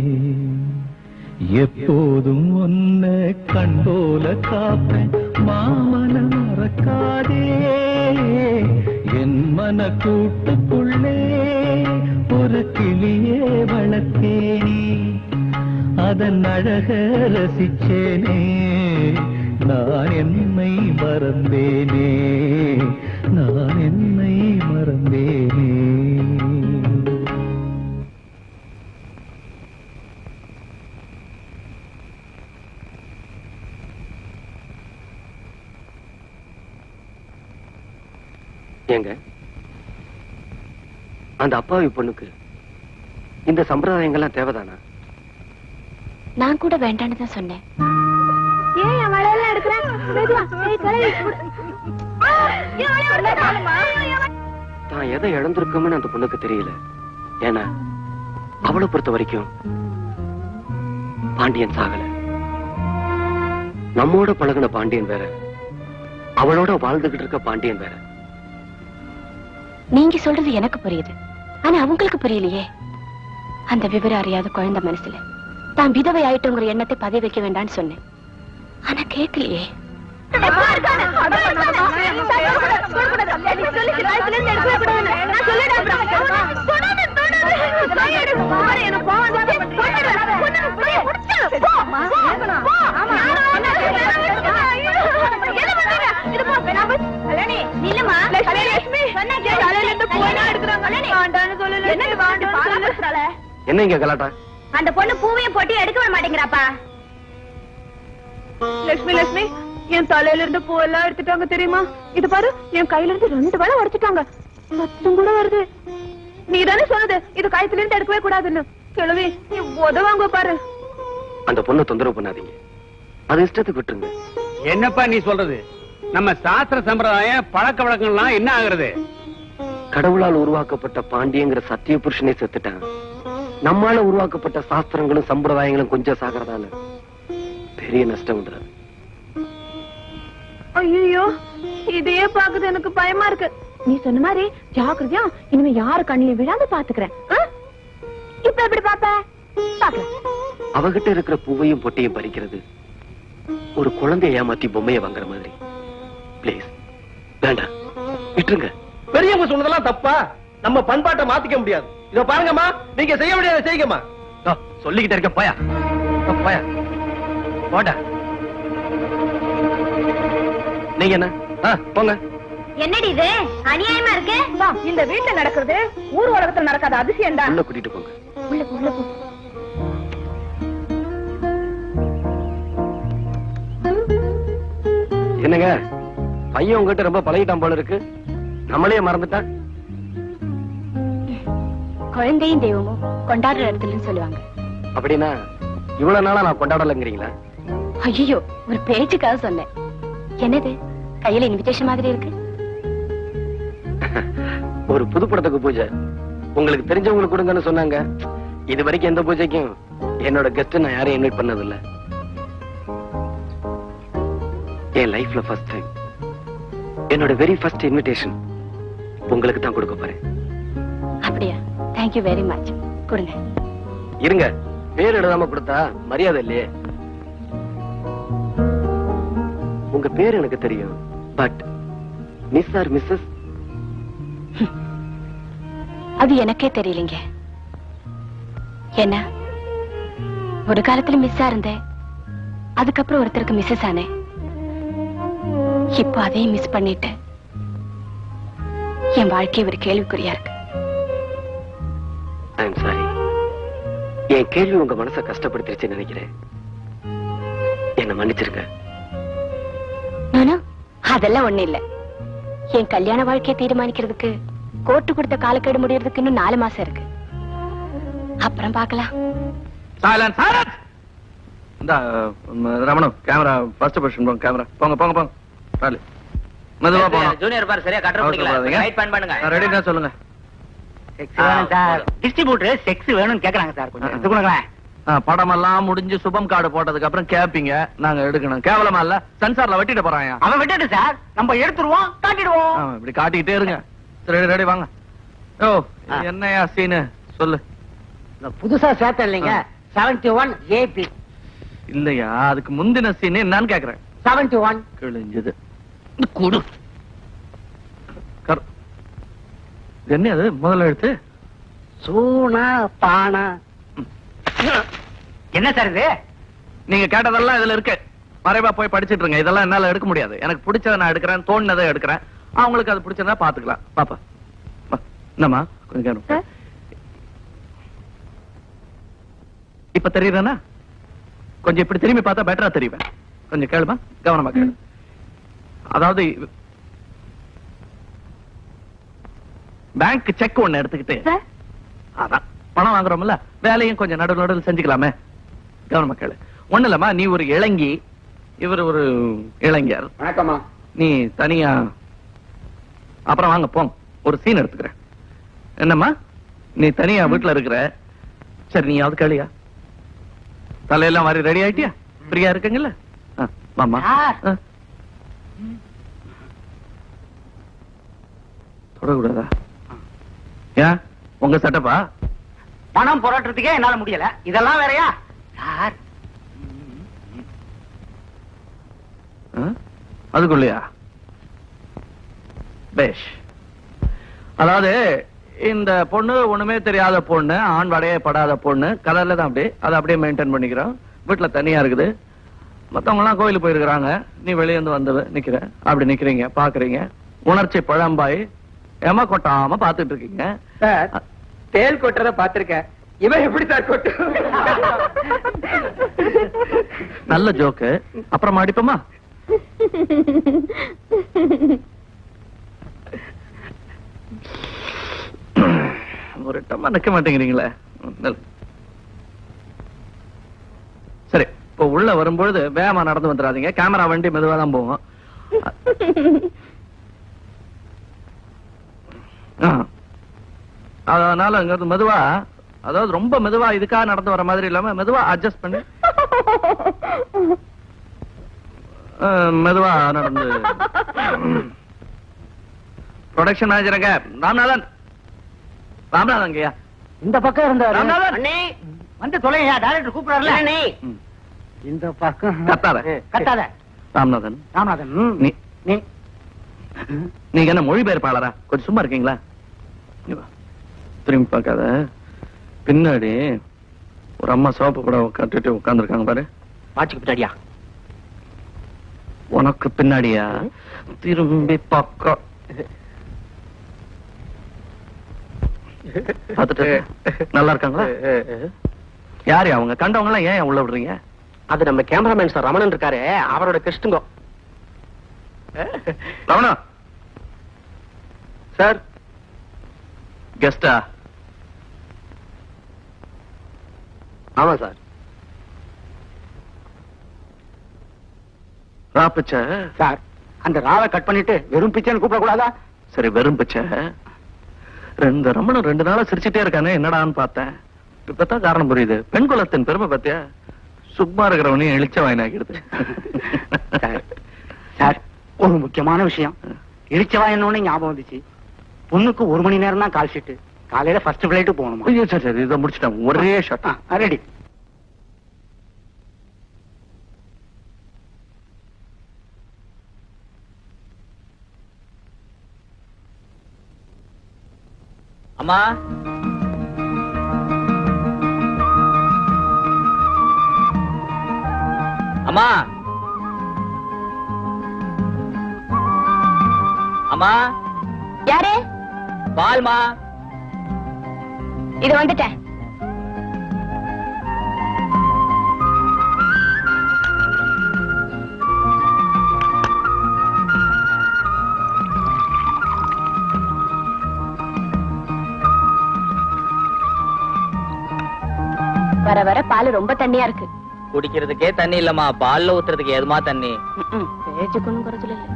எப்போதும் உன்னை கண் போல காப்பேன் மாமன மறக்காதே என் மன கூட்டுக்குள்ளே ஒரு கிளியே வளர்த்தேனே அதன் அழக ரசிச்சேனே நான் என்னை மறந்தேனே நான் என்னை மறந்தேனே ஏங்க அந்த அப்பாவி பொண்ணுக்கு இந்த சம்பிரதாயங்கள்லாம் தேவைதானா நான் கூட வேண்டான்னு தான் சொன்னேன் ஏன் என் வளையல்லாம் எடுக்கிறேன் மெதுவா ஏய் கலை ஆ, என் வளையல் எடுக்காதம்மா. தான் எதை இழந்திருக்கோம்னு அந்த பொண்ணுக்கு தெரியல ஏன்னா அவளை பொறுத்த வரைக்கும் பாண்டியன் சாகல நம்மோட பழகுன பாண்டியன் வேற அவளோட வாழ்ந்துகிட்டு இருக்க பாண்டியன் வேற நீங்க சொல்றது எனக்கு புரியுது ஆனா அவங்களுக்கு புரியலையே அந்த விவரம் அறியாத குழந்தை மனசுல தான் விதவை ஆயிட்டோங்கிற எண்ணத்தை பதிய வைக்க வேண்டாம்னு சொன்னேன் ஆனா கேட்கலையே எப்பா இருக்கானே? அதான் பண்ணாதம்மா. தொடக்கூடாது, தொடக்கூடாது. நீ சொல்லிச்சு, கழுத்துல இருந்து எடுக்கவே கூடாதுன்னு. நான் சொல்லிட்டேன் அப்புறம். தொடாத, தொடாத. கை எடு. பாரு, எனக்கு கோவம் வந்துச்சு. கொன்னுடுவேன். கொன்னு, போய் புடிச்சு. போ, போ, போ. ஆமா. என்ன பண்றீங்க? இது போ. நான் போய்- கல்யாணி, நில்லுமா. கல்யாணி, சொன்னா கேளு. தலையில இருந்து பூவெல்லாம் எடுக்குறாங்க. கல்யாணி, வேண்டான்னு சொல்லல. என்னது வேண்டான்னு சொல்லல. என்ன இங்க கலாட்டா அந்த பொண்ணு பூவையும் போட்டு எடுக்க விட மாட்டேங்கிறாப்பா லட்சுமி லட்சுமி என் தலையில இருந்து பூவெல்லாம் எடுத்துட்டாங்க தெரியுமா இது பாரு என் கையில இருந்து ரெண்டு வேலை உடைச்சிட்டாங்க சத்தம் கூட வருது நீ தானே சொன்னது இது கழுத்துல இருந்து எடுக்கவே கூடாதுன்னு கிழவி நீ உதவாங்க பாரு அந்த பொண்ணை தொந்தரவு பண்ணாதீங்க அது இஷ்டத்துக்கு விட்டுருங்க என்னப்பா நீ சொல்றது நம்ம சாஸ்திர சம்பிரதாயம் பழக்க வழக்கங்கள்லாம் என்ன ஆகுறது கடவுளால் உருவாக்கப்பட்ட பாண்டியங்கிற சத்திய புருஷனே செத்துட்டான் நம்மால உருவாக்கப்பட்ட சாஸ்திரங்களும் சம்பிரதாயங்களும் கொஞ்சம் சாகிறதால பெரிய நஷ்டம் வந்துடாது ஐயோ இதையே பாக்குது எனக்கு பயமா இருக்கு நீ சொன்ன மாதிரி ஜாக்கிரதையா இனிமே யாரு கண்ணிலையும் விழாம பாத்துக்கிறேன் ஆ? இப்ப எப்படி பாப்ப பாக்கலாம் அவகிட்ட இருக்கிற பூவையும் பொட்டையும் பறிக்கிறது ஒரு குழந்தைய ஏமாத்தி பொம்மையை வாங்குற மாதிரி ப்ளீஸ் வேண்டாம் விட்டுருங்க பெரியவங்க சொன்னதெல்லாம் தப்பா நம்ம பண்பாட்டை மாத்திக்க முடியாது இத பாருங்கம்மா நீங்க செய்ய முடியாத செய்யுங்கம்மா சொல்லிக்கிட்டே இருக்க போயா போயா போடா நீங்க என்ன ஆ, போங்க என்னடி இது அநியாயமா இருக்கு இந்த வீட்டுல நடக்கிறது ஊர் உலகத்துல நடக்காத அதிசயம்டா உள்ள கூட்டிட்டு போங்க உள்ள போ, உள்ள போ என்னங்க பையன் உங்ககிட்ட ரொம்ப பழகிட்டான் போல இருக்கு நம்மளே மறந்துட்டான் குழந்தையும் தெய்வமும் கொண்டாடுற இடத்துலன்னு சொல்லுவாங்க அப்படின்னா இவ்வளவு நாளா நான் கொண்டாடலைங்கிறீங்களா ஐயோ ஒரு பேச்சுக்காக சொன்னேன் என்னது கையில இன்விடேஷன் மாதிரி இருக்கு ஒரு புது படத்துக்கு பூஜை உங்களுக்கு தெரிஞ்சவங்களுக்கு கொடுங்கன்னு சொன்னாங்க இது வரைக்கும் எந்த பூஜைக்கும் என்னோட கெஸ்ட் நான் யாரையும் இன்வைட் பண்ணது இல்ல என் லைஃப்ல ஃபர்ஸ்ட் டைம் என்னோட வெரி ஃபர்ஸ்ட் இன்விடேஷன் உங்களுக்கு தான் கொடுக்க போறேன் அப்படியா தேங்க்யூ வெரி மச் கொடுங்க இருங்க பேர் எழுதாம கொடுத்தா மரியாதை இல்லையே உங்க பேர் எனக்கு தெரியும் பட் மிஸ் ஆர் மிஸ்ஸஸ் அது எனக்கே தெரியலங்க என்ன ஒரு காலத்துல மிஸ்ஸா இருந்தேன் அதுக்கப்புறம் ஒருத்தருக்கு மிஸ்ஸஸ் ஆனேன் இப்போ அதையும் மிஸ் பண்ணிட்டேன் என் வாழ்க்கை ஒரு கேள்விக்குறியா இருக்கு ஐ எம் சாரி என் கேள்வி உங்க மனசை கஷ்டப்படுத்திருச்சுன்னு நினைக்கிறேன் என்ன மன்னிச்சிருங்க நானா அதெல்லாம் ஒண்ணு இல்ல என் கல்யாண வாழ்க்கையை தீர்மானிக்கிறதுக்கு கோர்ட்டு கொடுத்த காலக்கெடு முடியறதுக்கு இன்னும் நாலு மாசம் இருக்கு அப்புறம் பார்க்கலாம் சைலன்ஸ் சைலன்ஸ் இந்த ரமணு கேமரா ஃபர்ஸ்ட் பொசிஷன் போங்க கேமரா போங்க போங்க போங்க ராலி மெதுவா போங்க ஜூனியர் பார் சரியா கட்டற பிடிக்கல ரைட் பண்ண பண்ணுங்க ரெடினா சொல்லுங்க சார் டிஸ்ட்ரிபியூட்டர் செக்ஸ் வேணும்னு கேக்குறாங்க சார் கொஞ்சம் எடுத்து கொடுங்களேன் ஆ, படமெல்லாம் முடிஞ்சு சுபம் கார்டு போட்டதுக்கு அப்புறம் கேப்பீங்க நாங்க எடுக்கணும் கேவலமா இல்ல சென்சார்ல வெட்டிட்டு போறாங்க அவன் விட்டுட்டு சார் நம்ம எடுத்துருவோம் காட்டிடுவோம் ஆ, இப்படி காட்டிக்கிட்டே இருங்க சரி ரெடி வாங்க ஓ என்னையா சீனு சொல்லு புதுசா சேர்த்த இல்லைங்க செவன்டி ஒன் ஏபி இல்லையா அதுக்கு முந்தின சீன் என்னன்னு கேக்குறேன் செவன்டி ஒன் கிழிஞ்சது குடு கர் இது என்ன அது முதல்ல எடுத்து சூனா பானா என்ன சார் இது நீங்க கேட்டதெல்லாம் இதுல இருக்கு மறைவா போய் படிச்சிட்டு இருங்க இதெல்லாம் என்னால எடுக்க முடியாது எனக்கு பிடிச்சதை நான் எடுக்கிறேன் தோணுனதை எடுக்கிறேன் அவங்களுக்கு அது பிடிச்சதா பாத்துக்கலாம் பாப்பா வா. என்னம்மா கொஞ்சம் கேளுங்க. இப்ப தெரியுதானா கொஞ்சம் இப்படி திரும்பி பார்த்தா பெட்டரா தெரியுவேன் கொஞ்சம் கேளுமா கவனமா கேளு அதாவது பேங்க் செக் ஒண்ணு எடுத்துக்கிட்டு அதான் பணம் வாங்குறோம்ல வேலையும் கொஞ்சம் நடுவு நடுவில் செஞ்சுக்கலாமே கவனமா கேளு ஒண்ணு இல்லம்மா நீ ஒரு இளங்கி இவர் ஒரு இளைஞர் வணக்கம்மா நீ தனியா அப்புறம் வாங்க போங்க ஒரு சீன் எடுத்துக்கிறேன் என்னம்மா நீ தனியா வீட்டுல இருக்கிற சரி நீ யாவது கேளியா தலையெல்லாம் மாதிரி ரெடி ஆயிட்டியா ஃப்ரீயா இருக்குங்கல்ல ஆ, வாம்மா ஆ. தொடக்கூடாதா ஏன் உங்க செட்டப்பா பணம் புரட்டுறதுக்கே என்னால முடியல இதெல்லாம் வேறயா சார் அதுக்குள்ளயா பேஷ் அதாவது இந்த பொண்ணு ஒண்ணுமே தெரியாத பொண்ணு ஆண் வடையே படாத பொண்ணு கலர்ல தான் அப்படியே அதை அப்படியே மெயின்டைன் பண்ணிக்கிறோம் வீட்டுல தனியா இருக்குது மத்தவங்க எல்லாம் கோயிலுக்கு போயிருக்கிறாங்க நீ வெளியே இருந்து வந்து நிக்கிற அப்படி நிக்கிறீங்க பாக்குறீங்க உணர்ச்சி பழம்பாய் ஏமா கொட்டாம பாத்துட்டு இருக்கீங்க சார் தேல் கொட்டுறத பாத்திருக்கேன் இவன் எப்படி சார் கொட்டு நல்ல ஜோக்கு அப்புறமா அடிப்போமா ஒரு டம்மா நிக்க மாட்டேங்கிறீங்களே நல். சரி இப்போ உள்ள வரும்பொழுது வேகமா நடந்து வந்துடாதீங்க கேமரா வண்டி மெதுவா தான் போகும் ஆ. அதனால இங்க இருந்து மெதுவா அதாவது ரொம்ப மெதுவா இதுக்காக நடந்து வர மாதிரி இல்லாம மெதுவா அட்ஜஸ்ட் பண்ணி ஆ, மெதுவா நடந்து ப்ரொடக்ஷன் மேனேஜருங்க ராம்நாதன் ராம்நாதன் ஐயா இந்த பக்கம் இருந்தாரு ராமநாதன். அண்ணே வந்து தொலையா டைரக்டர் கூப்பிடுறாருல அண்ணே. இந்த பக்கம் கத்தாத. கத்தாத ராம்நாதன் ராமநாதன் நீ நீ நீங்க என்ன மொழிபெயர்ப்பாளரா கொஞ்சம் சும்மா இருக்கீங்களா இங்க வா. திரும்பி பார்க்காத பின்னாடி ஒரு அம்மா சோப்பு கூட கட்டிட்டு உட்கார்ந்துருக்காங்க பாரு வாட்சிக்கு பின்னாடியா உனக்கு பின்னாடியா திரும்பி பார்க்க பார்த்துட்டு நல்லா இருக்காங்களா யாரு அவங்க கண்டவங்க எல்லாம் ஏன் உள்ள விடுறீங்க அது நம்ம கேமராமேன் சார் ரமணன் இருக்காரு அவரோட கிருஷ்ணங்கோ ரமணா சார் கெஸ்டா ஆமா சார் ராப்பிச்ச சார் அந்த ராவை கட் பண்ணிட்டு வெறும் பிச்சைன்னு கூப்பிட கூடாதா சரி வெறும் பிச்சை ரெண்டு ரமணன் ரெண்டு நாளா சிரிச்சுட்டே இருக்கானே என்னடான்னு பார்த்தேன் இப்பதான் காரணம் புரியுது பெண் குலத்தின் பெருமை பத்தியா சும்மா இருக்கிறவனையும் இழிச்ச வாயினாக்கிடுது சார் ஒரு முக்கியமான விஷயம் இழிச்சவா என்னன்னு ஞாபகம் வந்துச்சு பொண்ணுக்கு ஒரு மணி நேரம் தான் கால் ஷீட்டு காலையில ஃபர்ஸ்ட் பிளைட்டு போகணுமா ஐயோ சரி சரி இதை முடிச்சிட்டேன் ஒரே ஷாட் ரெடி அம்மா அம்மா அம்மா யாரு பால்மா இது வந்துட்டேன் வர வர பால் ரொம்ப தண்ணியா இருக்கு குடிக்கிறதுக்கே தண்ணி இல்லம்மா பால்ல ஊத்துறதுக்கு எதுமா தண்ணி பேச்சுக்கு ஒண்ணும் குறைச்சல இல்ல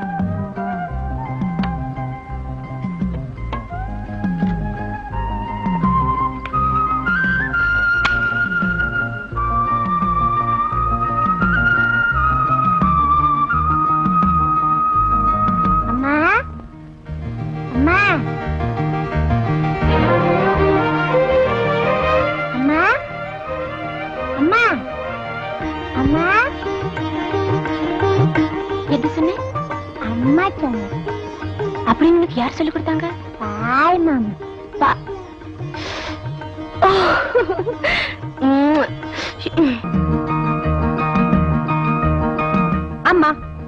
அம்மா அம்மா அம்மா அம்மா அம்மா எது சொன்ன அம்மா சொன்ன அப்படின்னு உனக்கு யார் சொல்லி கொடுத்தாங்க பால் மாமா பா- ஓ. உம். அம்மா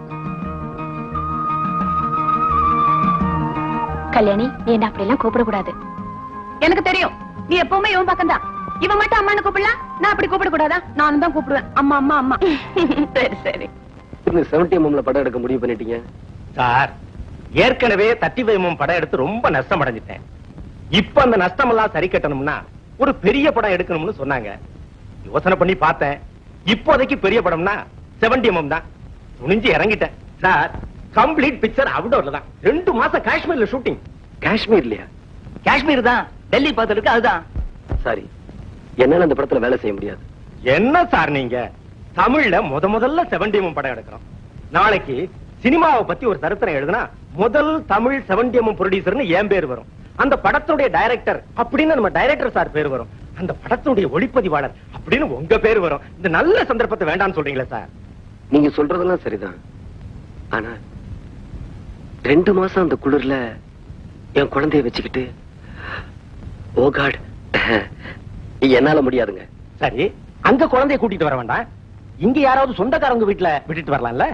கல்யாணி நீ என்ன அப்படியெல்லாம் கூப்பிடக்கூடாது எனக்கு தெரியும் நீ எப்பவுமே இவன் பக்கம் தான் இவன் மட்டும் அம்மான்னு கூப்பிடலாம் நான் அப்படி கூப்பிட கூடாதா நானும் தான் கூப்பிடுவேன் அம்மா அம்மா அம்மா சரி சரி செவன்டி எம்எம்ல படம் எடுக்க முடிவு பண்ணிட்டீங்க சார் ஏற்கனவே தட்டி வைமம் படம் எடுத்து ரொம்ப நஷ்டம் அடைஞ்சிட்டேன் இப்ப அந்த நஷ்டம் எல்லாம் சரி கட்டணும்னா ஒரு பெரிய படம் எடுக்கணும்னு சொன்னாங்க யோசனை பண்ணி பார்த்தேன் இப்போதைக்கு பெரிய படம்னா செவன்டி எம்எம் தான் துணிஞ்சு இறங்கிட்டேன் சார் கம்ப்ளீட் பிக்சர் அவுடோர்ல தான் ரெண்டு மாசம் காஷ்மீர்ல ஷூட்டிங் காஷ்மீர்லயா காஷ்மீர் தான் டெல்லி பார்த்துருக்கு அதுதான் சாரி என்னால அந்த படத்துல வேலை செய்ய முடியாது என்ன சார் நீங்க தமிழ்ல முத முதல்ல செவன்டி எம்எம் படம் எடுக்கிறோம் நாளைக்கு சினிமாவை பத்தி ஒரு சரித்திரம் எழுதுனா முதல் தமிழ் செவன்டி எம்எம் ப்ரொடியூசர்னு என் பேர் வரும் அந்த படத்துடைய டைரக்டர் அப்படின்னு நம்ம டைரக்டர் சார் பேர் வரும் அந்த படத்துடைய ஒளிப்பதிவாளர் அப்படின்னு உங்க பேர் வரும் இந்த நல்ல சந்தர்ப்பத்தை வேண்டாம்னு சொல்றீங்களா சார் நீங்க சொல்றதெல்லாம் சரிதான் ஆனா ரெண்டு மாசம் அந்த குளிர்ல என் குழந்தைய வச்சுக்கிட்டு ஓ காட் என்னால முடியாதுங்க சரி அங்க குழந்தைய கூட்டிட்டு வர வேண்டாம் இங்க யாராவது சொந்தக்காரங்க வீட்டுல விட்டுட்டு வரலாம்ல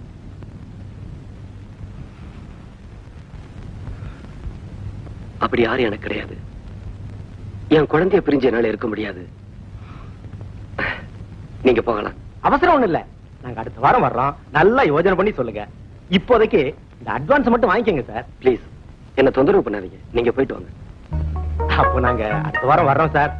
அப்படி யாரும் எனக்கு கிடையாது என் குழந்தைய பிரிஞ்சு என்னால இருக்க முடியாது நீங்க போகலாம் அவசரம் ஒண்ணு இல்ல நாங்க அடுத்த வாரம் வர்றோம் நல்லா யோசனை பண்ணி சொல்லுங்க இப்போதைக்கு இந்த அட்வான்ஸ் மட்டும் வாங்கிக்கங்க சார் ப்ளீஸ் என்ன தொந்தரவு பண்ணாதீங்க நீங்க போயிட்டு வாங்க அப்போ நாங்க அடுத்த வாரம் வர்றோம் சார்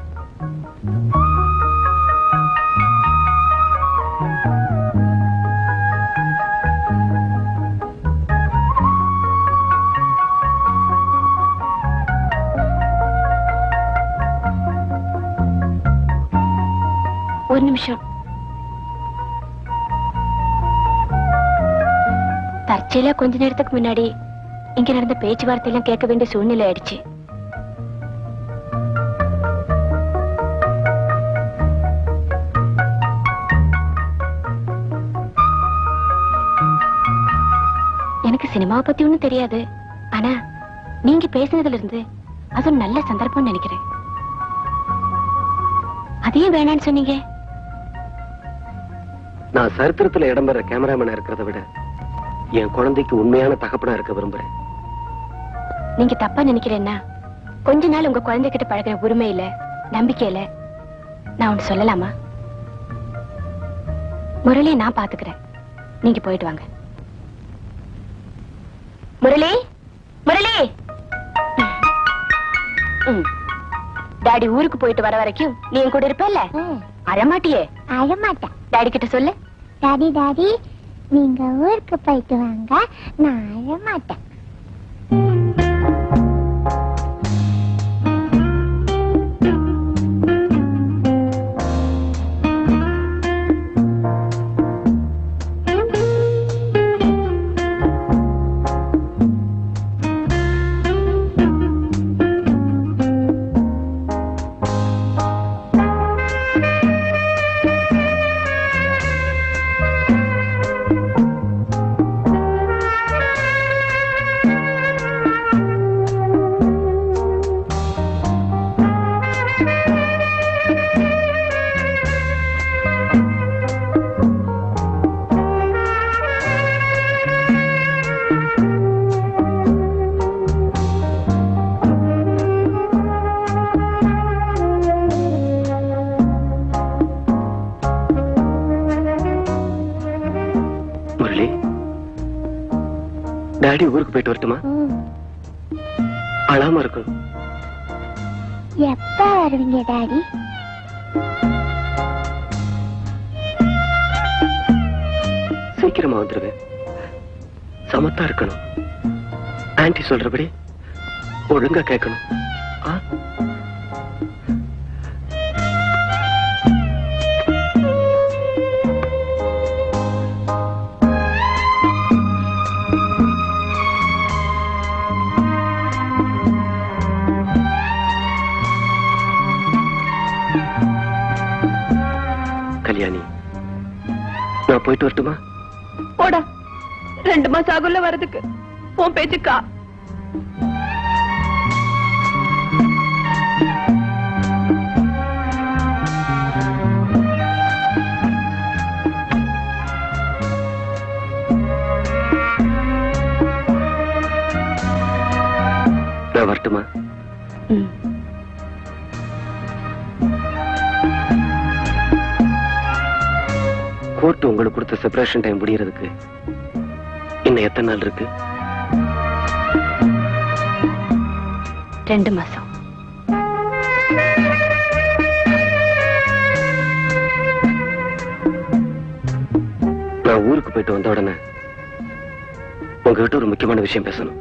ஒரு நிமிஷம் தற்செயலா கொஞ்ச நேரத்துக்கு முன்னாடி இங்க நடந்த பேச்சுவார்த்தை எல்லாம் கேட்க வேண்டிய சூழ்நிலை ஆயிடுச்சு எனக்கு சினிமாவை பத்தி ஒண்ணும் தெரியாது ஆனா நீங்க பேசுனதுல இருந்து அது ஒரு நல்ல சந்தர்ப்பம்னு நினைக்கிறேன் அதையும் வேணான்னு சொன்னீங்க நான் சரித்திரத்துல இடம்பெற கேமராமேனா இருக்கிறத விட என் குழந்தைக்கு உண்மையான தகப்பனா இருக்க விரும்புறேன் நீங்க தப்பா நினைக்கிறேன்னா கொஞ்ச நாள் உங்க குழந்தைகிட்ட பழகிற உரிமையில நம்பிக்கையில நான் ஒண்ணு சொல்லலாமா முரளியை நான் பாத்துக்கிறேன் நீங்க போயிட்டு வாங்க முரளி முரளி ம். டாடி ஊருக்கு போயிட்டு வர வரைக்கும் நீ என் கூட இருப்பல்ல அழமாட்டியே அழமாட்டேன் டாடி கிட்ட சொல்லு டாடி டாடி நீங்க ஊருக்கு போயிட்டு வாங்க நான் அழமாட்டேன் முரளி டாடி ஊருக்கு போயிட்டு வரட்டுமா அழாம இருக்கணும் எப்ப வருவீங்க டாடி சீக்கிரமா வந்துருவேன் சமத்தா இருக்கணும் ஆன்ட்டி சொல்றபடி ஒழுங்கா கேட்கணும் ஆ? கல்யாணி நான் போயிட்டு வரட்டுமா போடா ரெண்டு மாசம் ஆகும்ல வரதுக்கு உன் பேச்சுக்கா கோர்ட் உங்களுக்கு கொடுத்த செப்பரேஷன் டைம் முடியறதுக்கு இன்னும் எத்தனை நாள் இருக்கு ரெண்டு மாசம் நான் ஊருக்கு போயிட்டு வந்த உடனே உங்ககிட்ட ஒரு முக்கியமான விஷயம் பேசணும்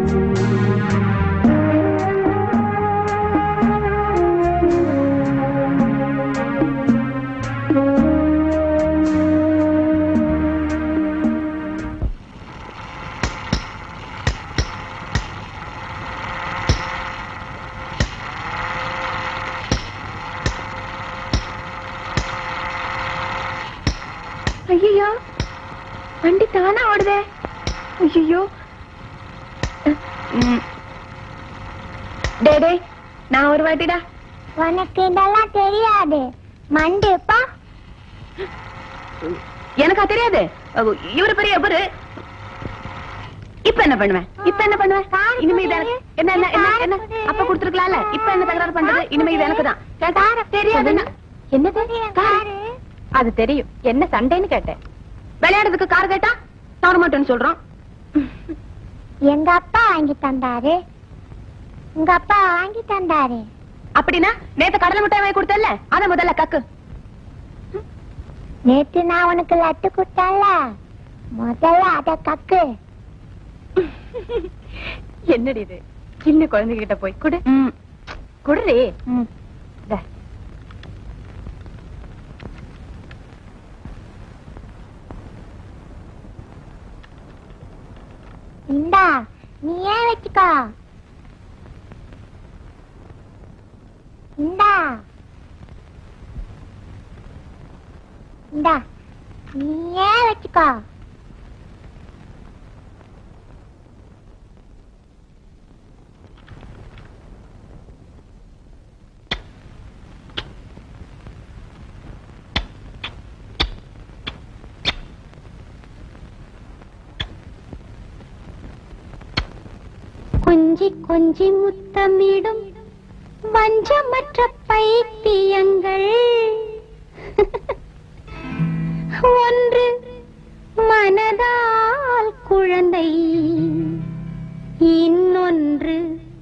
ஐயோ வண்டி தானா ஓடுதே ஐயோ டே டே நான் ஒரு வாட்டிடா உனக்கு இதெல்லாம் தெரியாது மண்டுப்பா எனக்கா தெரியாது அவ- இவரு பெரிய இவரு இப்ப என்ன பண்ணுவேன் இப்ப என்ன பண்ணுவேன் இனிமே இது எனக்கு என்ன என்ன என்ன என்ன அப்ப கொடுத்துருக்கலாம்ல இப்ப என்ன தகராறு பண்றது இனிமே இது எனக்கு தான் கேட்டா தெரியாது என்னது கார் அது தெரியும் என்ன சண்டைன்னு கேட்டேன் விளையாடுறதுக்கு கார் கேட்டா தர மாட்டேன்னு சொல்றோம் எங்க அப்பா வாங்கி தந்தாரு உங்க அப்பா வாங்கி தந்தாரு அப்படின்னா நேத்து கடலை மிட்டாய் வாங்கி கொடுத்தல அத முதல்ல கக்கு நேத்து நான் உனக்கு லட்டு கொடுத்தேன்ல முதல்ல அத கக்கு என்னடி இது சின்ன குழந்தைகிட்ட போய் குடு குடுறி இந்தா. இந்தா நீ ஏன் வச்சுக்கோ இந்தா இந்தா நீ ஏன் வச்சுக்கோ கொஞ்சி கொஞ்சி முத்தமிடும் வஞ்சமற்ற பைத்தியங்கள் ஒன்று மனதால் குழந்தை இன்னொன்று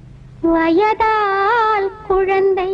வயதால் குழந்தை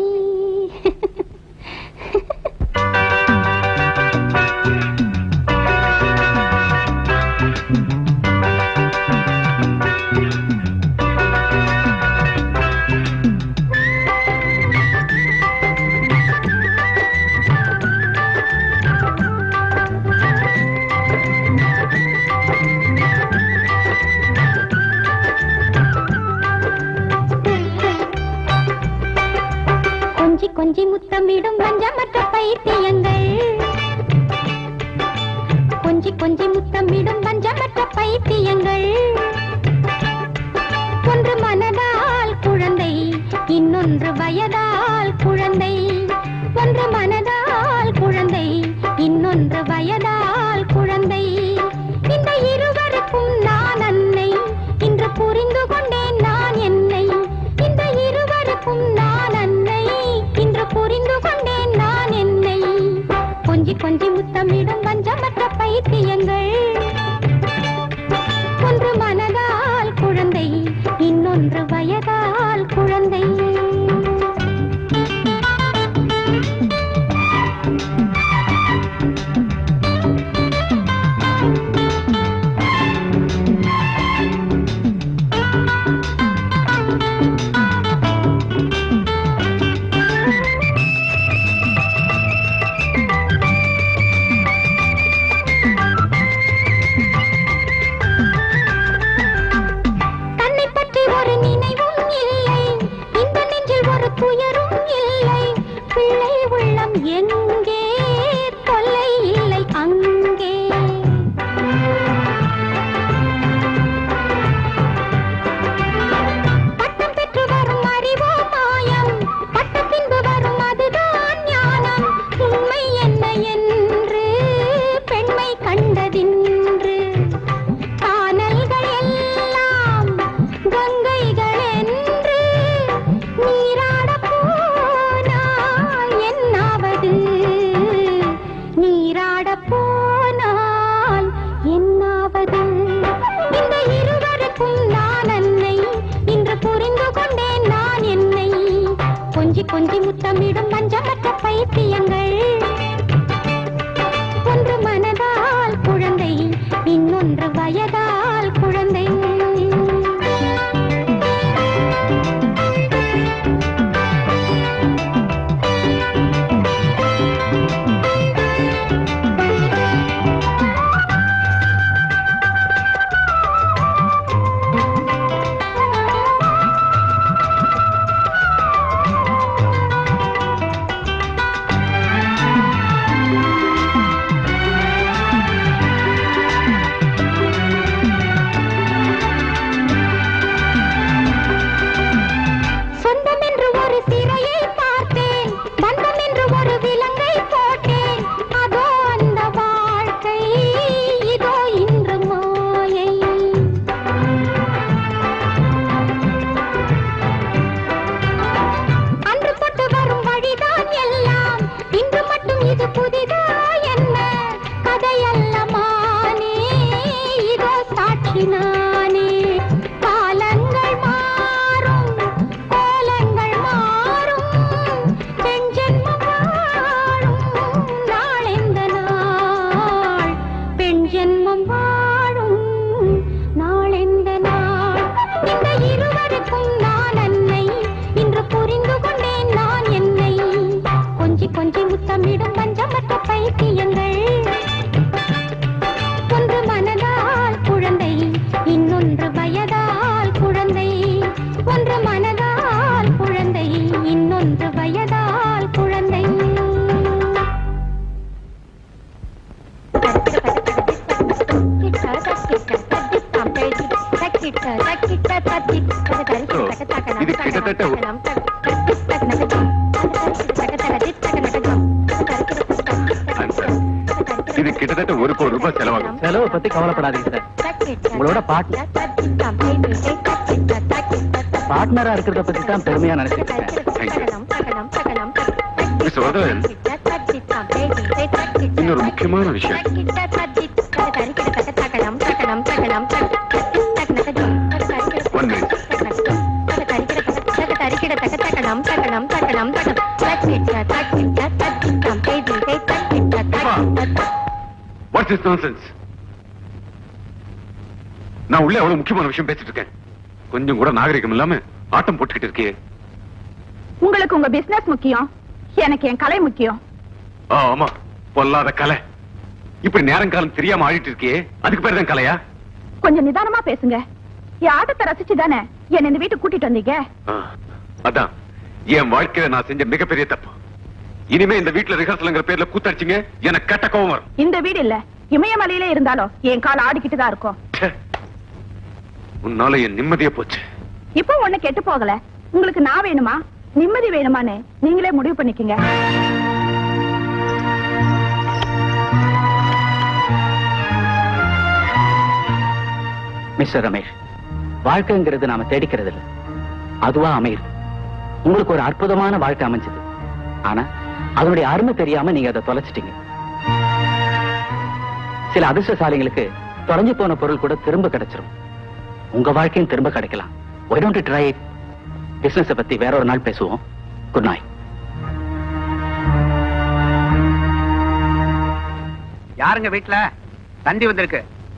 கொஞ்சி கொஞ்சி முத்தமிடும் வஞ்சமற்ற பைத்தியங்கள் கொஞ்சி கொஞ்சி முத்தமிடும் வஞ்சமற்ற பைத்தியங்கள் ஒன்று மனதால் குழந்தை இன்னொன்று வயதால் குழந்தை ஒன்று மனதால் குழந்தை இன்னொன்று வயதால் குழந்தை இந்த இருவருக்கும் நான் அன்னை இன்று புரிந்து கொண்டேன் நான் என்னை இந்த இருவருக்கும் நான் அன்னை இன்று புரிந்து கொண்டேன் நான் என்னை கொஞ்சி கொஞ்சி முத்தமிடும் வஞ்சமற்ற பைத்தியங்கள் ஒன்று மனதால் குழந்தை இன்னொன்று வயதால் குழந்தை தன்னை பற்றி ஒரு நினை கொஞ்சி முத்தமிடும் மஞ்சமற்ற பைத்தியங்கள் ஒன்று மனதால் குழந்தை இன்னொன்று வயதால் குழந்தை சொந்தம் என்று ஒரு சிறையை பார்த்தேன் பந்தம் என்று ஒரு விலங்கை போட்டேன் அதோ அந்த வாழ்க்கை இதோ இன்று மாயை அன்று தொட்டு வரும் வழிதான் எல்லாம் இன்று மட்டும் இது புதிதா என்ன கதையல்ல மானே இதோ சாட்சி நானே காலங்கள் மாறும் கோலங்கள் மாறும் பெண் ஜென்மம் வாழும் நாளெந்த நாள் பெண் ஜென்மம் வாழும் நாளெந்த நாள் இந்த இருவருக்கும் நான் அன்னை இன்று புரிந்து கொண்டேன் நான் என்னை கொஞ்சி கொஞ்சி முத்தமிடும் பஞ்சமற்ற பைத்தியங்கள் ஒன்று மனதால் குழந்தை இன்னொன்று வயதால் குழந்தை ஒன்று மனதால் குழந்தை இன்னொன்று வயதால் குழந்தை இது கிட்டத்தட்ட இது கிட்டத்தட்ட ஒரு கோடி ரூபாய் செலவாகும் செலவை பத்தி கவலைப்படாதீங்க சார் உங்களோட பார்ட்னர் பார்ட்னரா இருக்கிறத பத்தி தான் பெருமையா நினைச்சிட்டு இருக்கேன் மிஸ்டர் வரதன் இன்னொரு முக்கியமான விஷயம் one minute what's is nonsense நான் உள்ள எவ்வளவு முக்கியமான விஷயம் பேசிட்டு இருக்கேன் கொஞ்சம் கூட நாகரிகம் இல்லாம ஆட்டம் போட்டுக்கிட்டு இருக்கே உங்களுக்கு உங்க பிசினஸ் முக்கியம் எனக்கு என் கலை முக்கியம் ஆ, ஆமா பொல்லாத கலை இப்படி நேரங்காலம் தெரியாம ஆடிட்டு இருக்கே அதுக்கு பேர் தான் கலையா கொஞ்சம் நிதானமா பேசுங்க என் ஆட்டத்தை ரசிச்சு தானே என்ன இந்த வீட்டுக்கு கூட்டிட்டு வந்தீங்க ஆ, அதான் என் வாழ்க்கையில நான் செஞ்ச மிகப்பெரிய தப்பு இனிமே இந்த வீட்டுல ரிஹர்சல்ங்கிற பேர்ல கூத்தடிச்சிங்க எனக்கு கெட்ட கோவம் வரும் இந்த வீடு இல்ல இமயமலையிலே இருந்தாலும் என் கால் ஆடிக்கிட்டு தான் இருக்கும் உன்னால என் நிம்மதியே போச்சு இப்போ ஒண்ணு கெட்டு போகல உங்களுக்கு நான் வேணுமா நிம்மதி வேணுமான்னு நீங்களே முடிவு பண்ணிக்கங்க மிஸ்டர் ரமேஷ் வாழ்க்கைங்கிறது நாம தேடிக்கிறது இல்ல அதுவா அமையுது உங்களுக்கு ஒரு அற்புதமான வாழ்க்கை அமைஞ்சது ஆனா அதனுடைய அருமை தெரியாம நீங்க அதை தொலைச்சிட்டீங்க சில அதிர்ஷ்டசாலிகளுக்கு தொலைஞ்சு போன பொருள் கூட திரும்ப கிடைச்சிரும் உங்க வாழ்க்கையும் திரும்ப கிடைக்கலாம் ஒய் டோன்ட் ட்ரை பிசினஸ் பத்தி வேற ஒரு நாள் பேசுவோம் குட் நைட் யாருங்க வீட்டுல தந்தி வந்திருக்கு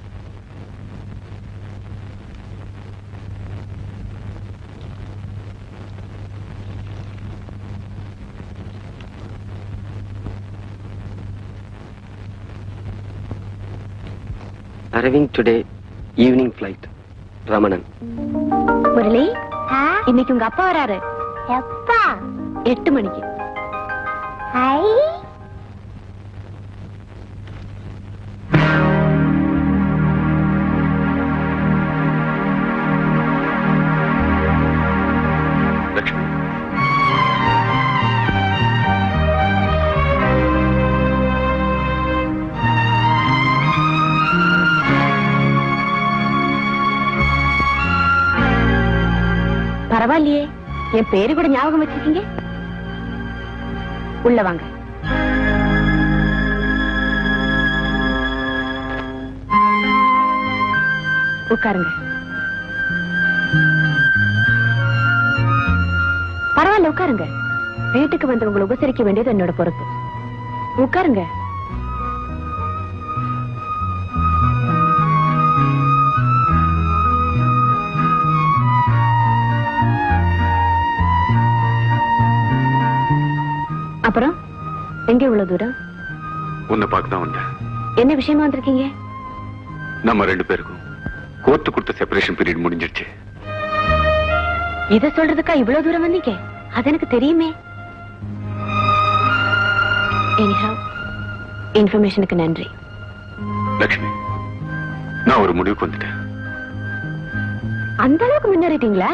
arriving today evening flight Ramanan Murali இன்னைக்கு உங்க அப்பா வராரு எப்பா எட்டு மணிக்கு ஐ லட்சுமி பரவாயில்லையே என் பேரு கூட ஞாபகம் வச்சிருக்கீங்க உள்ள வாங்க உட்காருங்க பரவாயில்ல உட்காருங்க வீட்டுக்கு வந்தவங்களை உபசரிக்க வேண்டியது என்னோட பொறுப்பு உட்காருங்க அப்புறம் எங்க இவ்வளவு தூரம் உன்னை பார்க்க தான் வந்தேன் என்ன விஷயமா வந்திருக்கீங்க நம்ம ரெண்டு பேருக்கும் கோர்ட்டு கொடுத்த செப்பரேஷன் பீரியட் முடிஞ்சிருச்சு இத சொல்றதுக்கா இவ்வளவு தூரம் வந்தீங்க அது எனக்கு தெரியுமே எனிஹவ் இன்ஃபர்மேஷனுக்கு நன்றி லக்ஷ்மி நான் ஒரு முடிவுக்கு வந்துட்டேன் அந்த அளவுக்கு முன்னேறிட்டீங்களா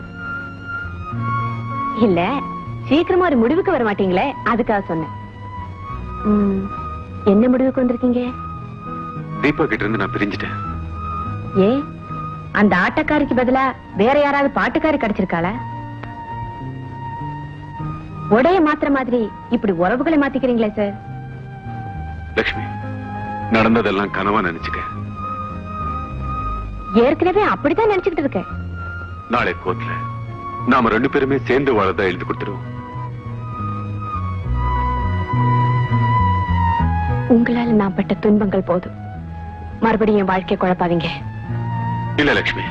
இல்ல சீக்கிரமா ஒரு முடிவுக்கு வர மாட்டீங்களே அதுக்காக சொன்னேன் ம், என்ன முடிவுக்கு வந்திருக்கீங்க தீபா கிட்ட இருந்து நான் பிரிஞ்சுட்டேன் ஏ அந்த ஆட்டக்காரிக்கு பதிலா வேற யாராவது பாட்டுக்காரி கிடைச்சிருக்காளா உடைய மாத்திர மாதிரி இப்படி உறவுகளை மாத்திக்கிறீங்களே சார் லக்ஷ்மி நடந்ததெல்லாம் கனவா நினைச்சுக்க ஏற்கனவே அப்படித்தான் நினைச்சுக்கிட்டு இருக்கேன் நாளை கோர்ட்ல நாம ரெண்டு பேருமே சேர்ந்து வாழதான் எழுதி கொடுத்துருவோம் உங்களால நான் பட்ட துன்பங்கள் போதும் மறுபடியும் என் வாழ்க்கை குழப்பாதீங்க இல்ல லக்ஷ்மி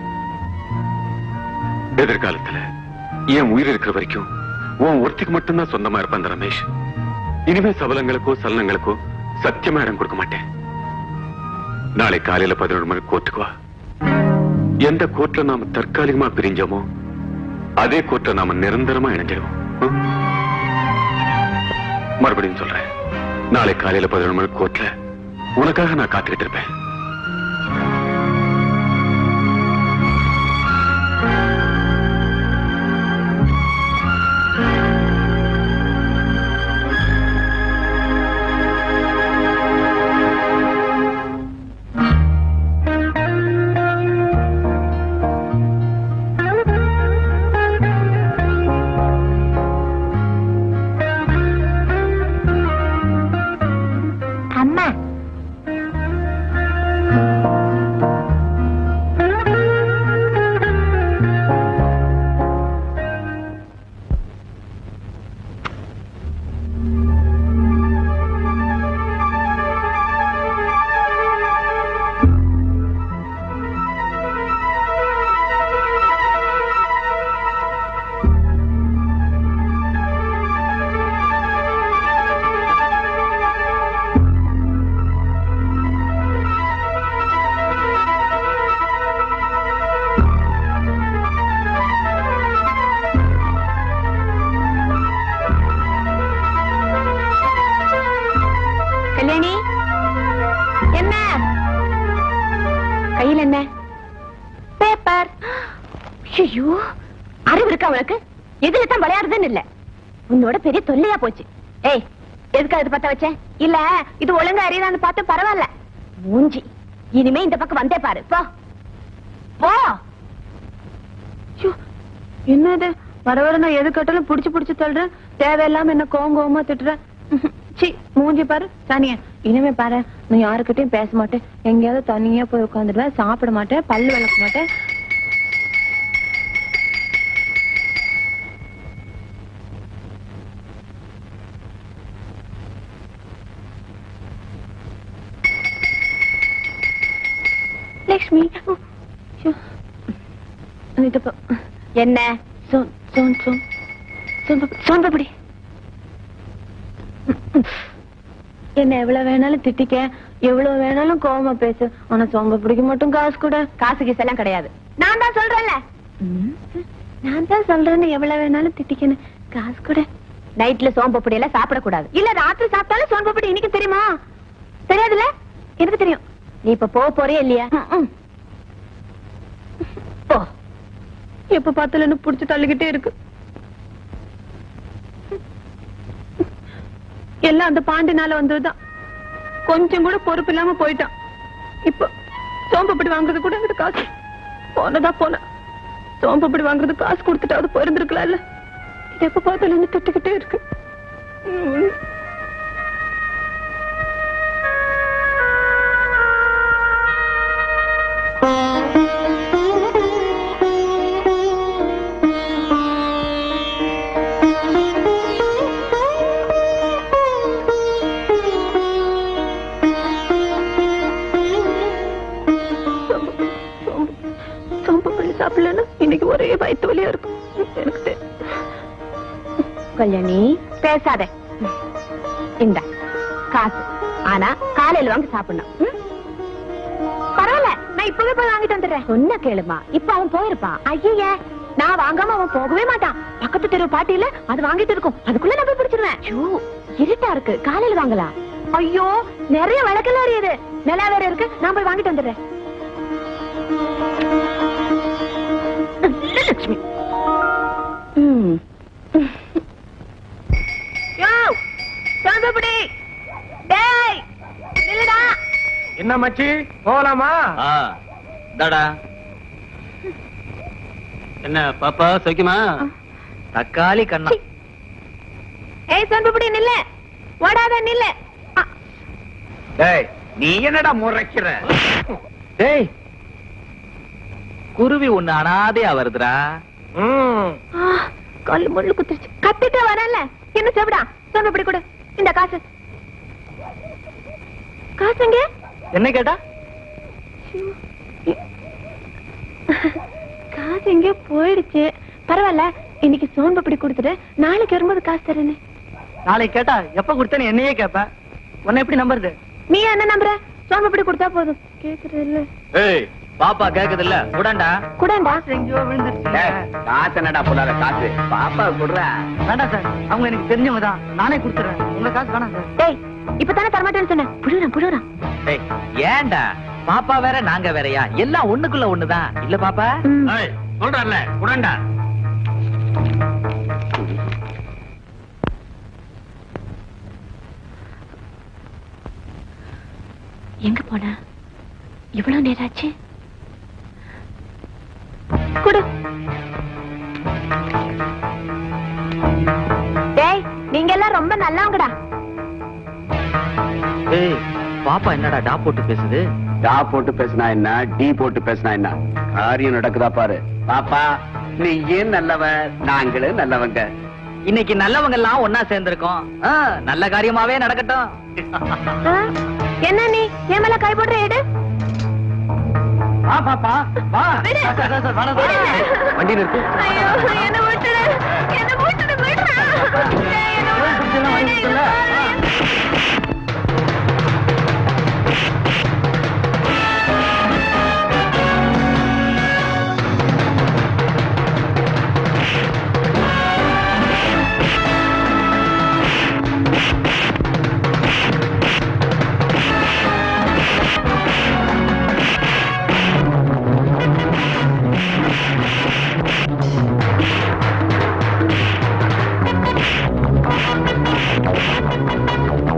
எதிர்காலத்துல என் உயிர் இருக்கிற வரைக்கும் உன் ஒருத்திக்கு மட்டும்தான் சொந்தமா இருப்பான் அந்த ரமேஷ் இனிமே சபலங்களுக்கோ சலனங்களுக்கோ சத்தியமா இடம் கொடுக்க மாட்டேன் நாளை காலையில பதினொரு மணிக்கு கோர்ட்டுக்கு வா எந்த கோர்ட்ல நாம தற்காலிகமா பிரிஞ்சோமோ அதே கோர்ட்ல நாம நிரந்தரமா இணைஞ்சிடுவோம் ம்? மறுபடியும் சொல்றேன் நாளை காலையில பதினொரு மணிக்கு கோர்ட்ல உனக்காக நான் காத்துக்கிட்டு இருப்பேன் அம்மா கல்யாணி என்ன கையில் என்ன பேப்பர் ஐயோ அறிவு இருக்கா உனக்கு எதுல தான் விளையாடுதுன்னு இல்ல உன்னோட பெரிய தொல்லையா போச்சு ஏய் எதுக்கு அது பத்த வச்ச இல்ல இது ஒழுங்கா அறியறான்னு பார்த்து பரவாயில்ல மூஞ்சி இனிமே இந்த பக்கம் வந்தே பாரு போ போ என்னது வர வர நான் எது கேட்டாலும் புடிச்சு புடிச்சு தள்ளுறேன் தேவையில்லாம என்ன கோவமா திட்டுறேன் சி மூஞ்சி பாரு தனியா இனிமே பாரு நான் யாருக்கிட்டையும் பேச மாட்டேன் எங்கேயாவது தனியா போய் உட்காந்துருவேன் சாப்பிட மாட்டேன் பல்லு விளக்க மாட்டேன் லக்ஷ்மி ஐயோ. இது ப- என்ன சோன் சோன் சோன் சோன் பப்ப- சோன் பப்படி என்ன எவ்வளவு வேணாலும் திட்டிக்க எவ்வளவு வேணாலும் கோவமா பேசு ஆனா சோம்ப பிடிக்க மட்டும் காசு கூட காசு கீசு எல்லாம் கிடையாது நான் தான் சொல்றேன்ல நான் தான் சொல்றேன்னு எவ்வளவு வேணாலும் திட்டிக்கணும் காசு கூட நைட்ல சோம்பப்படி எல்லாம் சாப்பிடக்கூடாது இல்ல ராத்திரி சாப்பிட்டாலும் சோம்பப்படி இன்னைக்கு தெரியுமா தெரியாதுல்ல எனக்கு தெரியும் நீ இப்ப போக போறியா இல்லையா போ எப்ப பார்த்தாலும் என்ன புடிச்சு தள்ளிக்கிட்டே இருக்கு எல்லாம் அந்த பாண்டினால வந்ததுதான் கொஞ்சம் கூட பொறுப்பு இல்லாம போயிட்டான் இப்ப சோம்பப்படி வாங்குறது கூட எனக்கு காசு போனதா போன சோம்பப்படி வாங்குறது காசு கொடுத்துட்டாவது போயிருந்திருக்கலாம்ல இது எப்ப பார்த்தாலும் என்ன திட்டுக்கிட்டே இருக்கு ம். வயிற்று வலியா இருக்கு எனக்கு தெ- கல்யாணி பேசாத இந்த காசு ஆனா காலையில வாங்கி சாப்பிடணும் ம்? பரவாயில்ல நான் இப்பவே போய் வாங்கிட்டு வந்துடுறேன் சொன்ன கேளுமா இப்ப அவன் போயிருப்பான் ஐய நான் வாங்காம அவன் போகவே மாட்டான் பக்கத்து தெரு பாட்டியில அது வாங்கிட்டு இருக்கும் அதுக்குள்ள நான் போய் பிடிச்சிருவேன் ஐயோ, இருட்டா இருக்கு காலையில வாங்கலாம் ஐயோ நிறைய விளக்கெல்லாம் எரியுது நிலா வேற இருக்கு நான் போய் வாங்கிட்டு வந்துடுறேன் லட்சுமி ம் யோ சாந்தபடி டேய் நில்லுடா என்ன மச்சி போலாமா தாடா என்ன பாப்பா சௌக்கியமா தக்காளி கண்ணா ஏய் சாந்தபடி நில்லு ஓடாத நில்லு டேய் நீ என்னடா முறைக்கிற டேய் குருவி ஒண்ணு அனாதையா வருதுடா ஆ, கல்லு முள்ளு குத்துருச்சு கத்திட்டே வரல என்ன செவிடா சாந்தபடி கொடு இந்த காசு காசுங்க என்ன கேட்டா காசு எங்கேயோ போயிடுச்சு பரவாயில்ல இன்னைக்கு சோன் பப்படி கொடுத்துட்டு நாளைக்கு வரும்போது காசு தரேன்னு நாளைக்கு கேட்டா எப்ப கொடுத்தேன்னு என்னையே கேப்ப உன்னை எப்படி நம்புறது நீ என்ன நம்புற சோன் பப்படி கொடுத்தா போதும் கேக்குறது இல்ல ஏய் பாப்பா கேக்குது இல்ல உடண்டா குடண்டா எங்கேயோ விழுந்துருச்சு காசு என்னடா புள்ளாத காசு பாப்பா குடுறா வேண்டாம் சார் அவங்க எனக்கு தெரிஞ்சவங்க தான் நானே கொடுத்துறேன் உங்க காசு வேணாம் சார் டேய் இப்பதானே தரமாட்டேன்னு சொன்னேன் புழுறேன் புழுறேன் ஏய் ஏன்டா பாப்பா வேற நாங்க வேறயா எல்லாம் ஒண்ணுக்குள்ள ஒண்ணுதான் இல்ல பாப்பா சொல்றல குடண்டா எங்க போன இவ்வளவு நேரம் ஆச்சு குடு டேய் நீங்க எல்லாம் ரொம்ப நல்லவங்கடா ஏய் பாப்பா என்னடா டா போட்டு பேசுது டா போட்டு பேசினா என்ன டீ போட்டு பேசினா என்ன காரியம் நடக்குதா பாரு பாப்பா நீ ஏன் நல்லவ நாங்களும் நல்லவங்க இன்னைக்கு நல்லவங்க எல்லாம் ஒன்னா சேர்ந்திருக்கோம் ஆ, நல்ல காரியமாவே நடக்கட்டும் ஆ? என்ன நீ என் மேல கை போடுற எடு வா பாப்பா வா விடு. சார், சார், சார், வேணாம், விடு. வேணாம். வண்டி நிறுத்து ஐயோ என்ன விட்டுடு என்ன விட்டுடு விடுறா டேய், என்னை விட்டுடு. Thank you.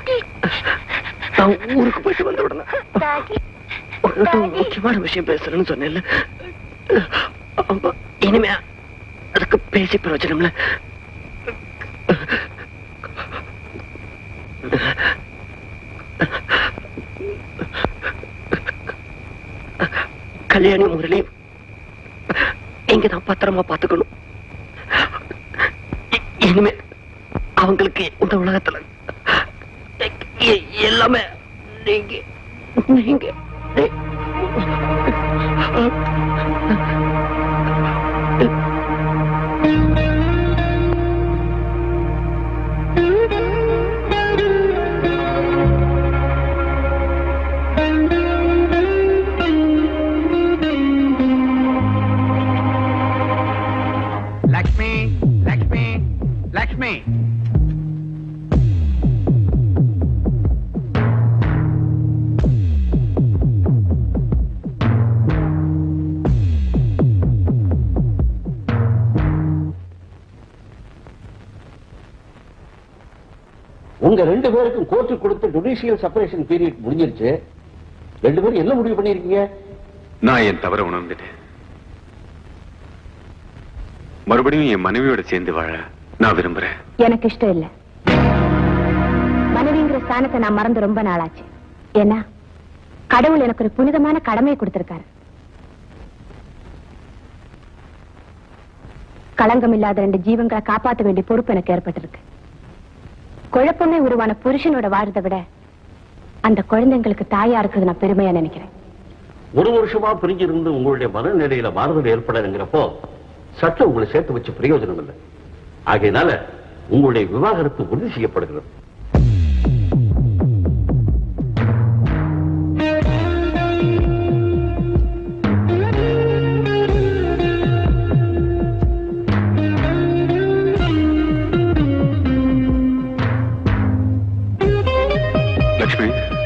நான் ஊருக்கு போயிட்டு வந்த உடனே உங்ககிட்ட ஒரு முக்கியமான விஷயம் பேசுறேன்னு சொன்னேன்ல ஆமா, இனிமே அதுக்கு பேசி பிரயோஜனம்ல கல்யாணி முரளியும் இங்கதான் பத்திரமா பாத்துக்கணும் இ- இனிமே அவங்களுக்கு இந்த உலகத்துல எ- எல்லாமே நீங்க நீங்க நீ- லக்ஷ்மி லக்ஷ்மி லக்ஷ்மி உங்க ரெண்டு பேருக்கும் கோர்ட்டு கொடுத்த ஜுடிஷியல் செப்பரேஷன் பீரியட் முடிஞ்சிருச்சு ரெண்டு பேரும் என்ன முடிவு பண்ணிருக்கீங்க நான் என் தவற உணர்ந்துட்டேன் மறுபடியும் என் மனைவியோட சேர்ந்து வாழ நான் விரும்புறேன் எனக்கு இஷ்டம் இல்ல மனைவிங்கிற ஸ்தானத்தை நான் மறந்து ரொம்ப நாளாச்சு ஏன்னா கடவுள் எனக்கு ஒரு புனிதமான கடமையை கொடுத்திருக்காரு களங்கம் இல்லாத ரெண்டு ஜீவங்களை காப்பாற்ற வேண்டிய பொறுப்பு எனக்கு ஏற்பட்டிருக்கு குழப்பமே உருவான புருஷனோட வாழ்றதை விட அந்த குழந்தைங்களுக்கு தாயா இருக்கிறது நான் பெருமையா நினைக்கிறேன் ஒரு வருஷமா பிரிஞ்சிருந்து உங்களுடைய மனநிலையில மாறுதல் ஏற்படலைங்கிறப்போ சட்டம் உங்களை சேர்த்து வச்சு பிரயோஜனம் இல்லை ஆகையினால உங்களுடைய விவாகரத்து உறுதி செய்யப்படுகிறது லக்ஷ்மி